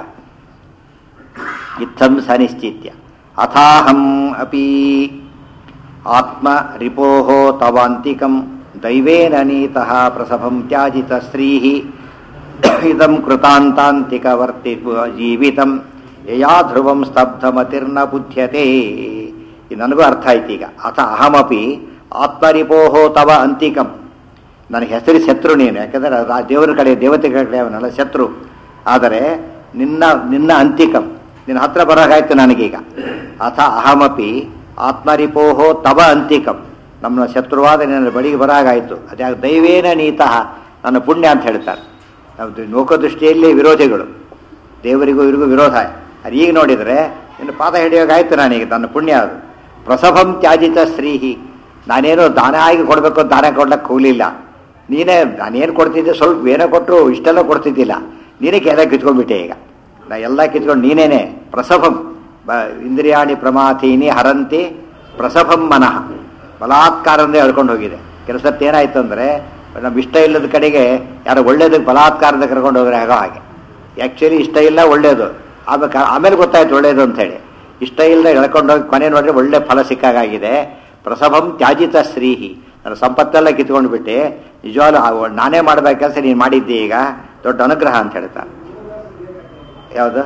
ಇತ್ತಂ ಸ ನಿಶ್ಚಿತ್ಯ ಅಥಾಹಂ ಅಪಿ ಆತ್ಮ ರಿಪೋಃ ತವಾಂತಿಕಂ ದೈವೇನ ನೀತಃ ಪ್ರಸಭಂ ತ್ಯಾಜಿತ ಸ್ತ್ರೀಃ ಇದಂ ಕೃತಾಂತಾಂತಿಕವರ್ತಿ ಜೀವಿತಂ ಯಯಾ ಧ್ರುವಂ ಸ್ತಬ್ಧಮತಿರ್ನ ಬುಧ್ಯತೆ ಇದು ನನಗೂ ಅರ್ಥ ಆಯ್ತು ಈಗ ಅಥ ಅಹಮಪಿ ಆತ್ಮರಿಪೋಹೋ ತವ ಅಂತಿಕಂ ನನಗೆ ಹೆಸರು ಶತ್ರು ನೀನು ಯಾಕಂದರೆ ಆ ದೇವರ ಕಡೆ ದೇವತೆಗಳ ಕಡೆ ಅವನಲ್ಲ ಶತ್ರು ಆದರೆ ನಿನ್ನ ನಿನ್ನ ಅಂತಿಕಂ ನಿನ್ನ ಹತ್ರ ಬರೋಗಾಯ್ತು ನನಗೀಗ ಅಥ ಅಹಮಪಿ ಆತ್ಮರಿಪೋಹೋ ತವ ಅಂತಿಕಂ ನಮ್ಮ ಶತ್ರುವಾದ ನಿನ್ನ ಬಳಿಗೆ ಬರಾಗಾಯ್ತು ಅದ್ಯಾಕೆ ದೈವೇನ ನೀತಃ ನನ್ನ ಪುಣ್ಯ ಅಂತ ಹೇಳ್ತಾರೆ ನಾವು ಲೋಕದೃಷ್ಟಿಯಲ್ಲಿ ವಿರೋಧಿಗಳು ದೇವರಿಗೂ ಇವರಿಗೂ ವಿರೋಧ ಅದು ಈಗ ನೋಡಿದರೆ ಇನ್ನು ಪಾದ ಹಿಡಿಯೋಗಾಯ್ತು ನಾನೀಗ ನನ್ನ ಪುಣ್ಯ ಅದು ಪ್ರಸಭಂ ತ್ಯಾಜಿತ ಶ್ರೀಹಿ ನಾನೇನು ದಾನ ಆಗಿ ಕೊಡಬೇಕು ಅಂತ ದಾನ ಕೊಡ್ಲಕ್ಕೆ ಹೋಗಲಿಲ್ಲ ನೀನೇ ನಾನೇನು ಕೊಡ್ತಿದ್ದೆ ಸ್ವಲ್ಪ ಏನೋ ಕೊಟ್ಟರು ಇಷ್ಟೆಲ್ಲ ಕೊಡ್ತಿದ್ದಿಲ್ಲ ನೀನೇ ಕೆಲ ಕಿತ್ಕೊಂಡ್ಬಿಟ್ಟೆ ಈಗ ನಾ ಎಲ್ಲ ಕಿತ್ಕೊಂಡು ನೀನೇನೆ ಪ್ರಸಭಂ ಬ ಇಂದ್ರಿಯಾಣಿ ಪ್ರಮಾಥೀನಿ ಹರಂತಿ ಪ್ರಸಭಂ ಮನಃ ಬಲಾತ್ಕಾರದಿಂದ ಹೇಳ್ಕೊಂಡು ಹೋಗಿದೆ ಕೆಲಸಕ್ಕೆ ಏನಾಯ್ತು ಅಂದರೆ ನಮ್ಗೆ ಇಷ್ಟ ಇಲ್ಲದ ಕಡೆಗೆ ಯಾರೋ ಒಳ್ಳೇದಕ್ಕೆ ಬಲಾತ್ಕಾರದ ಕರ್ಕೊಂಡು ಹೋದ್ರೆ ಆಗೋ ಹಾಗೆ ಆ್ಯಕ್ಚುಲಿ ಇಷ್ಟ ಇಲ್ಲ ಒಳ್ಳೇದು ಆಮೇಲೆ ಆಮೇಲೆ ಗೊತ್ತಾಯ್ತು ಒಳ್ಳೇದು ಅಂತೇಳಿ ಇಷ್ಟ ಇಲ್ಲದೆ ಎಳ್ಕೊಂಡೋಗಿ ಕೊನೆ ನೋಡ್ರೆ ಒಳ್ಳೆ ಫಲ ಸಿಕ್ಕಾಗಿದೆ ಪ್ರಸಭಂ ತ್ಯಾಜಿತ ಶ್ರೀಹಿ ನನ್ನ ಸಂಪತ್ತೆಲ್ಲ ಕಿತ್ಕೊಂಡು ಬಿಟ್ಟು ನಿಜವಾಗ್ಲೂ ಆ ನಾನೇ ಮಾಡಬೇಕು ಕೆಲಸ ನೀನು ಮಾಡಿದ್ದೆ ಈಗ ದೊಡ್ಡ ಅನುಗ್ರಹ ಅಂತ ಹೇಳ್ತಾರೆ ಯಾವುದು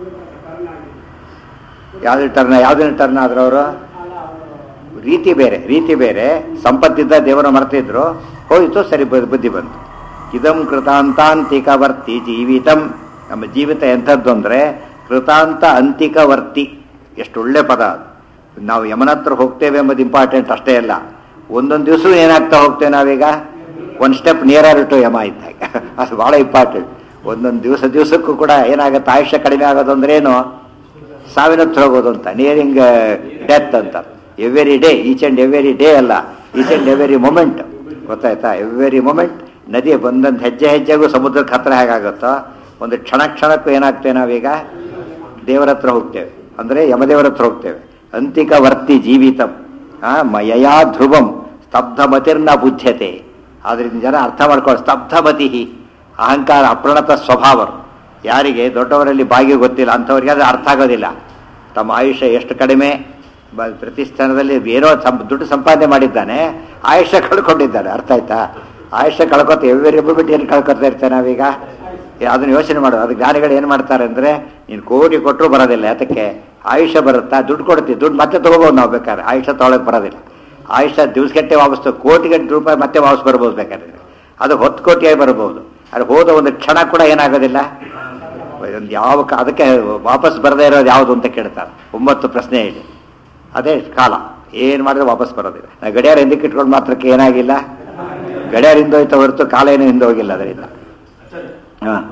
ಯಾವ್ದು ಟರ್ನ್ ಯಾವ್ದಿನ ಟರ್ನ್ ಆದ್ರು ಅವರು ರೀತಿ ಬೇರೆ ರೀತಿ ಬೇರೆ ಸಂಪತ್ತಿದ್ದ ದೇವರ ಮರ್ತಿದ್ರು ಹೋಯಿತು ಸರಿ ಬು- ಬುದ್ಧಿ ಬಂತು ಇದಂ ಕೃತಾಂತಾಂತಿಕವರ್ತಿ ಜೀವಿತಂ ನಮ್ಮ ಜೀವಿತ ಎಂಥದ್ದು ಅಂದರೆ ಕೃತಾಂತ ಅಂತಿಕವರ್ತಿ ಎಷ್ಟು ಒಳ್ಳೆ ಪದ ಅದು ನಾವು ಯಮನ ಹತ್ರ ಹೋಗ್ತೇವೆ ಎಂಬುದು ಇಂಪಾರ್ಟೆಂಟ್ ಅಷ್ಟೇ ಅಲ್ಲ ಒಂದೊಂದು ದಿವಸ ಏನಾಗ್ತಾ ಹೋಗ್ತೇವೆ ನಾವೀಗ ಒಂದು ಸ್ಟೆಪ್ ನಿಯರರ್ ಟು ಯಮ ಇದ್ದಾಗ ಅದು ಭಾಳ ಇಂಪಾರ್ಟೆಂಟ್ ಒಂದೊಂದು ದಿವಸ ದಿವಸಕ್ಕೂ ಕೂಡ ಏನಾಗುತ್ತೆ ಆಯುಷ್ಯ ಕಡಿಮೆ ಆಗೋದು ಅಂದ್ರೆ ಏನು ಸಾವಿನ ಹತ್ರ ಹೋಗೋದು ಅಂತ ನಿಯರಿಂಗ್ ಡೆತ್ ಅಂತ every day each and every day ಅಲ್ಲ ಈಚ್ ಆ್ಯಂಡ್ ಎವ್ರಿ ಮೊಮೆಂಟ್ ಗೊತ್ತಾಯ್ತಾ ಎವ್ರಿ ಮೊಮೆಂಟ್ ನದಿ ಬಂದಂತ ಹೆಜ್ಜೆ ಹೆಜ್ಜೆಗೂ ಸಮುದ್ರಕ್ಕೆ ಹತ್ರ ಹೇಗಾಗುತ್ತೋ ಒಂದು ಕ್ಷಣ ಕ್ಷಣಕ್ಕೂ ಏನಾಗ್ತೇವೆ ನಾವೀಗ ದೇವರ ಹತ್ರ ಹೋಗ್ತೇವೆ ಅಂದರೆ ಯಮದೇವರ ಹತ್ರ ಹೋಗ್ತೇವೆ ಅಂತಿಕ ವರ್ತಿ ಜೀವಿತಂ ಆ ಮಯಯಾ ಧ್ರುವಂ ಸ್ತಬ್ಧಮತಿರ್ನ ಬುದ್ಧ್ಯತೆ ಆದ್ರಿಂದ ಜನ ಅರ್ಥ ಮಾಡ್ಕೊಳ್ಳೋ ಸ್ತಬ್ಧಮತಿ ಅಹಂಕಾರ ಅಪ್ರಣತ ಸ್ವಭಾವರು ಯಾರಿಗೆ ದೊಡ್ಡವರಲ್ಲಿ ಬಾಗಿ ಗೊತ್ತಿಲ್ಲ ಅಂಥವ್ರಿಗೆ ಅದು ಅರ್ಥ ಆಗೋದಿಲ್ಲ ತಮ್ಮ ಆಯುಷ್ಯ ಎಷ್ಟು ಕಡಿಮೆ ಬ- ಪ್ರತಿ ಸ್ಥಾನದಲ್ಲಿ ಏನೋ ಸಂ ದುಡ್ಡು ಸಂಪಾದನೆ ಮಾಡಿದ್ದಾನೆ ಆಯುಷ್ಯ ಕಳ್ಕೊಂಡಿದ್ದಾನೆ ಅರ್ಥ ಆಯ್ತಾ ಆಯುಷ್ಯ ಕಳ್ಕೊತ ಎವ್ರಿ ಬಿಟ್ಟು ಏನು ಕಳ್ಕೊತಾ ಇರ್ತೇವೆ ನಾವೀಗ ಏ, ಅದನ್ನ ಯೋಚನೆ ಮಾಡೋದು ಅದು ಜ್ಞಾನಿಗಳು ಏನು ಮಾಡ್ತಾರೆ ಅಂದರೆ ನೀನು ಕೋಟಿ ಕೊಟ್ಟರು ಬರೋದಿಲ್ಲ ಯಾತಕ್ಕೆ ಆಯುಷ್ಯ ಬರುತ್ತಾ ದುಡ್ಡು ಕೊಡ್ತೀವಿ ದುಡ್ಡು ಮತ್ತೆ ತೊಗೋಬೋದು ನಾವು ಬೇಕಾದ್ರೆ ಆಯುಷ್ಯ ತೊಗೊಳಕ್ಕೆ ಬರೋದಿಲ್ಲ ಆಯುಷ್ಯ ದಿವಸಗಟ್ಟೆ ವಾಪಸ್ ಕೋಟಿ ಗಂಟೆ ರೂಪಾಯಿ ಮತ್ತೆ ವಾಪಸ್ ಬರ್ಬೋದು ಬೇಕಾದ್ರೆ ಅದು ಹೊತ್ತು ಕೋಟಿಯಾಗಿ ಬರ್ಬೋದು ಅದು ಹೋದ ಒಂದು ಕ್ಷಣ ಕೂಡ ಏನಾಗೋದಿಲ್ಲ ಒಂದು ಯಾವ ಕ- ಅದಕ್ಕೆ ವಾಪಸ್ ಬರದೇ ಇರೋದು ಯಾವುದು ಅಂತ ಕೇಳ್ತಾರೆ ಒಂಬತ್ತು ಪ್ರಶ್ನೆ ಇದೆ ಅದೇ ಕಾಲ ಏನು ಮಾಡಿದ್ರೆ ವಾಪಸ್ ಬರೋದಿಲ್ಲ ನಾ ಗಡಿಯಾರ ಹಿಂದಕ್ಕೆ ಇಟ್ಕೊಂಡು ಮಾತ್ರಕ್ಕೆ ಏನಾಗಿಲ್ಲ ಗಡಿಯಾರ ಹಿಂದೋಯ್ತಾ ಹೊರತು ಕಾಲ ಏನೂ ಹಿಂದೆ ಹೋಗಿಲ್ಲ ಅದರಿಂದ ಹಾಂ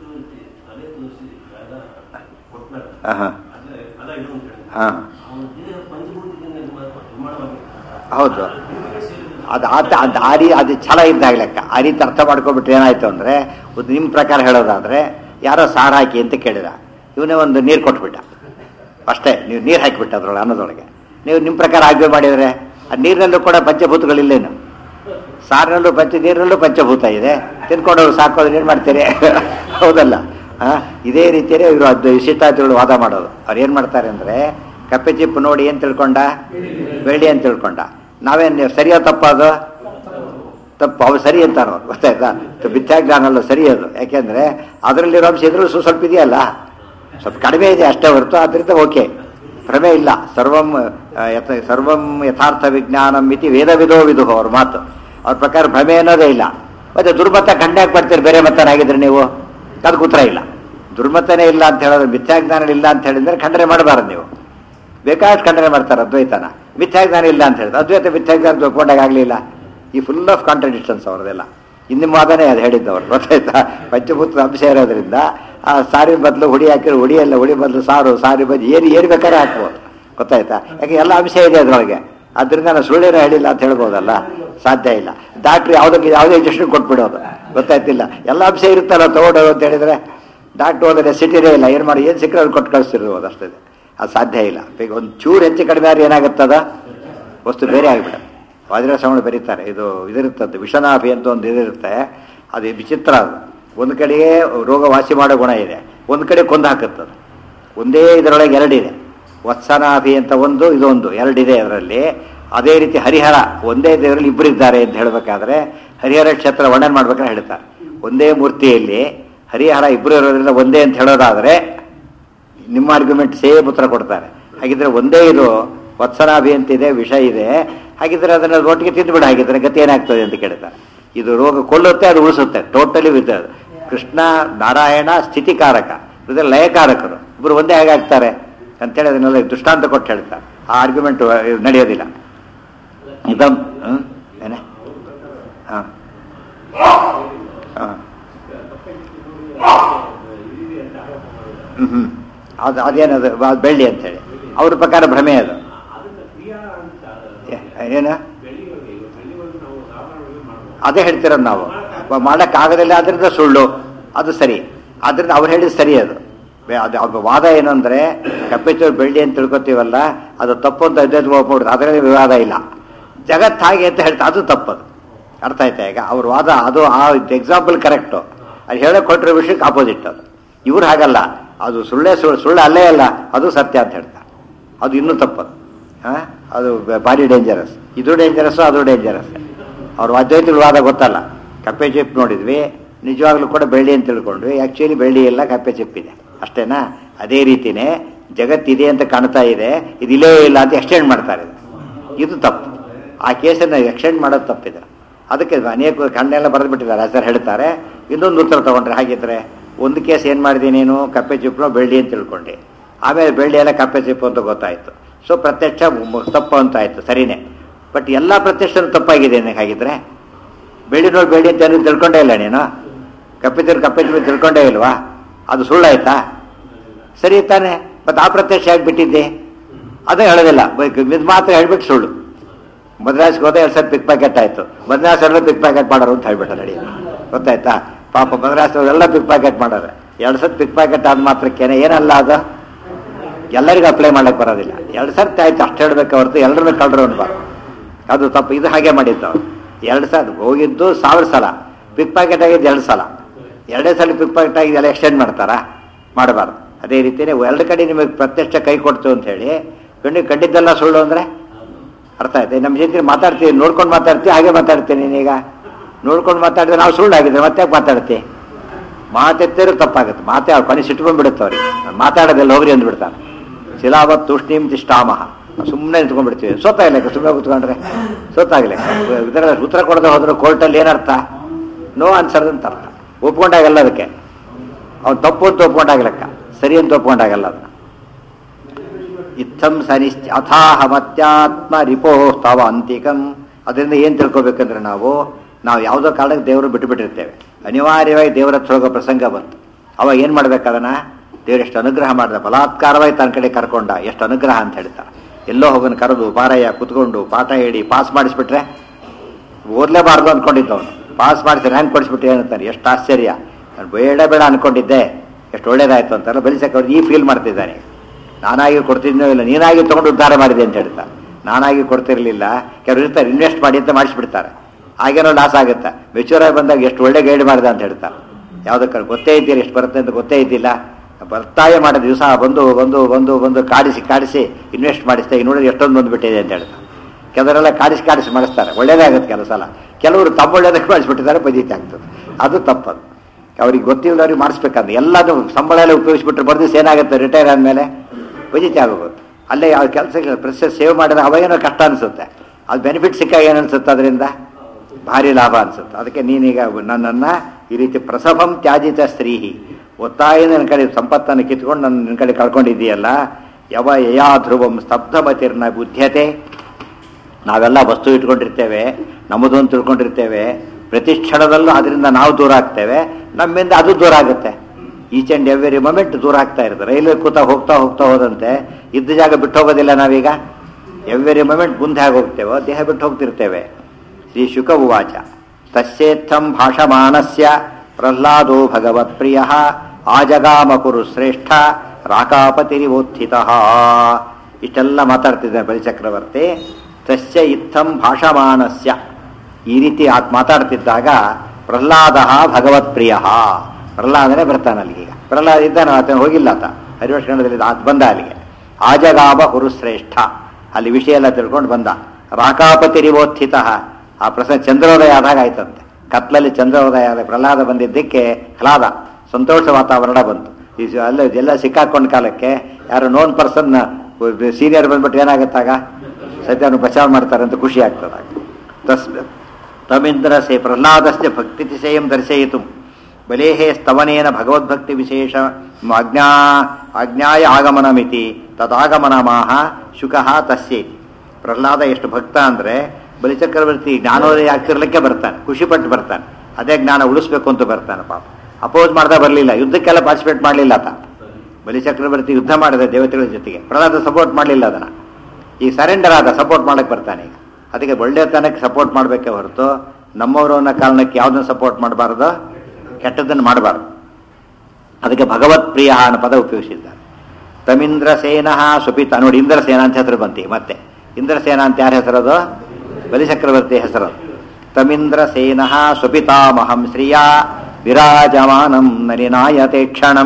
ಹಾಂ ಹಾಂ ಹೌದು ಅದು ಆತ ಅದು ಆ ರೀ ಅದು ಛಲ ಇದ್ದಾಗ ಲೆಕ್ಕ ಆ ರೀತಿ ಅರ್ಥ ಮಾಡ್ಕೊಬಿಟ್ರೆ ಏನಾಯ್ತು ಅಂದರೆ ನಿಮ್ಮ ಪ್ರಕಾರ ಹೇಳೋದಾದರೆ ಯಾರೋ ಸಾರು ಹಾಕಿ ಅಂತ ಕೇಳಿದ ಇವನೇ ಒಂದು ನೀರು ಕೊಟ್ಬಿಟ್ಟ ಅಷ್ಟೇ ನೀವು ನೀರು ಹಾಕಿಬಿಟ್ಟ ಅದ್ರೊಳಗೆ ಅನ್ನದೊಳಗೆ ನೀವು ನಿಮ್ಮ ಪ್ರಕಾರ ಆಯ್ಕೆ ಮಾಡಿದರೆ ಆ ನೀರಿನಲ್ಲೂ ಕೂಡ ಪಂಚಭೂತಗಳಿಲ್ಲೇನು ಸಾರಿನಲ್ಲೂ ಪಂಚ ನೀರಿನಲ್ಲೂ ಪಂಚಭೂತ ಇದೆ ತಿನ್ಕೊಂಡವ್ರು ಸಾಕೋದ್ರೆ ಏನು ಮಾಡ್ತೀರಿ ಹೌದಲ್ಲ ಆ, ಇದೇ ರೀತಿಯೇ ಇವರು ಅದು ವಿಶಿಷ್ಟಾರ್ಥಿಗಳು ವಾದ ಮಾಡೋದು ಅವ್ರು ಏನು ಮಾಡ್ತಾರೆ ಅಂದರೆ ಕಪ್ಪೆ ಚಿಪ್ಪು ನೋಡಿ ಏನು ತಿಳ್ಕೊಂಡ ಬೆಳ್ಳಿ ಅಂತ ತಿಳ್ಕೊಂಡ ನಾವೇನು ಸರಿಯೋ ತಪ್ಪದು ತಪ್ಪು ಅವ್ರು ಸರಿ ಅಂತಾರ ಅವ್ರು ಗೊತ್ತಾಯ್ತಾ ಮಿಥ್ಯಾಜ್ಞಾನ ಅಲ್ಲ ಸರಿ ಅದು ಯಾಕೆಂದ್ರೆ ಅದರಲ್ಲಿರೋ ಅಂಶ ಇದ್ರೂ ಸ್ವಲ್ಪ ಸ್ವಲ್ಪ ಇದೆಯಲ್ಲ ಸ್ವಲ್ಪ ಕಡಿಮೆ ಇದೆ ಅಷ್ಟೇ ಹೊರತು ಅದರಿಂದ ಓಕೆ ಭ್ರಮೆ ಇಲ್ಲ ಸರ್ವಂ ಆ, ಯಥ ಸರ್ವಂ ಯಥಾರ್ಥ ವಿಜ್ಞಾನಂ ಮಿತಿ ವೇದವಿದೋ ವಿದು ಅವ್ರ ಮಾತು ಅವ್ರ ಪ್ರಕಾರ ಭ್ರಮೆ ಅನ್ನೋದೇ ಇಲ್ಲ ಮತ್ತೆ ದುರ್ಮತ ಕಂಡಾಕ್ ಬರ್ತೀರಿ ಬೇರೆ ಮತನಾಗಿದ್ರೆ ನೀವು ಅದಕ್ಕೆ ಉತ್ತರ ಇಲ್ಲ ದುರ್ಮತನೇ ಇಲ್ಲ ಅಂತ ಹೇಳೋದು ಮಿಥ್ಯಾಜ್ಞಾನ ಇಲ್ಲ ಅಂತ ಹೇಳಿದ್ರೆ ಖಂಡನೆ ಮಾಡಬಾರದು ನೀವು ಬೇಕಾದಷ್ಟು ಖಂಡನೆ ಮಾಡ್ತಾರೆ ಅದ್ವೈತನ ಮಿಥ್ಯಾಜ್ಞಾನ ಇಲ್ಲ ಅಂತ ಹೇಳಿದ್ರೆ ಅದ್ವೈತ ಮಿಥ್ಯಾಜ್ಞಾನ ಒಪ್ಕೊಂಡಾಗ ಆಗಲಿಲ್ಲ ಈ ಫುಲ್ ಆಫ್ ಕಾಂಟ್ರಡಿಕ್ಷನ್ಸ್ ಅವ್ರದೆಲ್ಲ ಇನ್ನು ಮಾದನೇ ಅದು ಹೇಳಿದ್ದವ್ರು ಗೊತ್ತಾಯ್ತಾ ಪಂಚಭೂತದ ಅಂಶ ಇರೋದ್ರಿಂದ ಆ ಸಾರಿ ಬದಲು ಹುಡಿ ಹಾಕಿರೋ ಹುಡಿ ಎಲ್ಲ ಹುಡಿ ಬದಲು ಸಾರು ಸಾರಿ ಬಜ್ಜಿ ಏನು ಏನು ಬೇಕಾದ್ರೆ ಹಾಕ್ಬೋದು ಗೊತ್ತಾಯ್ತಾ ಯಾಕೆ ಎಲ್ಲ ಅಂಶ ಇದೆ ಅದರೊಳಗೆ ಅದರಿಂದ ನಾನು ಸುಳ್ಳೇನೋ ಹೇಳಿಲ್ಲ ಅಂತ ಹೇಳ್ಬೋದಲ್ಲ ಸಾಧ್ಯ ಇಲ್ಲ ಡಾಕ್ಟ್ರು ಯಾವುದಕ್ಕೆ ಯಾವುದೇ ಇಂಜೆಕ್ಷನ್ ಕೊಟ್ಬಿಡೋದು ಗೊತ್ತಾಯ್ತಿಲ್ಲ ಎಲ್ಲ ಅಂಶ ಇರುತ್ತಲ್ಲ ತಗೊಂಡೋದು ಅಂತ ಹೇಳಿದ್ರೆ ಡಾಕ್ಟ್ರು ಹೋದ್ರೆ ಸಿಟಿರೇ ಇಲ್ಲ ಏನು ಮಾಡಿ ಏನು ಸಿಕ್ಕರೆ ಅದು ಕೊಟ್ಟು ಕಳಿಸ್ತಿರ್ಬೋದು ಅಷ್ಟೇ ಅದು ಸಾಧ್ಯ ಇಲ್ಲ ಈಗ ಒಂದು ಚೂರು ಹೆಚ್ಚು ಕಡಿಮೆ ಆದ್ರೆ ಏನಾಗುತ್ತದ ವಸ್ತು ಬೇರೆ ಆಗಿಬಿಡುತ್ತೆ ವಜ್ರಶ್ರವಣ ಬರೀತಾರೆ ಇದು ಇದಿರುತ್ತದೆ ವಿಷನಾಭಿ ಅಂತ ಒಂದು ಇದಿರುತ್ತೆ ಅದು ವಿಚಿತ್ರ ಅದು ಒಂದು ಕಡೆಗೆ ರೋಗ ವಾಸಿ ಮಾಡೋ ಗುಣ ಇದೆ ಒಂದು ಕಡೆ ಕೊಂದು ಹಾಕುತ್ತದೆ ಒಂದೇ ಇದರೊಳಗೆ ಎರಡಿದೆ ವತ್ಸನಾಭಿ ಅಂತ ಒಂದು ಇದೊಂದು ಎರಡಿದೆ ಅದರಲ್ಲಿ ಅದೇ ರೀತಿ ಹರಿಹರ ಒಂದೇ ದೇವರಲ್ಲಿ ಇಬ್ಬರಿದ್ದಾರೆ ಅಂತ ಹೇಳಬೇಕಾದ್ರೆ ಹರಿಹರ ಕ್ಷೇತ್ರ ವರ್ಣನೆ ಮಾಡ್ಬೇಕಾದ್ರೆ ಹೇಳ್ತಾರೆ ಒಂದೇ ಮೂರ್ತಿಯಲ್ಲಿ ಹರಿಹರ ಇಬ್ಬರು ಇರೋದ್ರಿಂದ ಒಂದೇ ಅಂತ ಹೇಳೋದಾದ್ರೆ ನಿಮ್ಮ ಆರ್ಗ್ಯುಮೆಂಟ್ ಸೇಮ್ ಉತ್ತರ ಕೊಡ್ತಾರೆ ಹಾಗಿದ್ರೆ ಒಂದೇ ಇದು ವತ್ಸನಾಭಿ ಅಂತಿದೆ ವಿಷ ಇದೆ ಹಾಗಿದ್ರೆ ಅದನ್ನ ಒಟ್ಟಿಗೆ ತಿಂದುಬಿಡ ಹಾಗಿದ್ರೆ ಗತಿ ಏನಾಗ್ತದೆ ಅಂತ ಕೇಳ್ತಾರೆ ಇದು ರೋಗ ಕೊಲ್ಲುತ್ತೆ ಅದು ಉಳಿಸುತ್ತೆ ಟೋಟಲಿ ವಿತ್ ಕೃಷ್ಣ ನಾರಾಯಣ ಸ್ಥಿತಿಕಾರಕ ಇದು ಲಯಕಾರಕರು ಇಬ್ಬರು ಒಂದೇ ಹೇಗಾಗ್ತಾರೆ ಅಂತೇಳಿ ಅದನ್ನೆಲ್ಲ ದೃಷ್ಟಾಂತ ಕೊಟ್ಟು ಹೇಳ್ತಾರೆ ಆ ಆರ್ಗ್ಯುಮೆಂಟ್ ನಡೆಯೋದಿಲ್ಲ ಇದಂ ಹ್ಮ್? ಏನೇ ಹಾಂ ಹಾಂ ಹ್ಮ್ ಹ್ಮ್ ಅದು ಅದೇನದು ಅದು ಬೆಳ್ಳಿ ಅಂತೇಳಿ ಅವ್ರ ಪ್ರಕಾರ ಭ್ರಮೆ ಅದು ಅದಕ್ಕೆ ಕ್ರಿಯಾ ಅಂತ ಏ- ಏನು ಬೆಳ್ಳಿ ಒಳಗೆ ಈಗ ಬೆಳ್ಳಿ ಒಳಗೆ ನಾವು ಆಭರಣಗಳನ್ನು ಮಾಡ್ಬೋದು ಅದೇ ಹೇಳ್ತಿರೋದು ನಾವು ಮಾಡೋಕ್ಕಾಗದಿಲ್ಲ ಅದರಿಂದ ಸುಳ್ಳು ಅದು ಸರಿ ಆದ್ರಿಂದ ಅವ್ರು ಹೇಳಿದ ಸರಿ ಅದು ಬೆ- ಅದು ಅವ್ರ ವಾದ ಏನು ಅಂದ್ರೆ ಕಪ್ಪೆಚೂರು ಬೆಳ್ಳಿ ಅಂತ ತಿಳ್ಕೊತೀವಲ್ಲ ಅದು ತಪ್ಪು ಅಂತ ಅದ್ವೈತ ಒಪ್ಪಿಬಿಡುದು ಅದರಲ್ಲಿ ವಿವಾದ ಇಲ್ಲ ಜಗತ್ತು ಹಾಗೆ ಅಂತ ಹೇಳ್ತಾ ಅದು ತಪ್ಪದು ಅರ್ಥ ಆಯ್ತಾ ಈಗ ಅವ್ರ ವಾದ ಅದು ಆ ಎಕ್ಸಾಂಪಲ್ ಕರೆಕ್ಟು ಅದು ಹೇಳಕ್ ಕೊಟ್ಟಿರೋ ವಿಷಯಕ್ಕೆ ಆಪೋಸಿಟ್ ಅದು ಇವ್ರು ಹಾಗಲ್ಲ ಅದು ಸುಳ್ಳೇ ಸುಳ್ಳು ಸುಳ್ಳು ಅಲ್ಲೇ ಅಲ್ಲ ಅದು ಸತ್ಯ ಅಂತ ಹೇಳ್ತಾರೆ ಅದು ಇನ್ನೂ ತಪ್ಪದು ಹಾ ಅದು ಭಾರಿ ಡೇಂಜರಸ್ ಇದು ಡೇಂಜರಸ್ ಅದು ಡೇಂಜರಸ್ ಅವ್ರ ಅದ್ವೈತಗಳ ವಾದ ಗೊತ್ತಲ್ಲ ಕಪ್ಪೆ ಚಿಪ್ ನೋಡಿದ್ವಿ ನಿಜವಾಗ್ಲೂ ಕೂಡ ಬೆಳ್ಳಿ ಅಂತ ತಿಳ್ಕೊಂಡ್ವಿ ಆ್ಯಕ್ಚುಲಿ ಬೆಳ್ಳಿ ಎಲ್ಲ ಕಪ್ಪೆ ಚಿಪ್ ಇದೆ ಅಷ್ಟೇನಾ ಅದೇ ರೀತಿನೇ ಜಗತ್ತಿದೆ ಅಂತ ಕಾಣ್ತಾ ಇದೆ ಇದಿಲ್ಲೇ ಇಲ್ಲ ಅಂತ ಎಕ್ಸ್ಟೆಂಡ್ ಮಾಡ್ತಾರೆ ಇದು ತಪ್ಪು ಆ ಕೇಸನ್ನು ಎಕ್ಸ್ಟೆಂಡ್ ಮಾಡೋದು ತಪ್ಪಿದೆ ಅದಕ್ಕೆ ಅನೇಕ ಕಣ್ಣೆಲ್ಲ ಬರೆದು ಬಿಟ್ಟಿದ್ದಾರೆ ಸರ್ ಹೇಳ್ತಾರೆ ಇನ್ನೊಂದು ಉತ್ತರ ತಗೊಂಡ್ರೆ ಹಾಗಿದ್ರೆ ಒಂದು ಕೇಸ್ ಏನು ಮಾಡಿದೆ ನೀನು ಕಪ್ಪೆ ಚಿಪ್ಪು ಬೆಳ್ಳಿ ಅಂತ ತಿಳ್ಕೊಂಡೆ ಆಮೇಲೆ ಬೆಳ್ಳಿ ಎಲ್ಲ ಕಪ್ಪೆ ಚಿಪ್ಪು ಅಂತ ಗೊತ್ತಾಯ್ತು ಸೊ ಪ್ರತ್ಯಕ್ಷ ಮ- ತಪ್ಪು ಅಂತ ಆಯ್ತು ಸರಿನೇ ಬಟ್ ಎಲ್ಲ ಪ್ರತ್ಯಕ್ಷ ತಪ್ಪಾಗಿದೆ ನಿನಗೆ ಹಾಗಿದ್ರೆ ಬೆಳ್ಳಿ ನೋಡಿ ಬೆಳ್ಳಿ ಅಂತ ಏನು ತಿಳ್ಕೊಂಡೇ ಇಲ್ಲ ನೀನು ಕಪ್ಪೆ ತಿರು ಕಪ್ಪೆ ಚಿಪ್ಪು ತಿಳ್ಕೊಂಡೇ ಇಲ್ವಾ ಅದು ಸುಳ್ಳಾಯ್ತಾ ಸರಿ ತಾನೆ ಮತ್ತೆ ಆ ಪ್ರತ್ಯಕ್ಷ ಆಗಿಬಿಟ್ಟಿದ್ದೆ ಅದೇ ಹೇಳೋದಿಲ್ಲ ಇದು ಮಾತ್ರ ಹೇಳ್ಬಿಟ್ಟು ಸುಳ್ಳು ಮದ್ರಾಸ್ಗೆ ಹೋದ ಎರಡು ಸಲ ಪಿಕ್ ಪ್ಯಾಕೆಟ್ ಆಯ್ತು ಮದ್ರಾಸ್ ಎಲ್ಲ ಪಿಕ್ ಪ್ಯಾಕೆಟ್ ಮಾಡೋರು ಅಂತ ಹೇಳ್ಬಿಟ್ಟ ನಡಿ ಗೊತ್ತಾಯ್ತಾ ಪಾಪ ಮದ್ರಾಸ್ ಎಲ್ಲ ಪಿಕ್ ಪ್ಯಾಕೆಟ್ ಮಾಡೋರೆ ಎರಡು ಸತ್ ಪಿಕ್ ಪ್ಯಾಕೆಟ್ ಆದ ಮಾತ್ರಕ್ಕೇನೆ ಏನಲ್ಲ ಅದು ಎಲ್ಲರಿಗೂ ಅಪ್ಲೈ ಮಾಡಕ್ ಬರೋದಿಲ್ಲ ಎರಡು ಸರ್ತಿ ಆಯ್ತು ಅಷ್ಟು ಹೇಳ್ಬೇಕು ಹೊರತು ಎಲ್ಲರನ್ನೂ ಕಳ್ರು ಅನ್ಬಾರ್ದು ಅದು ತಪ್ಪು ಇದು ಹಾಗೆ ಮಾಡಿದ್ದು ಅವ್ರು ಎರಡು ಸಲ ಹೋಗಿದ್ದು ಸಾವಿರ ಸಲ ಪಿಕ್ ಪ್ಯಾಕೆಟ್ ಆಗಿದ್ದು ಎರಡು ಸಲ ಎರಡೇ ಸಲ ಪಿಕ್ ಪ್ಯಾಕೆಟ್ ಆಗಿದೆ ಎಲ್ಲ ಎಕ್ಸ್ಟೆಂಡ್ ಮಾಡ್ತಾರಾ ಮಾಡಬಾರ್ದು ಅದೇ ರೀತಿಯೇ ಎರಡು ಕಡೆ ನಿಮಗೆ ಪ್ರತ್ಯಕ್ಷ ಕೈ ಕೊಡ್ತು ಅಂತ ಹೇಳಿ ಕಣ್ಣು ಕಂಡಿದ್ದೆಲ್ಲ ಸುಳ್ಳು ಅಂದರೆ ಅರ್ಥ ಆಯ್ತು ನಮ್ಮ ಜೊತೆ ಮಾತಾಡ್ತೀವಿ ನೋಡ್ಕೊಂಡು ಮಾತಾಡ್ತೀವಿ ಹಾಗೆ ಮಾತಾಡ್ತೀನಿ ನೀನೀಗ ನೋಡ್ಕೊಂಡು ಮಾತಾಡಿದ್ರೆ ನಾವು ಸುಳ್ಳು ಆಗಿದ್ರೆ ಮತ್ತೆ ಯಾಕೆ ಮಾತಾಡ್ತಿ ಮಾತೆತ್ತಿರೋ ತಪ್ಪಾಗುತ್ತೆ ಮಾತೆ ಅವ್ರು ಕೊನೆ ಸಿಟ್ಟು ಬಂದ್ಬಿಡುತ್ತೆ ಅವ್ರಿಗೆ ಮಾತಾಡೋದೆಲ್ಲ ಹೋಗ್ರಿ ಅಂದ್ಬಿಡ್ತಾರೆ ಶಿಲಾವತ್ ತೂಷ್ಣೀಂ ತಿಷ್ಟಾಮಹ ಸುಮ್ಮನೆ ನಿಂತ್ಕೊಂಡ್ಬಿಡ್ತೀವಿ ಸೋತಾಗ್ಲಿಕ್ಕೆ ಸುಮ್ಮನೆ ಕೂತ್ಕೊಂಡ್ರೆ ಸೋತಾಗ್ಲಿ ಇದರ ಉತ್ತರ ಕೊಡದೆ ಹೋದ್ರೆ ಕೋರ್ಟಲ್ಲಿ ಏನರ್ಥ ನೋ ಆನ್ಸರ್ ಅಂತ ಅರ್ಥ ಒಪ್ಕೊಂಡಾಗಲ್ಲ ಅದಕ್ಕೆ ಅವ್ನು ತಪ್ಪು ಅಂತ ಒಪ್ಕೊಂಡಾಗಲಕ್ಕ ಸರಿ ಅಂತ ಒಪ್ಕೊಂಡಾಗಲ್ಲ ಅದನ್ನ ಇತ್ತಂ ಸನಿಶ್ಚ ಅಥಾಹಮತ್ಯಾತ್ಮ ರಿಪೋ ತವ ಅಂತಿಕಂ ಅದರಿಂದ ಏನು ತಿಳ್ಕೊಬೇಕಂದ್ರೆ ನಾವು ನಾವು ಯಾವುದೋ ಕಾರಣಕ್ಕೆ ದೇವರು ಬಿಟ್ಟು ಬಿಟ್ಟಿರ್ತೇವೆ ಅನಿವಾರ್ಯವಾಗಿ ದೇವರ ಹತ್ರ ಹೋಗೋ ಪ್ರಸಂಗ ಬಂತು ಅವಾಗ ಏನು ಮಾಡ್ಬೇಕದನ್ನ ದೇವರು ಎಷ್ಟು ಅನುಗ್ರಹ ಮಾಡಿದ ಬಲಾತ್ಕಾರವಾಗಿ ತನ್ನ ಕಡೆ ಕರ್ಕೊಂಡ ಎಷ್ಟು ಅನುಗ್ರಹ ಅಂತ ಹೇಳ್ತಾರೆ ಎಲ್ಲೋ ಹೋಗೋನು ಕರೆದು ಪಾರಯ್ಯ ಕುತ್ಕೊಂಡು ಪಾಠ ಹೇಳಿ ಪಾಸ್ ಮಾಡಿಸ್ಬಿಟ್ರೆ ಓದಲೇಬಾರ್ದು ಅನ್ಕೊಂಡಿದ್ದ ಅವನು ಪಾಸ್ ಮಾಡಿಸಿ ರ್ಯಾಂಕ್ ಕೊಡಿಸ್ಬಿಟ್ಟು ಏನಂತಾನೆ ಎಷ್ಟು ಆಶ್ಚರ್ಯ ನಾನು ಬೇಡ ಬೇಡ ಅನ್ಕೊಂಡಿದ್ದೆ ಎಷ್ಟು ಒಳ್ಳೇದಾಯ್ತು ಅಂತೆಲ್ಲ ಬೆಳೆಸಕ್ಕೆ ಅವ್ರು ಈ ಫೀಲ್ ಮಾಡ್ತಿದ್ದಾನೆ ನಾನಾಗಿ ಕೊಡ್ತಿದ್ನೋ ಇಲ್ಲ ನೀನಾಗಿ ತಗೊಂಡು ಉದ್ಧಾರ ಮಾಡಿದೆ ಅಂತ ಹೇಳ್ತಾರೆ ನಾನಾಗಿ ಕೊಡ್ತಿರ್ಲಿಲ್ಲ ಕೆಲವರು ಇರ್ತಾರೆ ಇನ್ವೆಸ್ಟ್ ಮಾಡಿ ಅಂತ ಮಾಡಿಸ್ಬಿಡ್ತಾರೆ ಆಗೇನೋ ಲಾಸ್ ಆಗುತ್ತೆ ಮೆಚೂರ್ ಆಗಿ ಬಂದಾಗ ಎಷ್ಟು ಒಳ್ಳೆ ಗೈಡ್ ಮಾಡಿದೆ ಅಂತ ಹೇಳ್ತಾರೆ ಯಾವುದಕ್ಕೆ ಗೊತ್ತೇ ಇದ್ದೀರಿ ಎಷ್ಟು ಬರುತ್ತೆ ಅಂತ ಗೊತ್ತೇ ಇದ್ದಿಲ್ಲ ಬರ್ತಾಯ ಮಾಡಿದ ದಿವಸ ಬಂದು ಬಂದು ಬಂದು ಬಂದು ಕಾಡಿಸಿ ಕಾಡಿಸಿ ಇನ್ವೆಸ್ಟ್ ಮಾಡಿಸ್ತಾ ಈಗ ನೋಡಿದ್ರೆ ಎಷ್ಟೊಂದು ಬಂದುಬಿಟ್ಟಿದೆ ಅಂತ ಹೇಳ್ತಾರೆ ಕೆಲವರೆಲ್ಲ ಕಾಡಿಸಿ ಕಾಡಿಸಿ ಮಾಡಿಸ್ತಾರೆ ಒಳ್ಳೇದೇ ಆಗುತ್ತೆ ಕೆಲವು ಸಲ ಕೆಲವರು ತಮ್ಮ ಒಳ್ಳೇದಕ್ಕೆ ಮಾಡಿಸ್ಬಿಟ್ಟಿದ್ದಾರೆ ಬದೀತಿ ಆಗ್ತದೆ ಅದು ತಪ್ಪದು ಅವ್ರಿಗೆ ಗೊತ್ತಿಲ್ಲದವ್ರಿಗೆ ಮಾಡಿಸ್ಬೇಕಂದ್ರೆ ಎಲ್ಲದೂ ಸಂಬಳ ಎಲ್ಲ ಉಪಯೋಗಿಸ್ಬಿಟ್ರೆ ಬರ್ದಿವ್ಸ ಏನಾಗುತ್ತೆ ರಿಟೈರ್ ಆದಮೇಲೆ ಬದೀತಿ ಆಗೋಗುತ್ತೆ ಅಲ್ಲೇ ಯಾವ ಕೆಲಸ ಪ್ರೆಸಸ್ ಸೇವ್ ಮಾಡಿದ್ರೆ ಅವಾಗೇನೋ ಕಷ್ಟ ಅನಿಸುತ್ತೆ ಅದು ಬೆನಿಫಿಟ್ ಸಿಕ್ಕಾಗ ಏನು ಅನ್ಸುತ್ತೆ ಅದರಿಂದ ಭಾರಿ ಲಾಭ ಅನ್ಸುತ್ತೆ ಅದಕ್ಕೆ ನೀನೀಗ ನನ್ನನ್ನು ಈ ರೀತಿ ಪ್ರಸಭಂ ತ್ಯಾಜಿತ ಸ್ತ್ರೀಹಿ ಒತ್ತಾಯ ನನ್ನ ಕಡೆ ಸಂಪತ್ತನ್ನು ಕಿತ್ಕೊಂಡು ನನ್ನ ನಿನ್ನ ಕಡೆ ಕಳ್ಕೊಂಡಿದ್ದೀಯಲ್ಲ ಯವ ಯಯಾ ಧ್ರುವಂ ಸ್ತಬ್ಧಮತಿರ್ನ ಬುದ್ಧ್ಯತೆ ನಾವೆಲ್ಲ ವಸ್ತು ಇಟ್ಕೊಂಡಿರ್ತೇವೆ ನಮ್ಮದು ಅಂತ ತಿಳ್ಕೊಂಡಿರ್ತೇವೆ ಪ್ರತಿ ಕ್ಷಣದಲ್ಲೂ ಅದರಿಂದ ನಾವು ದೂರ ಆಗ್ತೇವೆ ನಮ್ಮಿಂದ ಅದು ದೂರ ಆಗುತ್ತೆ ಈಚ್ ಆ್ಯಂಡ್ ಎವ್ರಿ ಮೊಮೆಂಟ್ ದೂರ ಆಗ್ತಾ ಇರುತ್ತೆ ರೈಲ್ವೆ ಕೂತ ಹೋಗ್ತಾ ಹೋಗ್ತಾ ಹೋದಂತೆ ಇದ್ದ ಜಾಗ ಬಿಟ್ಟು ಹೋಗೋದಿಲ್ಲ ನಾವೀಗ ಎವ್ರಿ ಮೊಮೆಂಟ್ ಮುಂದೆ ಆಗಿ ಹೋಗ್ತೇವೋ ದೇಹ ಬಿಟ್ಟು ಹೋಗ್ತಿರ್ತೇವೆ ಶ್ರೀ ಶುಕ ಉವಾಚ ತಸ್ಯೇತ್ಥಂ ಭಾಷಮಾನಸ್ಯ ಪ್ರಹ್ಲಾದೋ ಭಗವತ್ಪ್ರಿಯ ಆಜಗಾಮ ಕುರು ಶ್ರೇಷ್ಠ ರಾಕಾಪತಿರಿವೋತ್ಥಿತ ಇಷ್ಟೆಲ್ಲ ಮಾತಾಡ್ತಿದ್ದಾನೆ ಬಲಿಚಕ್ರವರ್ತಿ ತಸ್ಯ ಇತ್ತಂ ಭಾಷಮಾನಸ್ಯ ಈ ರೀತಿ ಆತ್ ಮಾತಾಡ್ತಿದ್ದಾಗ ಪ್ರಹ್ಲಾದ ಭಗವತ್ಪ್ರಿಯ ಪ್ರಹ್ಲಾದನೇ ಬರ್ತಾನೆ ಅಲ್ಲಿಗೆ ಪ್ರಹ್ಲಾದ ಇದ್ದಾನೆ ಆತನ ಹೋಗಿಲ್ಲ ಆತ ಹರಿವರ್ಷಣದಲ್ಲಿ ಆತ ಬಂದ ಅಲ್ಲಿಗೆ ಆಜಗಾಮ ಕುರುಶ್ರೇಷ್ಠ ಅಲ್ಲಿ ವಿಷಯ ಎಲ್ಲ ತಿಳ್ಕೊಂಡು ಬಂದ ರಾಕಾಪತಿರಿವೋತ್ಥಿತ ಆ ಪ್ರಸಂಗ ಚಂದ್ರೋದಯ ಆದಾಗ ಆಯ್ತಂತೆ ಕತ್ಲಲ್ಲಿ ಚಂದ್ರೋದಯ ಆದ ಪ್ರಹ್ಲಾದ ಬಂದಿದ್ದಕ್ಕೆ ಹ್ಲಾದ ಸಂತೋಷ ವಾತಾವರಣ ಬಂತು ಈ ಸ- ಅಲ್ಲ ಎಲ್ಲ ಸಿಕ್ಕಾಕೊಂಡ ಕಾಲಕ್ಕೆ ಯಾರು ನೋನ್ ಪರ್ಸನ್ ಸೀನಿಯರ್ ಬಂದ್ಬಿಟ್ಟು ಏನಾಗುತ್ತಾಗ ಸದ್ಯವನ್ನು ಬಚಾವ್ ಮಾಡ್ತಾರೆ ಅಂತ ಖುಷಿ ಆಗ್ತದೆ ತಸ್ ತಮಿಂದ್ರ ಸೇ ಪ್ರಹ್ಲಾದಸ್ಯ ಭಕ್ತಿತಿಶಯಂ ದರ್ಶಯಿತು ಬಲೇಹೇ ಸ್ತವನೇನ ಭಗವದ್ಭಕ್ತಿ ವಿಶೇಷ ಆಜ್ಞಾ ಆಜ್ಞಾಯ ಆಗಮನಮಿತಿ ತದಾಗಮನಮಾಹ ಶುಕಃ ತಸ್ಯೇತಿ ಪ್ರಹ್ಲಾದ ಎಷ್ಟು ಭಕ್ತ ಅಂದ್ರೆ ಬಲಿಚಕ್ರವರ್ತಿ ಜ್ಞಾನೋದಯ ಆಗ್ತಿರ್ಲಿಕ್ಕೆ ಬರ್ತಾನೆ ಖುಷಿ ಪಟ್ಟು ಬರ್ತಾನೆ ಅದೇ ಜ್ಞಾನ ಉಳಿಸ್ಬೇಕು ಅಂತ ಬರ್ತಾನೆ ಪಾಪ ಅಪೋಸ್ ಮಾಡ್ದ ಬರಲಿಲ್ಲ ಯುದ್ಧಕ್ಕೆಲ್ಲ ಪಾರ್ಟಿಸಿಪೇಟ್ ಮಾಡಲಿಲ್ಲ ಆತ ಬಲಿಚಕ್ರವರ್ತಿ ಯುದ್ಧ ಮಾಡಿದ ದೇವತೆಗಳ ಜೊತೆಗೆ ಪ್ರಹ್ಲಾದ ಸಪೋರ್ಟ್ ಮಾಡಲಿಲ್ಲ ಅದನ್ನ ಈ ಸರೆಂಡರ್ ಆದ ಸಪೋರ್ಟ್ ಮಾಡಕ್ಕೆ ಬರ್ತಾನೆ ಈಗ ಅದಕ್ಕೆ ಒಳ್ಳೆತನಕ್ಕೆ ಸಪೋರ್ಟ್ ಮಾಡಬೇಕೇ ಹೊರತು ನಮ್ಮವರು ಅನ್ನೋ ಕಾರಣಕ್ಕೆ ಯಾವುದನ್ನು ಸಪೋರ್ಟ್ ಮಾಡಬಾರ್ದು ಕೆಟ್ಟದ್ದನ್ನು ಮಾಡಬಾರ್ದು ಅದಕ್ಕೆ ಭಗವತ್ ಪ್ರಿಯ ಅನ್ನೋ ಪದ ಉಪಯೋಗಿಸಿದ್ದಾರೆ ತಮಿಂದ್ರಸೇನ ಸುಪಿತ ನೋಡಿ ಇಂದ್ರಸೇನ ಅಂತ ಹೆಸರು ಬಂತಿ ಮತ್ತೆ ಇಂದ್ರಸೇನ ಅಂತ ಯಾರ ಹೆಸರದು ಬಲಿಚಕ್ರವರ್ತಿ ಹೆಸರು ತಮಿಂದ್ರಸೇನ ಸುಪಿತಾಮಹಂ ಶ್ರಿಯ ವಿರಾಜಮಾನಂ ನರಿನಾಯತೆ ಕ್ಷಣಂ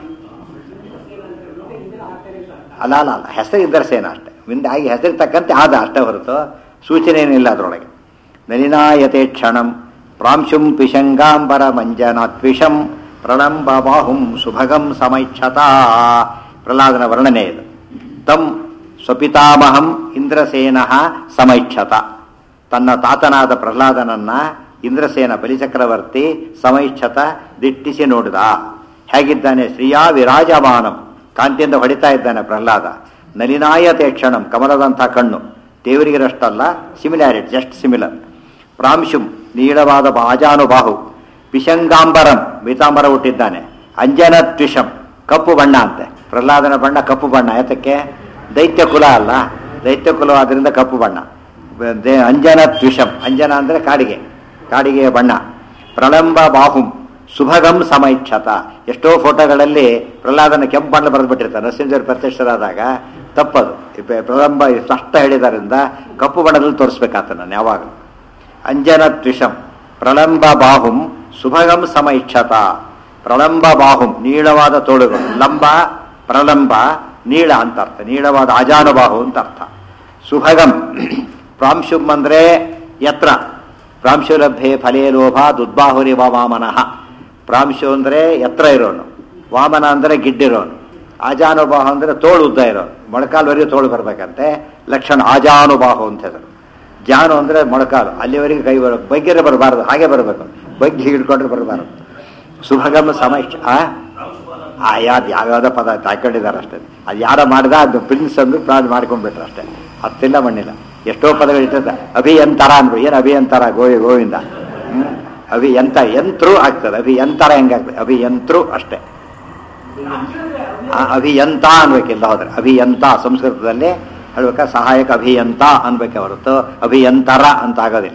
ಅಲ್ಲ ಅಲ್ಲ ಅಲ್ಲ ಹೆಸರು ಇಂದ್ರಸೇನ ಅಷ್ಟೇ ಮುಂದೆ ಆಗಿ ಹೆಸರಿಗೆ ತಕ್ಕಂತೆ ಆದ ಅಷ್ಟೇ ಹೊರತು ಸೂಚನೆ ಏನಿಲ್ಲ ಅದರೊಳಗೆ ನಲಿನಾಯತೆ ಕ್ಷಣಂ ಪ್ರಾಂಶುಂ ಪಿಶಂಗಾಂಬರ ಮಂಜನಾತ್ವಿಷಂ ಪ್ರಣಂಬ ಬಾಹುಂ ಸುಭಗಂ ಸಮೈಚ್ಛತಾ ಪ್ರಹ್ಲಾದನ ವರ್ಣನೆ ಇದು ತಂ ಸ್ವಪಿತಾಮಹಂ ಇಂದ್ರಸೇನ ಸಮೈಚ್ಛತ ತನ್ನ ತಾತನಾದ ಪ್ರಹ್ಲಾದನನ್ನ ಇಂದ್ರಸೇನ ಬಲಿಚಕ್ರವರ್ತಿ ಸಮೈಚ್ಛತ ದಿಟ್ಟಿಸಿ ನೋಡಿದ ಹೇಗಿದ್ದಾನೆ ಶ್ರೀಯಾ ವಿರಾಜಮಾನಂ ಕಾಂತಿಯಿಂದ ಹೊಡಿತಾ ಇದ್ದಾನೆ ಪ್ರಹ್ಲಾದ ನಲಿನಾಯತೆ ಕ್ಷಣಂ ಕಮಲದಂಥ ಕಣ್ಣು ದೇವರಿಗಿರಷ್ಟಲ್ಲ ಸಿಮಿಲಾರಿಟಿ ಜಸ್ಟ್ ಸಿಮಿಲರ್ ಪ್ರಾಂಶುಂ ನೀಳವಾದ ಬಾಜಾನುಬಾಹು ಪಿಶಂಗಾಂಬರಂ ಪೀತಾಂಬರ ಹುಟ್ಟಿದ್ದಾನೆ ಅಂಜನ ತ್ವಿಷಂ ಕಪ್ಪು ಬಣ್ಣ ಅಂತೆ ಪ್ರಹ್ಲಾದನ ಬಣ್ಣ ಕಪ್ಪು ಬಣ್ಣ ಯಾತಕ್ಕೆ ದೈತ್ಯ ಕುಲ ಅಲ್ಲ ದೈತ್ಯ ಕುಲ ಆದ್ರಿಂದ ಕಪ್ಪು ಬಣ್ಣ ದೇ- ಅಂಜನ ತ್ವಿಷಂ ಅಂಜನ ಅಂದ್ರೆ ಕಾಡಿಗೆ ಕಾಡಿಗೆಯ ಬಣ್ಣ ಪ್ರಳಂಬ ಬಾಹುಂ ಸುಭಗಂ ಸಮೈಚ್ಛತ ಎಷ್ಟೋ ಫೋಟೋಗಳಲ್ಲಿ ಪ್ರಹ್ಲಾದನ ಕೆಂಪು ಬಣ್ಣ ಬರೆದ್ಬಿಟ್ಟಿರ್ತಾರೆ ನರಸಿಂಹದೇವರು ಪ್ರತ್ಯಕ್ಷರಾದಾಗ ತಪ್ಪದು ಈ ಪ್ರ- ಪ್ರಳಂಬ ಸ್ಪಷ್ಟ ಹೇಳಿದಾರಿಂದ ಕಪ್ಪು ಬಣ್ಣದಲ್ಲಿ ತೋರಿಸ್ಬೇಕಾತ ನಾನು ಯಾವಾಗಲೂ ಅಂಜನ ತ್ವಿಷಂ ಪ್ರಳಂಬ ಬಾಹುಂ ಸುಭಗಂ ಸಮೈಚ್ಛತ ಪ್ರಳಂಬ ಬಾಹುಂ ನೀಳವಾದ ತೋಳುಗಳು ಲಂಬ ಪ್ರಲಂಬ ನೀಳ ಅಂತ ಅರ್ಥ ನೀಳವಾದ ಅಜಾನುಬಾಹು ಅಂತ ಅರ್ಥ ಸುಭಗಂ ಪ್ರಾಂಶುಂ ಅಂದ್ರೆ ಯತ್ರ ಪ್ರಾಂಶುಲಭ್ಯೆ ಫಲೇ ಲೋಭ ದುದ್ಬಾಹುರಿ ವಾಮನಃ ಪ್ರಾಂಶು ಅಂದ್ರೆ ಎತ್ತರ ಇರೋನು ವಾಮನ ಅಂದ್ರೆ ಗಿಡ್ಡಿರೋನು ಆಜಾನುಬಾಹು ಅಂದ್ರೆ ತೋಳು ಉದ್ದ ಇರೋನು ಮೊಳಕಾಲ್ವರೆಗೂ ತೋಳು ಬರ್ಬೇಕಂತೆ ಲಕ್ಷಣ ಆಜಾನುಬಾಹು ಅಂತ ಹೆಸರು ಜಾನು ಅಂದ್ರೆ ಮೊಳಕಾಲು ಅಲ್ಲಿವರೆಗೆ ಕೈ ಬರ ಬಗ್ಗೆರೆ ಬರಬಾರದು ಹಾಗೆ ಬರಬೇಕು ಬಗ್ಗಿ ಹಿಡ್ಕೊಂಡ್ರೆ ಬರಬಾರದು ಸುಭಗಮ ಸಮೈಕ್ಷ ಆ ಆ ಯಾವ್ದು ಯಾವ್ಯಾವ್ದೋ ಪದ ಹಾಕೊಂಡಿದ್ದಾರೆ ಅಷ್ಟೇ ಅದು ಯಾರ ಮಾಡಿದ ಅದು ಪ್ರಿನ್ಸ್ ಅಂದು ಪ್ರಾಣ ಮಾಡ್ಕೊಂಡ್ಬಿಟ್ರು ಅಷ್ಟೇ ಹತ್ತಿಲ್ಲ ಮಣ್ಣಿಲ್ಲ ಎಷ್ಟೋ ಪದಗಳು ಇರ್ತದೆ ಅಭಿಯಂತರ ಅಂದ್ರು ಏನು ಅಭಿಯಂತರ ಗೋವಿ ಗೋವಿಂದ ಹ್ಮ್? ಅಭಿಯಂತ ಯಂತ್ರು ಆಗ್ತದೆ ಅಭಿಯಂತರ ಹೆಂಗಾಗ್ತದೆ ಅಭಿಯಂತ್ರು ಅಷ್ಟೇ ಆ ಅಭಿಯಂತ ಅನ್ಬೇಕಿಲ್ಲ ಹೋದ್ರೆ ಅಭಿಯಂತ ಸಂಸ್ಕೃತದಲ್ಲಿ ಹೇಳ್ಬೇಕಾ ಸಹಾಯಕ ಅಭಿಯಂತ ಅನ್ಬೇಕೆ ಹೊರತು ಅಭಿಯಂತರ ಅಂತ ಆಗೋದಿಲ್ಲ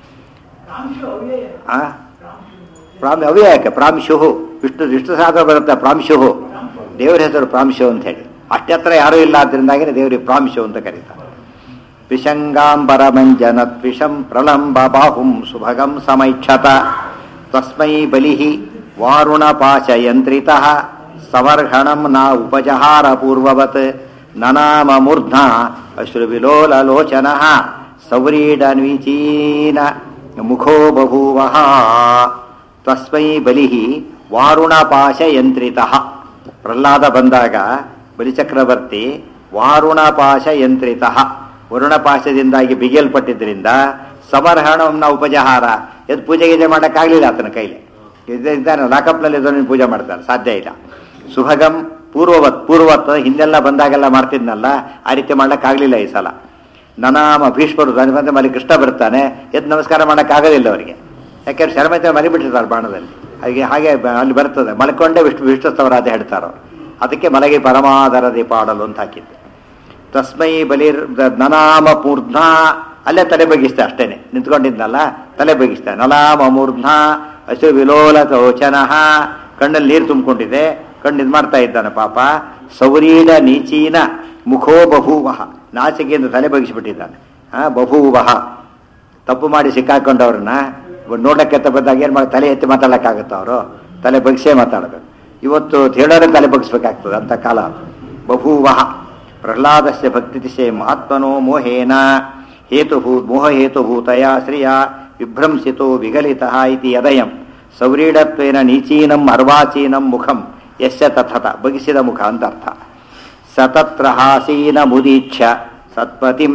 ಆ? ಪ್ರಾಮ್ ಅವ್ಯಯಕ್ಕೆ ಪ್ರಾಂಶುಹು ವಿಷ್ಣು ವಿಷ್ಣು ಸಹಸ್ರ ಬರುತ್ತೆ ಪ್ರಾಂಶುಹು ದೇವರ ಹೆಸರು ಪ್ರಾಂಶು ಅಂತ ಹೇಳಿ ಅಷ್ಟೆತ್ರ ಯಾರೂ ಇಲ್ಲ ಆದ್ರಿಂದಾಗಿ ದೇವರಿಗೆ ಪ್ರಾಂಶು ಅಂತ ಕರೀತಾರೆ ತ್ವಿಷಂಗಾಂಬರಮಂಜನತ್ವಿಷಂ ಪ್ರಲಂಬ ಬಾಹುಂ ಸುಭಗಂ ಸಮೈಕ್ಷತ ತಸ್ಮೈ ಬಲಿಃ ವಾರುಣಪಾಶಯಂತ್ರಿತಃ ಸವರ್ಹಣಂ ನ ಉಪಜಹಾರ ಪೂರ್ವವತ್ ನನಾಮ ಮೂರ್ಧ್ನಾ ಅಶ್ರುವಿಲೋಲಲೋಚನಃ ಸೌರೀಡನ್ವಿಚೀನ ಮುಖೋ ಬಭೂವಃ ತಸ್ಮೈ ಬಲಿಃ ವಾರುಣಪಾಶಯಂತ್ರಿತಃ ಪ್ರಹ್ಲಾದ ಬಂದಾಗ ಬಲಿಚಕ್ರವರ್ತಿ ವಾರುಣಪಾಶಯಂತ್ರಿತಃ ವರುಣಪಾಶದಿಂದಾಗಿ ಬಿಗಿಯಲ್ಪಟ್ಟಿದ್ದರಿಂದ ಸಮರ್ಹಣಂನ ಉಪಜಹಾರ ಎದ್ದು ಪೂಜೆ ಗೀಜೆ ಮಾಡೋಕ್ಕಾಗಲಿಲ್ಲ ಆತನ ಕೈಲಿ ಇದ್ದಾನೆ ಲಾಕಪ್ನಲ್ಲಿ ಇದನ್ನು ಪೂಜೆ ಮಾಡ್ತಾನೆ ಸಾಧ್ಯ ಇಲ್ಲ ಸುಭಗಂ ಪೂರ್ವವತ್ ಪೂರ್ವತ್ ಹಿಂದೆಲ್ಲ ಬಂದಾಗೆಲ್ಲ ಮಾಡ್ತಿದ್ನಲ್ಲ ಆ ರೀತಿ ಮಾಡ್ಲಿಕ್ಕಾಗಲಿಲ್ಲ ಈ ಸಲ ನನಾಮ ಭೀಷ್ಮರು దాని ಬಂದ ಮಲಿ ಕೃಷ್ಣ ಬರ್ತಾನೆ ಎದ್ದು ನಮಸ್ಕಾರ ಮಾಡೋಕ್ಕಾಗೋದಿಲ್ಲ ಅವರಿಗೆ ಯಾಕೆಂದ್ರೆ ಶರಮತೆ ಮಲಿಬಿಟ್ಟಿರ್ತಾರೆ ಬಾಣದಲ್ಲಿ ಹಾಗೆ ಹಾಗೆ ಬ- ಅಲ್ಲಿ ಬರ್ತದೆ ಮಲ್ಕೊಂಡೇ ವಿಷ್ಣು ವಿಷ್ಣುಸ್ತವರಾದ ಹೇಳ್ತಾರೋ ಅದಕ್ಕೆ ಮಲಗಿ ಪರಮಾದರದಿ ಪಾಡಲು ಅಂತ ಹಾಕಿದ್ದು ತಸ್ಮೈ ಬಲಿರ್ ದ- ನನಾಮ ಮೂರ್ಧ್ನ ಅಲ್ಲೇ ತಲೆ ಬಗ್ಗಿಸ್ತಾ ಅಷ್ಟೇನೆ ನಿಂತ್ಕೊಂಡಿದ್ನಲ್ಲ ತಲೆ ಬಗ್ಗಿಸ್ತಾ ನಲಾಮ ಮೂರ್ಧ್ನ ಹಸು ವಿಲೋಲ ತೋಚನಃ ಕಣ್ಣಲ್ಲಿ ನೀರು ತುಂಬಿಕೊಂಡಿದೆ ಕಣ್ಣು ಇದು ಮಾಡ್ತಾ ಇದ್ದಾನೆ ಪಾಪ ಸೌರೀಡ ನೀಚೀನ ಮುಖೋ ಬಭೂವಹ ನಾಚಿಕೆಯಿಂದ ತಲೆ ಬಗ್ಗಿಸಿಬಿಟ್ಟಿದ್ದಾನೆ ಹಾ ಬಭೂವಹ ತಪ್ಪು ಮಾಡಿ ಸಿಕ್ಕಾಕೊಂಡವ್ರನ್ನ ನೋಡಕ್ಕೆ ಎತ್ತ ಬಂದಾಗ ಏನು ಮಾಡಿ ತಲೆ ಎತ್ತಿ ಮಾತಾಡೋಕ್ಕಾಗುತ್ತ ಅವರು ತಲೆ ಬಗ್ಸೇ ಮಾತಾಡಬೇಕು ಇವತ್ತು ಹೇಳೋರೆ ತಲೆ ಬಗ್ಸ್ಬೇಕಾಗ್ತದೆ ಅಂತ ಕಾಲ ಬಭೂವಹ ಪ್ರಹ್ಲಾದಸ್ಯ ಭಕ್ತಿತಿಶೆ ಮಹಾತ್ಮನೋ ಮೋಹೇನ ಹೇತುಭೂ ಮೋಹಹೇತುಭೂತಯ ಶ್ರಿಯ ವಿಭ್ರಂಸಿತೋ ವಿಗಲಿತಃ ಇತಿ ಯದಯಂ ಸೌರೀಡತ್ವೇನ ನೀಚೀನಂ ಅರ್ವಾಚೀನಂ ಮುಖಂ ಯಸ್ಯ ತಥತ ಬಗಿಸಿದ ಮುಖ ಅಂತ ಅರ್ಥ ಸತತ್ರ ಹಾಸೀನ ಮುದೀಚ್ಛ ಸತ್ಪತಿಂ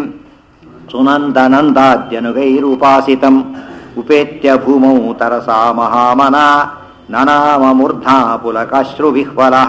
ಸುನಂದನಂದಾದ್ಯನುಗೈರುಪಾಸಿತಂ ಉಪೇತ್ಯ ಭೂಮೌ ತರಸಾ ಮಹಾಮನ ನನಾಮ ಮೂರ್ಧಾ ಪುಲಕಾಶ್ರು ವಿಹ್ವಲಃ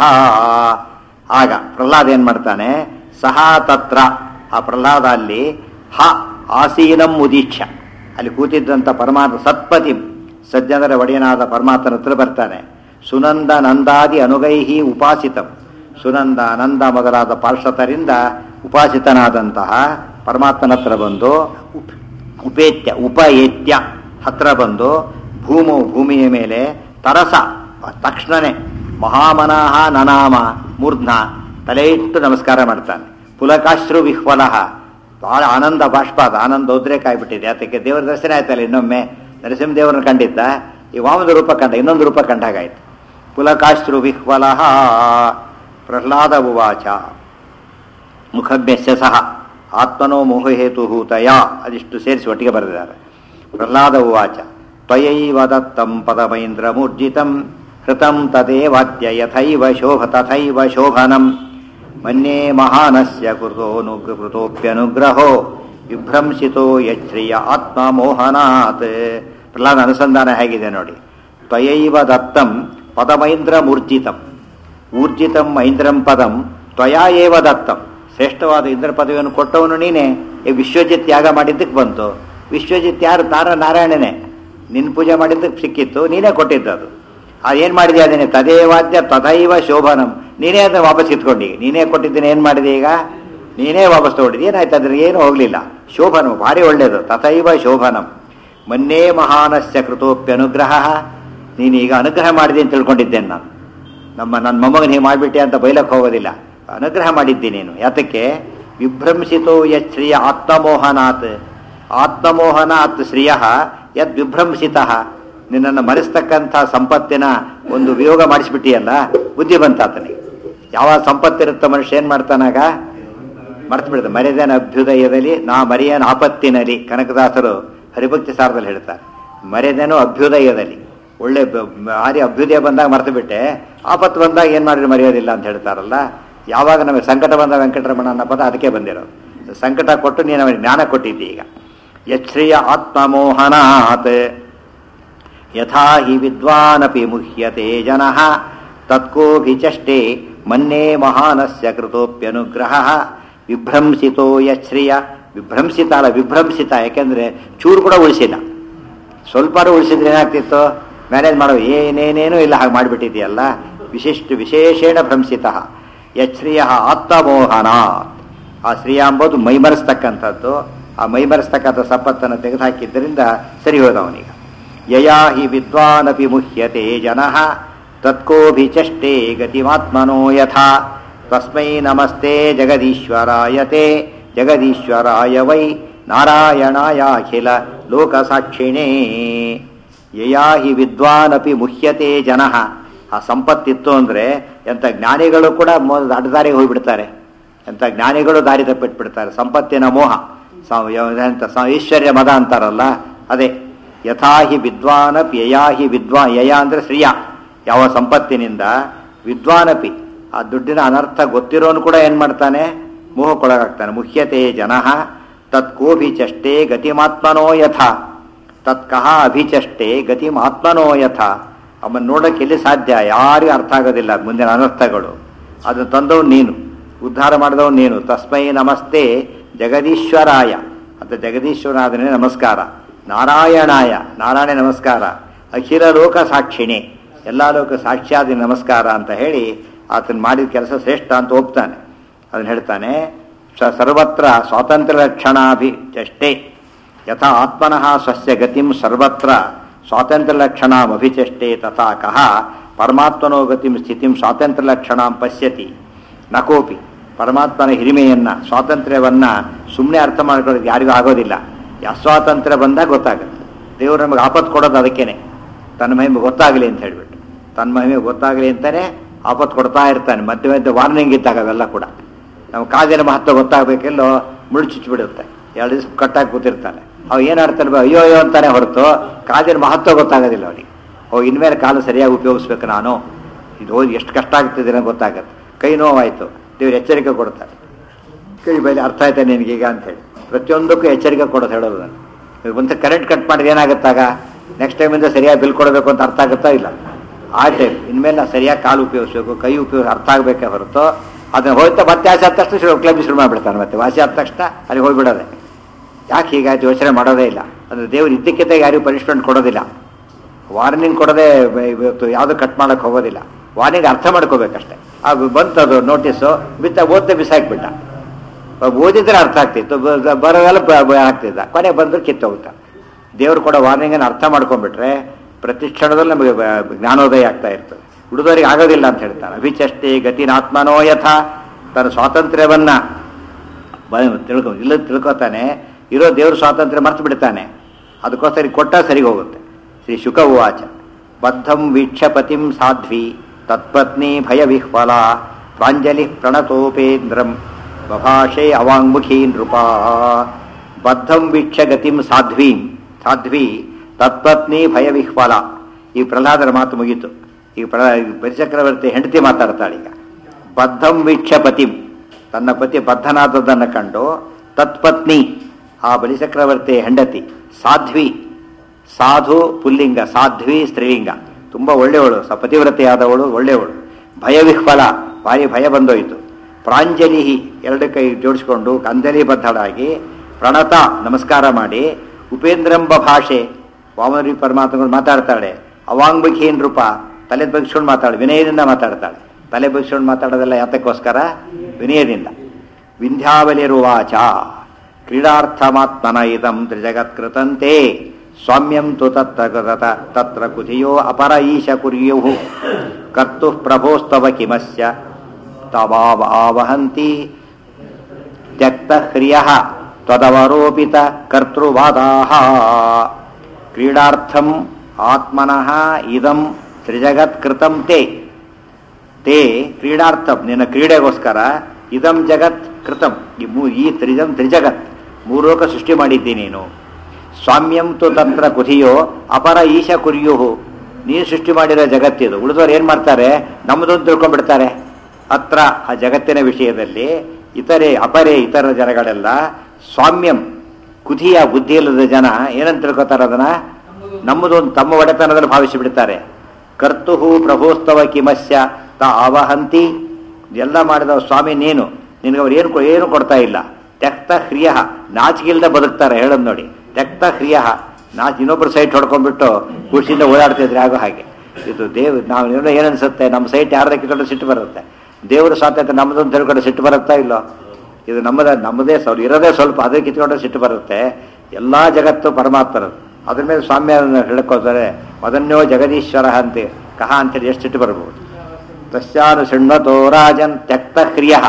ಆಗ ಪ್ರಹ್ಲಾದ ಏನ್ ಮಾಡ್ತಾನೆ ಸಹ ತತ್ರ ಆ ಪ್ರಹ್ಲಾದ ಅಲ್ಲಿ ಹ ಆಸೀನಂ ಮುದೀಕ್ಷ ಅಲ್ಲಿ ಕೂತಿದ್ದಂಥ ಪರಮಾತ್ಮ ಸತ್ಪತಿ ಸಜ್ಜನರ ಒಡೆಯನಾದ ಪರಮಾತ್ಮನ ಹತ್ರ ಬರ್ತಾನೆ ಸುನಂದ ನಂದಾದಿ ಅನುಗೈಹಿ ಉಪಾಸಿತಂ ಸುನಂದ ನಂದ ಮೊದಲಾದ ಪಾರ್ಶ್ವತರಿಂದ ಉಪಾಸಿತನಾದಂತಹ ಪರಮಾತ್ಮನ ಹತ್ರ ಬಂದು ಉಪ್- ಉಪೇತ್ಯ ಉಪಯೇತ್ಯ ಹತ್ರ ಬಂದು ಭೂಮು ಭೂಮಿಯ ಮೇಲೆ ತರಸ ತಕ್ಷಣನೇ ಮಹಾಮನಃ ನನಾಮ ಮೂರ್ಧ್ನ ತಲೆ ಇಟ್ಟು ನಮಸ್ಕಾರ ಮಾಡ್ತಾನೆ ಪುಲಕಾಶ್ರು ವಿಹ್ವಲಃ ಬಹಳ ಆನಂದ ಬಾಷ್ಪ ಅದು ಆನಂದ ಉದ್ರೇಕ ಆಗ್ಬಿಟ್ಟಿದೆ ಅದಕ್ಕೆ ದೇವರ ದರ್ಶನ ಆಯ್ತಲ್ಲ ಇನ್ನೊಮ್ಮೆ ನರಸಿಂಹದೇವರನ್ನ ಕಂಡಿದ್ದ ಈ ವಾಮದ ರೂಪ ಕಂಡ ಇನ್ನೊಂದು ರೂಪ ಕಂಡಾಗಾಯ್ತು ಪುಲಕಾಶ್ರು ವಿಹ್ವಲಃ ಪ್ರಹ್ಲಾದ ಉವಾಚ ಮುಖಭ್ಯಸ್ಯ ಸಹ ಆತ್ಮನೋ ಮೋಹಹೇತು ಹೂತಯ ಅದಿಷ್ಟು ಸೇರಿಸಿ ಒಟ್ಟಿಗೆ ಬರೆದಿದ್ದಾರೆ ಪ್ರಹ್ಲಾದ ಉವಾಚ ತ್ವಯೈವ ದತ್ತಂ ಪದಮೈಂದ್ರಮೂರ್ಜಿತಂ ಹೃತಂ ತದೇವಾದ್ಯ ಯಥೈವ ಶೋಭ ತಥೈವ ಶೋಭನಂ ಮನ್ಯೇ ಮಹಾನಸ್ಯ ಕೃತೋನುಗ್ರ ಕೃತೋಪ್ಯನುಗ್ರಹೋ ವಿಭ್ರಂಸಿತೋ ಯಚ್ಛ್ರಿಯ ಆತ್ಮಮೋಹನಾತ್ ಪ್ರಹ್ಲಾದ ಅನುಸಂಧಾನ ಹೇಗಿದೆ ನೋಡಿ ತ್ವಯೈವ ದತ್ತಂ ಪದಮೈಂದ್ರ ಮೂರ್ಜಿತಂ ಊರ್ಜಿತಂ ಐಂದ್ರಂ ಪದಂ ತ್ವಯಾ ಏವ ದತ್ತಂ ಶ್ರೇಷ್ಠವಾದ ಇಂದ್ರ ಪದವಿಯನ್ನು ಕೊಟ್ಟವನು ನೀನೇ ಈ ವಿಶ್ವಜಿತ್ ಯಾಗ ಮಾಡಿದ್ದಕ್ಕೆ ಬಂತು ವಿಶ್ವಜಿತ್ ಯಾರು ತಾರ ನಾರಾಯಣನೇ ನಿನ್ನ ಪೂಜೆ ಮಾಡಿದ್ದಕ್ಕೆ ಸಿಕ್ಕಿತ್ತು ನೀನೇ ಕೊಟ್ಟಿದ್ದು ಅದು ಅದೇನು ಮಾಡಿದೆ ಅದನ್ನೇ ತದೇವಾದ್ಯ ತದೈವ ಶೋಭನಂ ನೀನೇ ಅದನ್ನ ವಾಪಸ್ ಕಿತ್ಕೊಂಡಿ ನೀನೇ ಕೊಟ್ಟಿದ್ದೀನಿ ಏನು ಮಾಡಿದೆ ಈಗ ನೀನೇ ವಾಪಸ್ ತಗೊಂಡಿದ್ದೆ ಏನಾಯ್ತು ಅದ್ರ ಏನು ಹೋಗಲಿಲ್ಲ ಶೋಭನಂ ಭಾರಿ ಒಳ್ಳೆಯದು ತಥೈವ ಶೋಭನಂ ಮನ್ನೇ ಮಹಾನಸ್ಯ ಕೃತೋಪ್ಯನುಗ್ರಹ ನೀನೀಗ ಅನುಗ್ರಹ ಮಾಡಿದೆ ಅಂತ ತಿಳ್ಕೊಂಡಿದ್ದೇನೆ ನಾನು ನಮ್ಮ ನನ್ನ ಮೊಮ್ಮಗನ ಹೀಗೆ ಮಾಡಿಬಿಟ್ಟೆ ಅಂತ ಬೈಲಕ್ಕೆ ಹೋಗೋದಿಲ್ಲ ಅನುಗ್ರಹ ಮಾಡಿದ್ದಿ ನೀನು ಯಾತಕ್ಕೆ ವಿಭ್ರಂಸಿತೋ ಯತ್ ಶ್ರಿಯ ಆತ್ಮಮೋಹನಾತ್ ಆತ್ಮಮೋಹನಾತ್ ಶ್ರಿಯ ಯದ್ ವಿಭ್ರಂಸಿತ ನಿನ್ನನ್ನು ಮರೆಸ್ತಕ್ಕಂಥ ಸಂಪತ್ತಿನ ಒಂದು ವಿಯೋಗ ಮಾಡಿಸ್ಬಿಟ್ಟಿಯಲ್ಲ ಬುದ್ಧಿ ಬಂತ ಆತನಿಗೆ ಯಾವ ಸಂಪತ್ತಿರುತ್ತೋ ಮನುಷ್ಯ ಏನು ಮಾಡ್ತಾನಾಗ ಮರ್ತು ಬಿಡ್ತಾನೆ ಮರ್ಯಾದೆನ ಅಭ್ಯುದಯದಲ್ಲಿ ನಾ ಮರೆಯನ ಆಪತ್ತಿನಲ್ಲಿ ಕನಕದಾಸರು ಹರಿಭಕ್ತಿ ಸಾರದಲ್ಲಿ ಹೇಳ್ತಾರೆ ಮರ್ಯಾದೆನೋ ಅಭ್ಯುದಯದಲ್ಲಿ ಒಳ್ಳೆ ಬ- ಭಾರಿ ಅಭ್ಯುದಯ ಬಂದಾಗ ಮರ್ತು ಬಿಟ್ಟೆ ಆಪತ್ತು ಬಂದಾಗ ಏನು ಮಾಡಿದ್ರೆ ಮರೆಯೋದಿಲ್ಲ ಅಂತ ಹೇಳ್ತಾರಲ್ಲ ಯಾವಾಗ ನಮಗೆ ಸಂಕಟ ಬಂದ ವೆಂಕಟರಮಣ ಅನ್ನೋ ಪದ ಅದಕ್ಕೆ ಬಂದಿರೋದು ಸಂಕಟ ಕೊಟ್ಟು ನೀನು ಅವನಿಗೆ ಜ್ಞಾನ ಕೊಟ್ಟಿದ್ದಿ ಈಗ ಯಚ್ಛ್ರಿಯ ಆತ್ಮಮೋಹನಾತ್ ಯಥಾ ಹಿ ವಿದ್ವಾನಪಿ ಮುಹ್ಯತೆ ಜನಃ ತತ್ಕೋಭಿಚಷ್ಟೆ ಮನ್ನೇ ಮಹಾನಸ್ಯ ಕೃತೋಪ್ಯನುಗ್ರಹ ವಿಭ್ರಂಸಿತೋ ಯಚ್ಛ್ರಿಯ ವಿಭ್ರಂಸಿತ ಅಲ್ಲ ವಿಭ್ರಂಸಿತ ಯಾಕೆಂದ್ರೆ ಚೂರು ಕೂಡ ಉಳಿಸಿಲ್ಲ ಸ್ವಲ್ಪ ಉಳಿಸಿದ್ರೆ ಏನಾಗ್ತಿತ್ತು ಮ್ಯಾನೇಜ್ ಮಾಡೋ ಏನೇನೇನೂ ಇಲ್ಲ ಹಾಗೆ ಮಾಡಿಬಿಟ್ಟಿದೆಯಲ್ಲ ವಿಶಿಷ್ಟ ವಿಶೇಷೇಣ ಭ್ರಂಸಿತ ಯಚ್ಛ್ರಿಯ ಆತ್ಮಮೋಹನ ಆ ಶ್ರೀಯ ಅಂಬೋದು ಮೈಮರೆಸ್ತಕ್ಕಂಥದ್ದು ಆ ಮೈಮರೆಸ್ತಕ್ಕಂಥ ಸಂಪತ್ತನ್ನು ತೆಗೆದುಹಾಕಿದ್ದರಿಂದ ಸರಿ ಹೋದ ಅವನಿಗೆ ಯಯಾ ಹಿ ವಿದ್ವಾನಪಿ ಮುಹ್ಯತೆ ಜನಃ ತತ್ಕೋಭಿಚಷ್ಟೇ ಗತಿಮಾತ್ಮನೋ ಯಥಾ ತಸ್ಮೈ ನಮಸ್ತೆ ಜಗದೀಶ್ವರಾಯತೆ ಜಗದೀಶ್ವರಾಯ ವೈ ನಾರಾಯಣಾಯಾಖಿಲ ಲೋಕಸಾಕ್ಷಿಣೇ ಯಯಾ ಹಿ ವಿದ್ವಾನಪಿ ಮುಹ್ಯತೆ ಜನಃ ಆ ಸಂಪತ್ತಿತ್ತು ಅಂದರೆ ಎಂಥ ಜ್ಞಾನಿಗಳು ಕೂಡ ಮೊ ಅಡ್ಡದಾರಿಗೆ ಹೋಗಿಬಿಡ್ತಾರೆ ಎಂಥ ಜ್ಞಾನಿಗಳು ದಾರಿ ತಪ್ಪಿಟ್ಬಿಡ್ತಾರೆ ಸಂಪತ್ತಿನ ಮೋಹ ಸ- ಯ- ಎಂಥ ಸ- ಐಶ್ವರ್ಯ ಮದ ಅಂತಾರಲ್ಲ ಅದೇ ಯಥಾ ಹಿ ವಿದ್ವಾನಪಿ ಯಯಾ ಹಿ ವಿದ್ವಾ ಯಯ ಅಂದರೆ ಶ್ರಿಯ ಯಾವ ಸಂಪತ್ತಿನಿಂದ ವಿದ್ವಾನಪಿ ಆ ದುಡ್ಡಿನ ಅನರ್ಥ ಗೊತ್ತಿರೋನು ಕೂಡ ಏನು ಮಾಡ್ತಾನೆ ಮೋಹಕ್ಕೊಳಗಾಗ್ತಾನೆ ಮುಖ್ಯತೆ ಜನಃ ತತ್ಕೋಭಿ ಚಷ್ಟೇ ಗತಿಮಾತ್ಮನೋ ಯಥ ತತ್ಕಹ ಅಭಿಚಷ್ಟೇ ಗತಿಮಾತ್ಮನೋ ಯಥ ಅವನ್ನ ನೋಡೋಕೆ ಎಲ್ಲಿ ಸಾಧ್ಯ ಯಾರಿಗೂ ಅರ್ಥ ಆಗೋದಿಲ್ಲ ಮುಂದಿನ ಅನರ್ಥಗಳು ಅದನ್ನು ತಂದವನು ನೀನು ಉದ್ಧಾರ ಮಾಡಿದವನು ನೀನು ತಸ್ಮೈ ನಮಸ್ತೆ ಜಗದೀಶ್ವರಾಯ ಅಂತ ಜಗದೀಶ್ವರನಾದನೇ ನಮಸ್ಕಾರ ನಾರಾಯಣಾಯ ನಾರಾಯಣ ನಮಸ್ಕಾರ ಅಖಿಲ ಲೋಕ ಸಾಕ್ಷಿಣಿ ಎಲ್ಲ ಲೋಕ ಸಾಕ್ಷಿಯಾದ ನಮಸ್ಕಾರ ಅಂತ ಹೇಳಿ ಆತನು ಮಾಡಿದ ಕೆಲಸ ಶ್ರೇಷ್ಠ ಅಂತ ಒಪ್ತಾನೆ ಅದನ್ನು ಹೇಳ್ತಾನೆ ಸ ಸರ್ವತ್ರ ಸ್ವಾತಂತ್ರ್ಯ ಲಕ್ಷಣಾಭಿ ಚಷ್ಟೇ ಯಥಾ ಆತ್ಮನಃ ಸ್ವಸ್ಯ ಗತಿಂ ಸರ್ವತ್ರ ಸ್ವಾತಂತ್ರ್ಯ ಲಕ್ಷಣಾಮಭಿಚಷ್ಟೇ ತಥಾ ಕಹ ಪರಮಾತ್ಮನೋ ಗತಿಂ ಸ್ಥಿತಿಂ ಸ್ವಾತಂತ್ರ್ಯ ಲಕ್ಷಣಾಂ ಪಶ್ಯತಿ ನಕೋಪಿ ಪರಮಾತ್ಮನ ಹಿರಿಮೆಯನ್ನ ಸ್ವಾತಂತ್ರ್ಯವನ್ನ ಸುಮ್ಮನೆ ಅರ್ಥ ಮಾಡ್ಕೊಳ್ಳೋದು ಯಾರಿಗೂ ಆಗೋದಿಲ್ಲ ಅಸ್ವಾತಂತ್ರ್ಯ ಬಂದಾಗ ಗೊತ್ತಾಗುತ್ತೆ ದೇವರು ನಮಗೆ ಆಪತ್ತು ಕೊಡೋದು ಅದಕ್ಕೇನೆ ತನ್ನ ಮಹಿಮೆ ಗೊತ್ತಾಗಲಿ ಅಂತ ಹೇಳ್ಬಿಟ್ಟು ತನ್ನ ಮಹಿಮೆ ಗೊತ್ತಾಗಲಿ ಅಂತಾನೆ ಆಪತ್ತು ಕೊಡ್ತಾ ಇರ್ತಾನೆ ಮಧ್ಯೆ ಮಧ್ಯೆ ವಾರ್ನಿಂಗ್ ಇದ್ದಾಗ ಅವೆಲ್ಲ ಕೂಡ ನಮ್ಮ ಕಾದಿನ ಮಹತ್ವ ಗೊತ್ತಾಗಬೇಕೆಲ್ಲೋ ಮುಳುಚುಚ್ಚಿಬಿಡುತ್ತೆ ಎರಡು ದಿವಸ ಕಟ್ಟಾಗಿ ಕೂತಿರ್ತಾನೆ ಅವ ಏನು ಆಡ್ತಾನೆ ಬಾ, ಅಯ್ಯೋ ಅಯ್ಯೋ ಅಂತಾನೆ ಹೊರತು ಕಾದಿನ ಮಹತ್ವ ಗೊತ್ತಾಗೋದಿಲ್ಲ ಅವನಿಗೆ ಓ ಇನ್ಮೇಲೆ ಕಾಲು ಸರಿಯಾಗಿ ಉಪಯೋಗಿಸ್ಬೇಕು ನಾನು ಇದು ಹೋಗಿ ಎಷ್ಟು ಕಷ್ಟ ಆಗ್ತಿದೆ ಅನ್ನೋದು ಗೊತ್ತಾಗತ್ತೆ ಕೈ ನೋವಾಯಿತು ದೇವ್ರು ಎಚ್ಚರಿಕೆ ಕೊಡ್ತಾರೆ ಕೈ ಬೈಲಿ ಅರ್ಥ ಆಯ್ತಾ ನಿನಗೀಗ ಅಂತೇಳಿ ಪ್ರತಿಯೊಂದಕ್ಕೂ ಎಚ್ಚರಿಕೆ ಕೊಡೋದು ಹೇಳೋದು ನಾನು ಈಗ ಒಂದು ಕರೆಂಟ್ ಕಟ್ ಮಾಡಿದ್ರೆ ಏನಾಗುತ್ತಾಗ ನೆಕ್ಸ್ಟ್ ಟೈಮಿಂದ ಸರಿಯಾಗಿ ಬಿಲ್ ಕೊಡಬೇಕು ಅಂತ ಅರ್ಥ ಆಗುತ್ತಾ ಇಲ್ಲ ಆ ಟೈಮ್ ಇನ್ಮೇಲೆ ನಾವು ಸರಿಯಾಗಿ ಕಾಲು ಉಪಯೋಗಿಸ್ಬೇಕು ಕೈ ಉಪಯೋಗ ಅರ್ಥ ಆಗಬೇಕೇ ಹೊರತು ಅದನ್ನ ಹೋಯ್ತಾ ಮತ್ತೆ ಆಸೆ ಆದ ತಕ್ಷಣ ಶುರು ಕ್ಲಬ್ ಶುರು ಮಾಡಿಬಿಡ್ತಾನೆ ಮತ್ತೆ ವಾಸಿ ಆದ ತಕ್ಷಣ ಅಲ್ಲಿ ಹೋಗ್ಬಿಡೋದೆ ಯಾಕೆ ಹೀಗಾಯ್ತು ಯೋಚನೆ ಮಾಡೋದೇ ಇಲ್ಲ ಅಂದರೆ ದೇವ್ರು ಇದ್ದಕ್ಕಿದ್ದ ಯಾರಿಗೂ ಪನಿಷ್ಮೆಂಟ್ ಕೊಡೋದಿಲ್ಲ ವಾರ್ನಿಂಗ್ ಕೊಡದೆ ಬ- ಇವತ್ತು ಯಾವುದು ಕಟ್ ಮಾಡಕ್ಕೆ ಹೋಗೋದಿಲ್ಲ ವಾರ್ನಿಂಗ್ ಅರ್ಥ ಮಾಡ್ಕೋಬೇಕಷ್ಟೇ ಅದು ಬಂತದು ನೋಟಿಸು ಬಿತ್ತ ಓದ್ದೆ ಬಿಸಾಕ್ಬಿಟ್ಟ ಓದಿದ್ರೆ ಅರ್ಥ ಆಗ್ತಿತ್ತು ಬ- ಬರೋದೆಲ್ಲ ಬ- ಬ- ಆಗ್ತಿದ್ದ ಕೊನೆ ಬಂದು ಕಿತ್ತೋಗ್ತಾ ದೇವ್ರು ಕೊಡೋ ವಾರ್ನಿಂಗನ್ನು ಅರ್ಥ ಮಾಡ್ಕೊಂಡ್ಬಿಟ್ರೆ ಪ್ರತಿ ಕ್ಷಣದಲ್ಲಿ ನಮಗೆ ಬ- ಜ್ಞಾನೋದಯ ಆಗ್ತಾ ಇರ್ತದೆ ಹುಡುಗರಿಗೆ ಆಗೋದಿಲ್ಲ ಅಂತ ಹೇಳ್ತಾರೆ ಅಭಿಚಷ್ಟೇ ಗತಿನಾತ್ಮನೋ ಯಥ ತನ್ನ ಸ್ವಾತಂತ್ರ್ಯವನ್ನ ಬ- ತಿಳ್ಕೊ ಇಲ್ಲ ತಿಳ್ಕೊತಾನೆ ಇರೋ ದೇವ್ರ ಸ್ವಾತಂತ್ರ್ಯ ಮರ್ತು ಬಿಡ್ತಾನೆ ಅದಕ್ಕೋಸ್ಕರ ಕೊಟ್ಟ ಸರಿಗೆ ಹೋಗುತ್ತೆ ಶ್ರೀ ಶುಕ ಉವಾಚ ಬದ್ಧಂ ವೀಕ್ಷಪತಿಂ ಸಾಧ್ವಿ ತತ್ಪತ್ನಿ ಭಯವಿಹ್ವಲ ಪ್ರಾಂಜಲಿ ಪ್ರಣತೋಪೇಂದ್ರಂ ಬಭಾಷೆ ಅವಾಂಗ್ಮುಖೀ ನೃಪಾ ಬದ್ಧಂ ವೀಕ್ಷ ಗತಿಂ ಸಾಧ್ವೀಂ ಸಾಧ್ವಿ ತತ್ಪತ್ನಿ ಭಯವಿಹ್ವಲ ಈ ಪ್ರಹ್ಲಾದರ ಮಾತು ಮುಗೀತು ಈ ಪ್ರ ಬಲಿಚಕ್ರವರ್ತಿ ಹೆಂಡತಿ ಮಾತಾಡ್ತಾಳೀಗ ಬದ್ಧಂ ವೀಕ್ಷ ಪತಿಂ ತನ್ನ ಪತಿ ಬದ್ಧನಾದದ್ದನ್ನು ಕಂಡು ತತ್ಪತ್ನಿ ಆ ಬಲಿಚಕ್ರವರ್ತಿ ಹೆಂಡತಿ ಸಾಧ್ವಿ ಸಾಧು ಪುಲ್ಲಿಂಗ ಸಾಧ್ವಿ ಸ್ತ್ರೀಲಿಂಗ ತುಂಬ ಒಳ್ಳೆಯವಳು ಸ ಪತಿವ್ರತೆಯಾದವಳು ಒಳ್ಳೆಯವಳು ಭಯವಿಹ್ವಲ ಭಾರಿ ಭಯ ಬಂದೋಯಿತು ಪ್ರಾಂಜಲಿ ಎರಡು ಕೈ ಜೋಡಿಸ್ಕೊಂಡು ಅಂಜಲಿ ಬದ್ಧಳಾಗಿ ಪ್ರಣತ ನಮಸ್ಕಾರ ಮಾಡಿ ಉಪೇಂದ್ರಂಬ ಭಾಷೆ ವಾಮನಿ ಪರಮಾತ್ಮಗಳು ಮಾತಾಡ್ತಾಳೆ ಅವಾಂಗ್ಮುಖೀನ್ ರೂಪ ತಲೆ ಬಗ್ಸ್ಕೊಂಡು ಮಾತಾಳೆ ವಿನಯದಿಂದ ಮಾತಾಡ್ತಾಳೆ ತಲೆ ಬಗ್ಸ್ಕೊಂಡು ಮಾತಾಡೋದೆಲ್ಲ ಯಾತಕ್ಕೋಸ್ಕರ ವಿನಯದಿಂದ ವಿಂಧ್ಯಾವಲಿರುವಾಚ ಕ್ರೀಡಾರ್ಥಮಾತ್ಮನ ಇದಂ ತ್ರಿಜಗತ್ಕೃತಂತೆ ಸ್ವಾಮ್ಯಂ ತು ತತ್ರ ಕೃತ ತತ್ರ ಕುಧಿಯೋ ಅಪರ ಈಶ ಕುರ್ಯು ಕರ್ತು ಪ್ರಭೋಸ್ತವ ಕಿಮಸ್ಯ ತವಾವಹಂತಿ ತ್ಯಕ್ತ ಹ್ರಿಯ ತ್ವದವರೋಪಿತ ಕರ್ತೃವಾದಾಹ ಕ್ರೀಡಾರ್ಥಂ ಆತ್ಮನಃ ಇದಂ ತ್ರಿಜಗತ್ಕೃತಂ ತೇ ತೇ ಕ್ರೀಡಾರ್ಥಂ ನಿನ್ನ ಕ್ರೀಡೆಗೋಸ್ಕರ ಇದಂ ಜಗತ್ ಕೃತಂ ಈ ಮೂ ಈ ತ್ರಿಜಂ ತ್ರಿಜಗತ್ ಮೂರೋಕ ಸೃಷ್ಟಿ ಮಾಡಿದ್ದೀನಿ ನೀನು ಸ್ವಾಮ್ಯಂ ತು ತಂತ್ರ ಕುಧಿಯೋ ಅಪರ ಈಶ ಕುರ್ಯುಹು ನೀನು ಸೃಷ್ಟಿ ಮಾಡಿರೋ ಜಗತ್ತಿದು ಉಳಿದವ್ರು ಏನು ಮಾಡ್ತಾರೆ ನಮ್ಮದೊಂದು ತಿಳ್ಕೊಂಡ್ಬಿಡ್ತಾರೆ ಹತ್ರ ಆ ಜಗತ್ತಿನ ವಿಷಯದಲ್ಲಿ ಇತರೆ ಅಪರೆ ಇತರ ಜನಗಳೆಲ್ಲ ಸ್ವಾಮ್ಯಂ ಕುಧಿಯ ಬುದ್ಧಿ ಇಲ್ಲದ ಜನ ಏನಂತ ತಿಳ್ಕೊತಾರೆ ಅದನ್ನ ನಮ್ಮದೊಂದು ತಮ್ಮ ಒಡೆತನದಲ್ಲಿ ಭಾವಿಸಿ ಬಿಡ್ತಾರೆ ಕರ್ತುಹು ಪ್ರಭೋಸ್ತವ ಕಿಮಸ್ಯ ತ ಆವಹಂತಿ ಎಲ್ಲ ಮಾಡಿದ ಸ್ವಾಮಿ ನೀನು ನಿನಗೆ ಅವ್ರು ಏನು ಏನು ಕೊಡ್ತಾ ಇಲ್ಲ ತೆಕ್ತ ಹ್ರಿಯ ನಾಚಿಗಿಲ್ದ ಬದುಕ್ತಾರೆ ಹೇಳೋದು ನೋಡಿ ತೆಕ್ತ ಹ್ರಿಯ ನಾಚ್ ಇನ್ನೊಬ್ರು ಸೈಟ್ ಹೊಡ್ಕೊಂಡ್ಬಿಟ್ಟು ಖುಷಿಯಿಂದ ಓಡಾಡ್ತಿದ್ರೆ ಆಗೋ ಹಾಗೆ ಇದು ದೇವ್ ನಾವು ಏನೋ ಏನನ್ಸುತ್ತೆ ನಮ್ಮ ಸೈಟ್ ಯಾರ್ದ ಕಿತ್ಕೊಂಡು ಸಿಟ್ಟು ಬರುತ್ತೆ ದೇವರ ಸ್ವಾತಂತ್ರ್ಯ ನಮ್ಮದೊಂದು ತಿಳ್ಕೊಂಡು ಸಿಟ್ಟು ಬರುತ್ತಾ ಇಲ್ಲೋ ಇದು ನಮ್ಮದ ನಮ್ಮದೇ ಸ್ವಲ್ಪ ಇರೋದೇ ಸ್ವಲ್ಪ ಅದೇ ಕಿತ್ಕೊಂಡು ಸಿಟ್ಟು ಬರುತ್ತೆ ಎಲ್ಲ ಜಗತ್ತು ಪರಮಾತ್ಮರದು ಅದ್ರ ಮೇಲೆ ಸ್ವಾಮ್ಯ ಹೇಳ್ಕೋತಾರೆ ಅದನ್ಯೋ ಜಗದೀಶ್ವರ ಅಂತೆ ಕಹ ಅಂತೇಳಿ ಎಷ್ಟು ಸಿಟ್ಟು ಬರ್ಬೋದು ತಸ್ಯಾನು ಶೃಣ್ವತೋ ರಾಜನ್ ತ್ಯಕ್ತ ಹ್ರಿಯ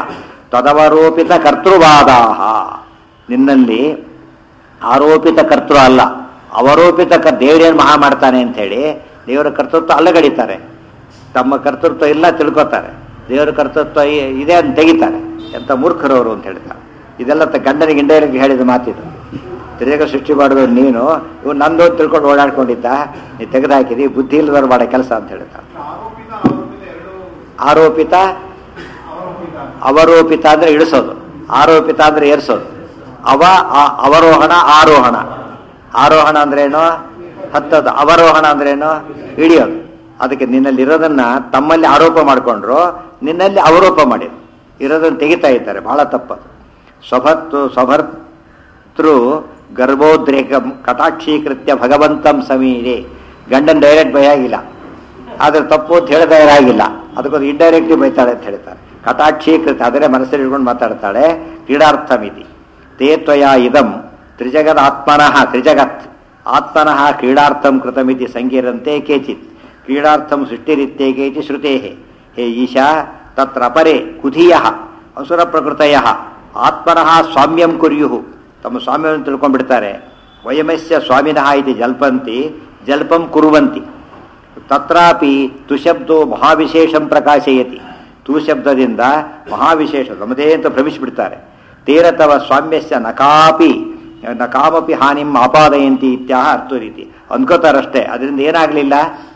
ತದವರೋಪಿತ ಕರ್ತೃವಾದಾಹ ನಿನ್ನಲ್ಲಿ ಆರೋಪಿತ ಕರ್ತೃ ಅಲ್ಲ ಅವರೋಪಿತ ಕರ್ ದೇವರೇನು ಮಹಾ ಮಾಡ್ತಾನೆ ಅಂತ ಹೇಳಿ ದೇವರ ಕರ್ತೃತ್ವ ಅಲ್ಲಗಡಿತಾರೆ ತಮ್ಮ ಕರ್ತೃತ್ವ ಇಲ್ಲ ತಿಳ್ಕೊತಾರೆ ದೇವರ ಕರ್ತೃತ್ವ ಇ- ಇದೆ ಅಂತ ತೆಗಿತಾರೆ ಎಂತ ಮೂರ್ಖರವರು ಅಂತ ಹೇಳ್ತಾರೆ ಇದೆಲ್ಲ ತ- ಗಂಡನಿಗೆ ಇಂಡೈರೆಕ್ಟ್ ಹೇಳಿದ ಮಾತಿದು ತಿರುಗ ಸೃಷ್ಟಿ ಮಾಡಿದವ್ರು ನೀನು ಇವ್ ನಂದು ಅಂತ ತಿಳ್ಕೊಂಡು ಓಡಾಡ್ಕೊಂಡಿದ್ದ ನೀ ತೆಗೆದಾಕಿದಿ ಬುದ್ಧಿ ಇಲ್ಲದವ್ರು ಮಾಡೋ ಕೆಲಸ ಅಂತ ಹೇಳ್ತಾರೆ ಆರೋಪಿತ ಆರೋಪಿತ ಎರಡು ಆರೋಪಿತ ಆರೋಪಿತ ಅವರೋಪಿತ ಅಂದ್ರೆ ಇಳಿಸೋದು ಆರೋಪಿತ ಅಂದ್ರೆ ಏರ್ಸೋದು ಅವ ಆ- ಅವರೋಹಣ ಆರೋಹಣ ಆರೋಹಣ ಅಂದ್ರೇನು ಹತ್ತೋದು ಅವರೋಹಣ ಅಂದ್ರೇನು ಇಳಿಯೋದು ಅದಕ್ಕೆ ನಿನ್ನಲ್ಲಿ ಇರೋದನ್ನ ತಮ್ಮಲ್ಲಿ ಆರೋಪ ಮಾಡಿಕೊಂಡ್ರು ನಿನ್ನಲ್ಲಿ ಅವರೋಪ ಮಾಡಿದ್ರು ಇರೋದನ್ನ ತೆಗಿತಾ ಇದ್ದಾರೆ ಬಹಳ ತಪ್ಪದು ಸ್ವಭತ್ತು ಸ್ವಭರ್ತೃ ಗರ್ಭೋದ್ರೇಕಂ ಕಟಾಕ್ಷೀಕೃತ್ಯ ಭಗವಂತಂ ಸಮೀರೆ ಗಂಡನ್ ಡೈರೆಕ್ಟ್ ಭಯಾಗಿಲ್ಲ ಆದ್ರೆ ತಪ್ಪು ಅಂತ ಹೇಳಿದ ಆಗಿಲ್ಲ ಅದಕ್ಕೊಂದು ಇಂಡೈರೆಕ್ಟ್ಲಿ ಬೈತಾಳೆ ಅಂತ ಹೇಳ್ತಾರೆ ಕಟಾಕ್ಷೀಕೃತ ಅದನ್ನೇ ಮನಸ್ಸಲ್ಲಿ ಇಟ್ಕೊಂಡು ಮಾತಾಡ್ತಾಳೆ ಕ್ರೀಡಾರ್ಥಮಿತಿ ತೇ ತ್ವಯ ಇದಂ ತ್ರಿಜಗದ್ ಆತ್ಮನಃ ತ್ರಿಜಗತ್ ಆತ್ಮನಃ ಕ್ರೀಡಾರ್ಥಂ ಕೃತಮಿತಿ ಸಂಗೀರಂತೆ ಕೇಚಿತ್ ಕ್ರೀಡಾರ್ಥಂ ಸೃಷ್ಟಿರಿತ್ಯೇಕೇತಿ ಶ್ರುತೇ ಹೇ ಈಶಾ ತತ್ರ ಅಪರೆ ಕುಧಿಯ ಅಸುರ ಪ್ರಕೃತಯ ಆತ್ಮನಃ ಸ್ವಾಮ್ಯಂ ಕುರ್ಯು ತಮ್ಮ ಸ್ವಾಮ್ಯವನ್ನು ತಿಳ್ಕೊಂಡ್ಬಿಡ್ತಾರೆ ವಯಮಸ್ಯ ಸ್ವಾಮಿನಃ ಇತಿ ಜಲ್ಪಂತಿ ಜಲ್ಪಂ ಕುರುವಂತಿ ತತ್ರಾಪಿ ತುಶಬ್ದೋ ಮಹಾವಿಶೇಷಂ ಪ್ರಕಾಶಯತಿ ತು ಶಬ್ದದಿಂದ ಮಹಾವಿಶೇಷ ನಮ್ಮದೇ ಅಂತ ಭ್ರಮಿಸಿಬಿಡ್ತಾರೆ ತೇರತವ ಸ್ವಾಮ್ಯಸ್ಯ ನಕಾಪಿ ನಕಾಮಪಿ ಹಾನಿಂ ಆಪಾದಯಂತಿ ಇತ್ಯಾಹ ಅರ್ಥ ರೀತಿ ಅಂದ್ಕೋತಾರಷ್ಟೇ ಅದರಿಂದ ಏನಾಗಲಿಲ್ಲ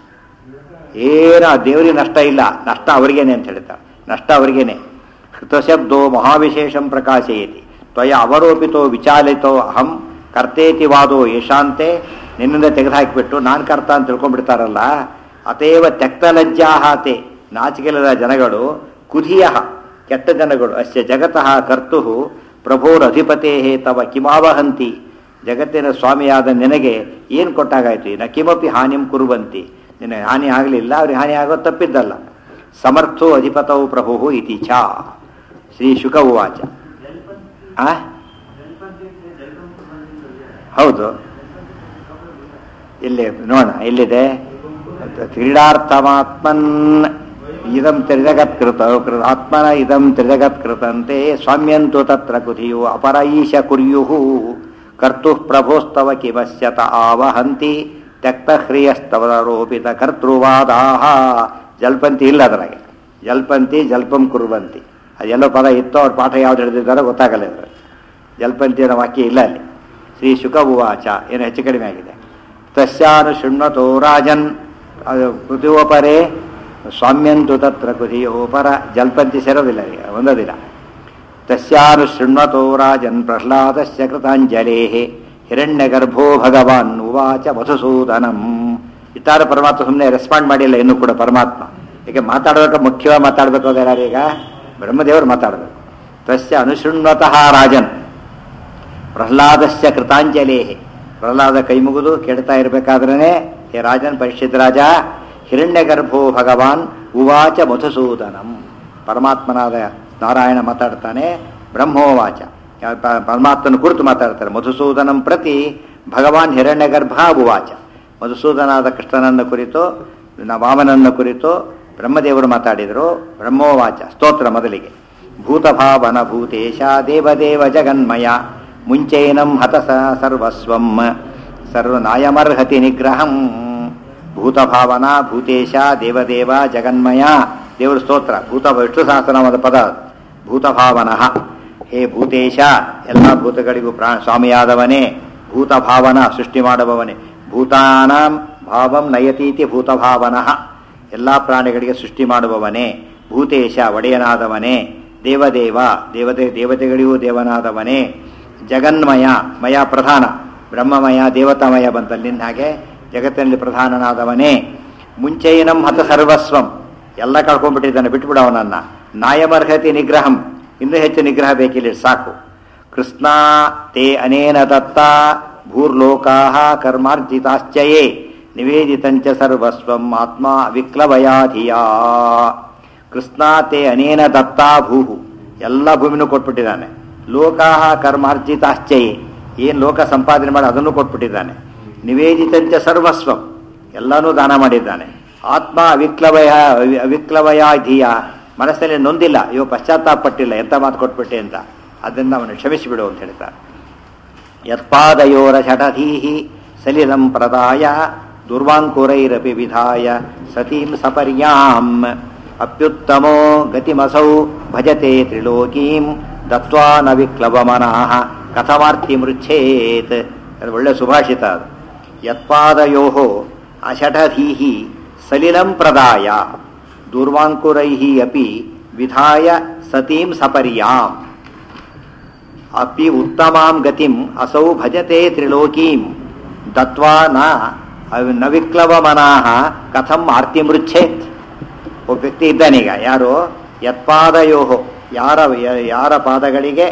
ಏನ ದೇವರಿಗೆ ನಷ್ಟ ಇಲ್ಲ ನಷ್ಟ ಅವರಿಗೇನೆ ಅಂತ ಹೇಳ್ತಾರೆ ನಷ್ಟ ಅವರಿಗೇನೆ ಕೃತಶಬ್ದೋ ಮಹಾವಿಶೇಷಂ ಪ್ರಕಾಶಯತಿ ತ್ವಯ ಅವರೋಪಿತೋ ವಿಚಾಲಿತೋ ಅಹಂ ಕರ್ತೇತಿ ವಾದೋ ಯಶಾಂತೆ ನಿನ್ನಿಂದ ತೆಗೆದುಹಾಕಿಬಿಟ್ಟು ನಾನು ಕರ್ತ ಅಂತ ತಿಳ್ಕೊಂಡ್ಬಿಡ್ತಾರಲ್ಲ ಅತೇವ ತ್ಯಕ್ತಲಜ್ಜಾಹಾತೆ ನಾಚಿಕೆಲದ ಜನಗಳು ಕುಧಿಯ ಕೆಟ್ಟ ಜನಗಳು ಅಸ್ಯ ಜಗತಃ ಕರ್ತು ಪ್ರಭೋರಧಿಪತೇ ತವ ಕಿಮಾವಹಂತಿ ಜಗತ್ತಿನ ಸ್ವಾಮಿಯಾದ ನಿನಗೆ ಏನು ಕೊಟ್ಟಾಗಾಯ್ತು ನ ಕಿಮಪಿ ಹಾನಿಂ ಕುರುವಂತಿ ನಿನಗೆ ಹಾನಿ ಆಗಲಿಲ್ಲ ಅವ್ರಿಗೆ ಹಾನಿ ಆಗೋದು ತಪ್ಪಿದ್ದಲ್ಲ ಸಮರ್ಥೋ ಅಧಿಪತೌ ಪ್ರಭು ಇತಿ ಛಾ ಶ್ರೀ ಶುಕ ಉವಾಚ ಆ ಹೌದು ಇಲ್ಲಿ ನೋಡೋಣ ಎಲ್ಲಿದೆ ಕ್ರೀಡಾರ್ಥಮಾತ್ಮನ್ ಇದಂ ತ್ರಿಜಗತ್ಕೃತ ಕೃ- ಆತ್ಮನ ಇದಂ ತ್ರಿಜಗತ್ಕೃತಂತೆ ಸ್ವಾಮ್ಯಂತು ತತ್ರ ಕುಧಿಯು ಅಪರ ಈಶ ಕುರ್ಯು ಕರ್ತು ಪ್ರಭೋಸ್ತವ ಕಿಮಸ್ಯತ ಆವಹಂತಿ ತ್ಯಕ್ತ ಹ್ರಿಯಸ್ತವರೋಪಿತ ಕರ್ತೃವಾದಾಹ ಜಲ್ಪಂತಿ ಇಲ್ಲ ಅದರಾಗೆ ಜಲ್ಪಂತಿ ಜಲ್ಪಂ ಕುರುವಂತಿ ಅದೆಲ್ಲೋ ಪದ ಇತ್ತೋ ಅವ್ರ ಪಾಠ ಯಾವ್ದು ಹಿಡಿದಿದ್ದಾರೋ ಗೊತ್ತಾಗಲ್ಲ ಇವರು ಜಲ್ಪಂತಿ ಅನ್ನೋ ವಾಕ್ಯ ಇಲ್ಲ ಅಲ್ಲಿ ಶ್ರೀ ಶುಕ ಉವಾಚ ಏನು ಹೆಚ್ಚು ಕಡಿಮೆ ಆಗಿದೆ ತಸ್ಯಾನು ಶೃಣ್ವತೋ ರಾಜನ್ ಅದು ಕೃತಿಯೋಪರೇ ಸ್ವಾಮ್ಯಂತು ತತ್ರ ಕೃತಿಯೋಪರ ಜಲ್ಪಂತಿ ಸೇರೋದಿಲ್ಲ ಈಗ ಒಂದೋದಿಲ್ಲ ತಸ್ಯಾನು ಶೃಣ್ವತೋ ರಾಜನ್ ಪ್ರಹ್ಲಾದಸ್ಯ ಕೃತಾಂಜಲೇ ಹಿರಣ್ಯಗರ್ಭೋ ಭಗವಾನ್ ಉವಾಚ ಮಧುಸೂದನಂ ಇತ್ತಾರ ಪರಮಾತ್ಮ ಸುಮ್ಮನೆ ರೆಸ್ಪಾಂಡ್ ಮಾಡಿಲ್ಲ ಇನ್ನೂ ಕೂಡ ಪರಮಾತ್ಮ ಈಗ ಮಾತಾಡಬೇಕು ಮುಖ್ಯವಾಗಿ ಮಾತಾಡಬೇಕು ಅಂದ್ರೆ ಯಾರು ಈಗ ಬ್ರಹ್ಮದೇವರು ಮಾತಾಡಬೇಕು ತಸ್ಯ ಅನುಶೃಣ್ವತಃ ರಾಜನ್ ಪ್ರಹ್ಲಾದಸ್ಯ ಕೃತಾಂಜಲಿ ಪ್ರಹ್ಲಾದ ಕೈ ಮುಗಿದು ಕೆಡ್ತಾ ಇರಬೇಕಾದ್ರೇ ಹೇ ರಾಜನ್ ಪರಿಷತ್ ರಾಜ ಹಿರಣ್ಯಗರ್ಭೋ ಭಗವಾನ್ ಉವಾಚ ಮಧುಸೂದನಂ ಪರಮಾತ್ಮನಾದ ನಾರಾಯಣ ಮಾತಾಡ್ತಾನೆ ಬ್ರಹ್ಮೋವಾಚ ಯಾ- ಪ- ಪರಮಾತ್ಮನ ಕುರಿತು ಮಾತಾಡ್ತಾರೆ ಮಧುಸೂದನಂ ಪ್ರತಿ ಭಗವಾನ್ ಹಿರಣ್ಯಗರ್ಭ ಉವಾಚ ಮಧುಸೂದನಾದ ಕೃಷ್ಣನನ್ನ ಕುರಿತು ನ- ವಾಮನನ್ನ ಕುರಿತು ಬ್ರಹ್ಮದೇವರು ಮಾತಾಡಿದರು ಬ್ರಹ್ಮೋವಾಚ ಸ್ತೋತ್ರ ಮೊದಲಿಗೆ ಭೂತಭಾವನ ಭೂತೇಶ ದೇವದೇವ ಜಗನ್ಮಯ ಮುಂಚೈನಂ ಹತ ಸ- ಸರ್ವಸ್ವಂ ಸರ್ವನಾಯಮರ್ಹತಿ ನಿಗ್ರಹಂ ಭೂತಭಾವನ ಭೂತೇಶ ದೇವದೇವ ಜಗನ್ಮಯ ದೇವರ ಸ್ತೋತ್ರ ಭೂತ ವಿಷ್ಣು ಸಹಸ್ರನಾಮದ ಪದ ಭೂತಭಾವನಃ ಹೇ ಭೂತೇಶ ಎಲ್ಲ ಭೂತಗಳಿಗೂ ಪ್ರಾ ಸ್ವಾಮಿಯಾದವನೇ ಭೂತಭಾವನ ಸೃಷ್ಟಿ ಮಾಡುವವನೇ ಭೂತಾನಾಂ ಭಾವಂ ನಯತೀತಿ ಭೂತಭಾವನಃ ಎಲ್ಲ ಪ್ರಾಣಿಗಳಿಗೆ ಸೃಷ್ಟಿ ಮಾಡುವವನೇ ಭೂತೇಶ ಒಡೆಯನಾದವನೇ ದೇವದೇವ ದೇವತೆ ದೇವತೆಗಳಿಗೂ ದೇವನಾದವನೇ ಜಗನ್ಮಯ ಮಯ ಪ್ರಧಾನ ಬ್ರಹ್ಮಮಯ ದೇವತಾಮಯ ಬಂತಲ್ಲಿಂದ ಹಾಗೆ ಜಗತ್ತಿನಲ್ಲಿ ಪ್ರಧಾನನಾದವನೇ ಮುಂಚೆಯಿನಂ ಹತ ಸರ್ವಸ್ವಂ ಎಲ್ಲ ಕಳ್ಕೊಂಡ್ಬಿಟ್ಟಿದ್ದಾನೆ ಬಿಟ್ಬಿಡ ಅವನನ್ನ ನಾಯಮರ್ಹತಿ ನಿಗ್ರಹಂ ಇನ್ನೂ ಹೆಚ್ಚು ನಿಗ್ರಹ ಬೇಕಿಲ್ಲ ಸಾಕು ಕೃಷ್ಣ ತೇ ಅನೇನ ದತ್ತ ಭೂರ್ಲೋಕಾ ಕರ್ಮಾರ್ಜಿತಾಶ್ಚಯೇ ನಿವೇದಿತಂಚ ಸರ್ವಸ್ವಂ ಆತ್ಮ ವಿಕ್ಲವಯಾಧಿಯಾ ಕೃಷ್ಣ ತೇ ಅನೇನ ದತ್ತಾ ಭೂಹು ಎಲ್ಲ ಭೂಮಿನೂ ಕೊಟ್ಬಿಟ್ಟಿದ್ದಾನೆ ಲೋಕಾಹ ಕರ್ಮಾರ್ಜಿತಾಶ್ಚಯೇ ಏನು ಲೋಕ ಸಂಪಾದನೆ ಮಾಡಿ ಅದನ್ನು ಕೊಟ್ಬಿಟ್ಟಿದ್ದಾನೆ ನಿವೇದಿತಂಚ ಸರ್ವಸ್ವಂ ಎಲ್ಲನೂ ದಾನ ಮಾಡಿದ್ದಾನೆ ಆತ್ಮ ಅವಿಕ್ಲವಯ ಅವಿಕ್ಲವಯಾಧಿಯ ಮನಸ್ಸಲ್ಲಿ ನೊಂದಿಲ್ಲ ಇವ ಪಶ್ಚಾತ್ತಾಪ ಪಟ್ಟಿಲ್ಲ ಎಂತ ಮಾತು ಕೊಟ್ಬಿಟ್ಟೆ ಅಂತ ಅದರಿಂದ ಅವನು ಕ್ಷಮಿಸಿಬಿಡು ಅಂತ ಹೇಳ್ತಾರೆ ಯತ್ಪಾದಯೋರ ಷಟಧೀಹಿ ಸಲಿಲಂ ಪ್ರದಾಯ ದುರ್ವಾಂಕುರೈರಪಿ ವಿಧಾಯ ಸತೀಂ ಸಪರ್ಯಾಂ ಅಪ್ಯುತ್ತಮೋ ಗತಿಮಸೌ ಭಜತೆ ತ್ರಿಲೋಕೀಂ ದತ್ವಾ ನ ವಿಕ್ಲವಮನಃ ಕಥಮಾರ್ತಿ ಮೃಚ್ಛೇತ್ ಅದು ಒಳ್ಳೆ ಸುಭಾಷಿತ ಅದು ಯತ್ಪಾದಯೋ ಅಷಟಧೀಹಿ ಸಲಿಲಂ ಪ್ರದಾಯ ದುರ್ವಾಂಕುರೈಃ ಅಪಿ ವಿಧಾಯ ಸತೀಂ ಸಪರ್ಯಾಂ ಅಪಿ ಉತ್ತಮಾಂ ಗತಿಂ ಅಸೌ ಭಜತೆ ತ್ರಿಲೋಕೀಂ ದತ್ವಾ ನ ಅವ್- ನ ವಿಕ್ಲವ ಮನಾಹ ಕಥಂ ಆರ್ತಿ ಮೃಚ್ಛೇತ್ ಒಬ್ಬ ವ್ಯಕ್ತಿ ಇದ್ದಾನೀಗ ಯಾರು ಯತ್ಪಾದಯೋ ಯಾರ ಯ- ಯಾರ ಪಾದಗಳಿಗೆ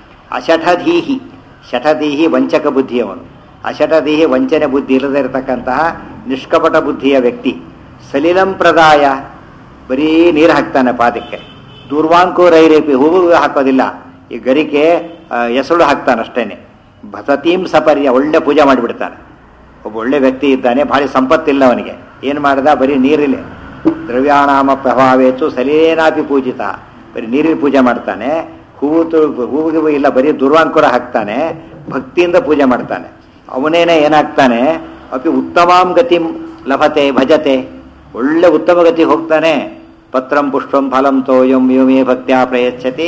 ಅಷಠಧೀಹಿ ಶಠಧೀಹಿ ವಂಚಕ ಬುದ್ಧಿಯವನು ಅಷಠಧೀಹಿ ವಂಚನೆ ಬುದ್ಧಿ ಇಲ್ಲದೆ ಇರತಕ್ಕಂತಹ ನಿಷ್ಕಪಟ ಬುದ್ಧಿಯ ವ್ಯಕ್ತಿ ಸಲಿಲಂ ಪ್ರದಾಯ ಬರೀ ನೀರು ಹಾಕ್ತಾನೆ ಪಾದಕ್ಕೆ ದೂರ್ವಾಂಕು ರೈರೇಪಿ ಹೂವು ಹಾಕೋದಿಲ್ಲ ಈ ಗರಿಕೆ ಆ, ಎಸಳು ಹಾಕ್ತಾನೆ ಅಷ್ಟೇನೆ ಭಸತೀಂ ಸಪರ್ಯ ಒಳ್ಳೆ ಪೂಜೆ ಮಾಡಿಬಿಡ್ತಾನೆ ಒಬ್ಬ ಒಳ್ಳೆ ವ್ಯಕ್ತಿ ಇದ್ದಾನೆ ಭಾರಿ ಸಂಪತ್ತಿಲ್ಲ ಅವನಿಗೆ ಏನು ಮಾಡಿದ ಬರೀ ನೀರಿಲ್ಲ ದ್ರವ್ಯಾಣಾಮ ಪ್ರಭಾವೇತು ಸಲೇನಾಪಿ ಪೂಜಿತ ಬರೀ ನೀರಿನ ಪೂಜೆ ಮಾಡ್ತಾನೆ ಹೂವು ತು- ಹೂವಿಗೆ ಇಲ್ಲ ಬರೀ ದುರ್ವಾಂಕುರ ಹಾಕ್ತಾನೆ ಭಕ್ತಿಯಿಂದ ಪೂಜೆ ಮಾಡ್ತಾನೆ ಅವನೇನೆ ಏನಾಗ್ತಾನೆ ಅಪಿ ಉತ್ತಮಾಂ ಗತಿಂ ಲಭತೆ ಭಜತೆ ಒಳ್ಳೆ ಉತ್ತಮ ಗತಿಗೆ ಹೋಗ್ತಾನೆ ಪತ್ರಂ ಪುಷ್ಪಂ ಫಲಂ ತೋಯಂ ಯೋಮೇ ಭಕ್ತ್ಯಾ ಪ್ರಯಚ್ಛತಿ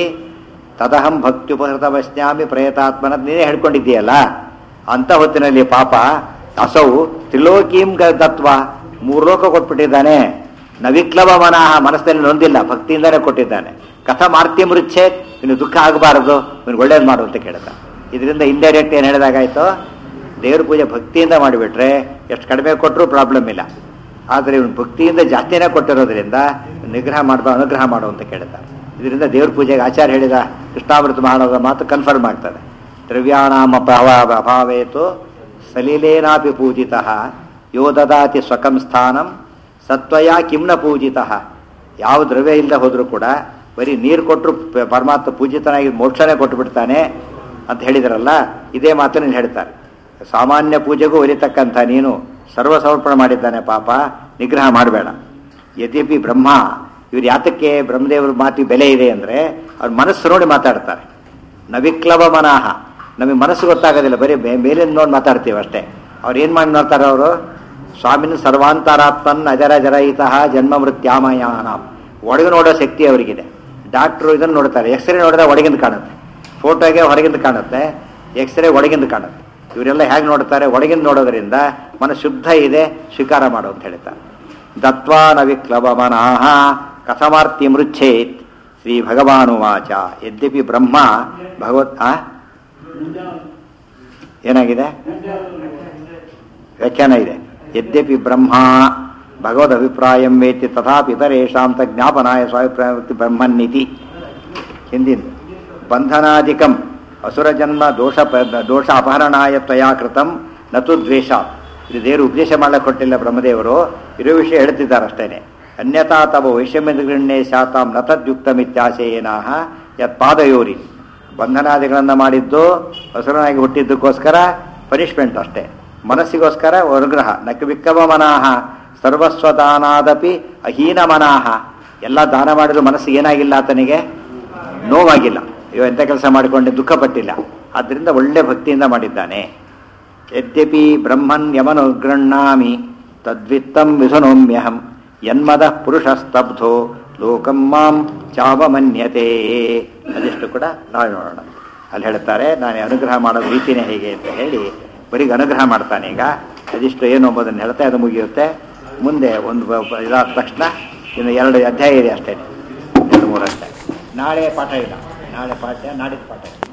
ತದಹಂ ಭಕ್ತ್ಯುಪಹೃತವಶ್ಯಾಮಿ ಪ್ರಯತಾತ್ಮನ ನೀನೇ ಹೇಳ್ಕೊಂಡಿದ್ದೀಯಲ್ಲ ಅಂತ ಹೊತ್ತಿನಲ್ಲಿ ಪಾಪ ಅಸೌ ತ್ರಿಲೋಕೀಂ ಗ- ದತ್ವ ಮೂರು ಲೋಕ ಕೊಟ್ಬಿಟ್ಟಿದ್ದಾನೆ ನವಿಕ್ಲವ ಮನಃ ಮನಸ್ಸಲ್ಲಿ ನೊಂದಿಲ್ಲ ಭಕ್ತಿಯಿಂದಲೇ ಕೊಟ್ಟಿದ್ದಾನೆ ಕಥಂ ಆರ್ತಿ ಮೃಚ್ಛೆ ಇನ್ನು ದುಃಖ ಆಗಬಾರದು ಇವ್ನು ಒಳ್ಳೇದು ಮಾಡು ಅಂತ ಕೇಳ್ದ ಇದರಿಂದ ಇಂಡೈರೆಕ್ಟ್ ಏನು ಹೇಳಿದಾಗಾಯ್ತು ದೇವ್ರ ಪೂಜೆ ಭಕ್ತಿಯಿಂದ ಮಾಡಿಬಿಟ್ರೆ ಎಷ್ಟು ಕಡಿಮೆ ಕೊಟ್ಟರು ಪ್ರಾಬ್ಲಮ್ ಇಲ್ಲ ಆದರೆ ಇವನು ಭಕ್ತಿಯಿಂದ ಜಾಸ್ತಿನೇ ಕೊಟ್ಟಿರೋದ್ರಿಂದ ನಿಗ್ರಹ ಮಾಡ್ಬಾ ಅನುಗ್ರಹ ಮಾಡು ಅಂತ ಕೇಳ್ತಾರೆ ಇದರಿಂದ ದೇವ್ರ ಪೂಜೆಗೆ ಆಚಾರ್ಯ ಹೇಳಿದ ಕೃಷ್ಣಾಮೃತ ಮಾಡೋದ ಮಾತು ಕನ್ಫರ್ಮ್ ಆಗ್ತದೆ ದ್ರವ್ಯಾಣಾಮ ಪ್ರಭಾವ ಅಭಾವೇತು ಸಲಿಲೇನಾಪಿ ಪೂಜಿತ ಯೋ ದದಾತಿ ಸ್ವಕಂ ಸ್ಥಾನಂ ಸತ್ವಯ ಕಿಮ್ನ ಪೂಜಿತ ಯಾವ ದ್ರವ್ಯ ಇಲ್ಲದೆ ಹೋದರೂ ಕೂಡ ಬರೀ ನೀರು ಕೊಟ್ಟರು ಪರಮಾತ್ಮ ಪೂಜಿತನಾಗಿ ಮೋಕ್ಷನೇ ಕೊಟ್ಟು ಬಿಡ್ತಾನೆ ಅಂತ ಹೇಳಿದ್ರಲ್ಲ ಇದೇ ಮಾತನ್ನು ಹೇಳ್ತಾರೆ ಸಾಮಾನ್ಯ ಪೂಜೆಗೂ ಒಲಿತಕ್ಕಂಥ ನೀನು ಸರ್ವ ಸಮರ್ಪಣೆ ಮಾಡಿದ್ದಾನೆ ಪಾಪ ನಿಗ್ರಹ ಮಾಡಬೇಡ ಯದ್ಯಪಿ ಬ್ರಹ್ಮ ಇವ್ರು ಯಾತಕ್ಕೆ ಬ್ರಹ್ಮದೇವ್ರ ಮಾತಿಗೆ ಬೆಲೆ ಇದೆ ಅಂದರೆ ಅವ್ರ ಮನಸ್ಸು ನೋಡಿ ಮಾತಾಡ್ತಾರೆ ನವಿಕ್ಲವ ಮನಾಹ ನಮಗೆ ಮನಸ್ಸು ಗೊತ್ತಾಗೋದಿಲ್ಲ ಬರೀ ಮೇ- ಮೇಲಿಂದ ನೋಡಿ ಮಾತಾಡ್ತೀವಿ ಅಷ್ಟೇ ಅವ್ರು ಏನು ಮಾಡಿ ನೋಡ್ತಾರೆ ಅವರು ಸ್ವಾಮಿನ ಸರ್ವಾಂತರಾತ್ಮನ್ ಅಜರ ಜರಯಿತಃ ಜನ್ಮ ಮೃತ್ಯಾಮಯಾನ ಒಳಗೆ ನೋಡೋ ಶಕ್ತಿ ಅವರಿಗಿದೆ ಡಾಕ್ಟ್ರು ಇದನ್ನು ನೋಡ್ತಾರೆ ಎಕ್ಸ್ರೇ ನೋಡಿದ್ರೆ ಒಳಗಿಂದ ಕಾಣುತ್ತೆ ಫೋಟೋಗೆ ಹೊರಗಿಂದ ಕಾಣುತ್ತೆ ಎಕ್ಸ್ರೇ ಒಳಗಿಂದ ಕಾಣುತ್ತೆ ಇವರೆಲ್ಲ ಹೇಗೆ ನೋಡ್ತಾರೆ ಒಳಗಿಂದ ನೋಡೋದ್ರಿಂದ ಮನ ಶುದ್ಧ ಇದೆ ಸ್ವೀಕಾರ ಮಾಡು ಅಂತ ಹೇಳ್ತಾರೆ ದತ್ವಾ ನ ವಿಕ್ಲವ ಮನಃ ಕಥಮಾರ್ತಿ ಮೃಚ್ಛೇತ್ ಶ್ರೀ ಭಗವಾನುವಾಚ ಯದ್ಯಪಿ ಬ್ರಹ್ಮ ಭಗವತ್ ಆ? ಏನಾಗಿದೆ ವ್ಯಾಖ್ಯಾನ ಇದೆ ಯದ್ಯಪಿ ಬ್ರಹ್ಮ ಭಗವದ್ ಅಭಿಪ್ರಾಯಂ ವೇತಿ ತಥಾಪಿ ಇತರೇಷಾಂ ತ ಜ್ಞಾಪನಾಯ ಸ್ವಾಭಿಪ್ರಾಯ ಬ್ರಹ್ಮನ್ನಿತಿ ಹಿಂದಿನ ಬಂಧನಾಧಿಕಂ ಅಸುರಜನ್ಮ ದೋಷ ಪ- ದೋಷ ಅಪಹರಣಾಯ ತ್ವಯಾ ಕೃತಂ ನತು ದ್ವೇಷ ಇದು ದೇವರು ಉಪದೇಶ ಮಾಡಕ್ಕೆ ಕೊಟ್ಟಿಲ್ಲ ಬ್ರಹ್ಮದೇವರು ಇರೋ ವಿಷಯ ಹೇಳ್ತಿದ್ದಾರೆ ಅಷ್ಟೇನೆ ಅನ್ಯತಾ ತವ ವೈಷಮ್ಯಗಣ್ಯೇ ಶಾತಾಂ ನ ತದ್ಯುಕ್ತಮಿತ್ಯಾಶಯೇನಾಹ ಯತ್ ಪಾದಯೋರಿ ಬಂಧನಾದಿಗಳನ್ನು ಮಾಡಿದ್ದು ಹಸುರನಾಗಿ ಹುಟ್ಟಿದ್ದಕ್ಕೋಸ್ಕರ ಪನಿಷ್ಮೆಂಟ್ ಅಷ್ಟೇ ಮನಸ್ಸಿಗೋಸ್ಕರ ಅನುಗ್ರಹ ನಕ ವಿಕ್ಕವ ಮನಾಹ ಸರ್ವಸ್ವದಾನಾದಪಿ ಅಹೀನ ಮನಾಹ ಎಲ್ಲ ದಾನ ಮಾಡಿದ್ರು ಮನಸ್ಸಿಗೆ ಏನಾಗಿಲ್ಲ ಆತನಿಗೆ ನೋವಾಗಿಲ್ಲ ಇವ ಎಂಥ ಕೆಲಸ ಮಾಡಿಕೊಂಡೆ ದುಃಖಪಟ್ಟಿಲ್ಲ ಆದ್ದರಿಂದ ಒಳ್ಳೆ ಭಕ್ತಿಯಿಂದ ಮಾಡಿದ್ದಾನೆ ಯದ್ಯಪಿ ಬ್ರಹ್ಮನ್ ಯಮನುಗೃಣ್ಣಾಮಿ ತದ್ವಿತ್ತಂ ವಿಧನೋಮ್ಯಹಂ ಯನ್ಮದ ಪುರುಷ ಸ್ತಬ್ಧೋ ಲೋಕಂ ಮಾಂ ಚಾವಮನ್ಯತೆ ಅದಿಷ್ಟು ಕೂಡ ನಾಳೆ ನೋಡೋಣ ಅಲ್ಲಿ ಹೇಳ್ತಾರೆ ನಾನು ಅನುಗ್ರಹ ಮಾಡೋ ರೀತಿನೇ ಹೇಗೆ ಅಂತ ಹೇಳಿ ಬರೀಗ ಅನುಗ್ರಹ ಮಾಡ್ತಾನೆ ಈಗ ಅದಿಷ್ಟು ಏನು ಎಂಬುದನ್ನು ಹೇಳ್ತಾ ಅದು ಮುಗಿಯುತ್ತೆ ಮುಂದೆ ಒಂದು ಬ- ಬ- ಇದಾದ ತಕ್ಷಣ ಇನ್ನು ಎರಡು ಅಧ್ಯಾಯ ಇದೆ ಅಷ್ಟೇ ಎರಡು ಮೂರು ಅಷ್ಟೇ ನಾಳೆ ಪಾಠ ಇಲ್ಲ ನಾಳೆ ಪಾಠ ನಾಡಿದ್ದು ಪಾಠ ಇದೆ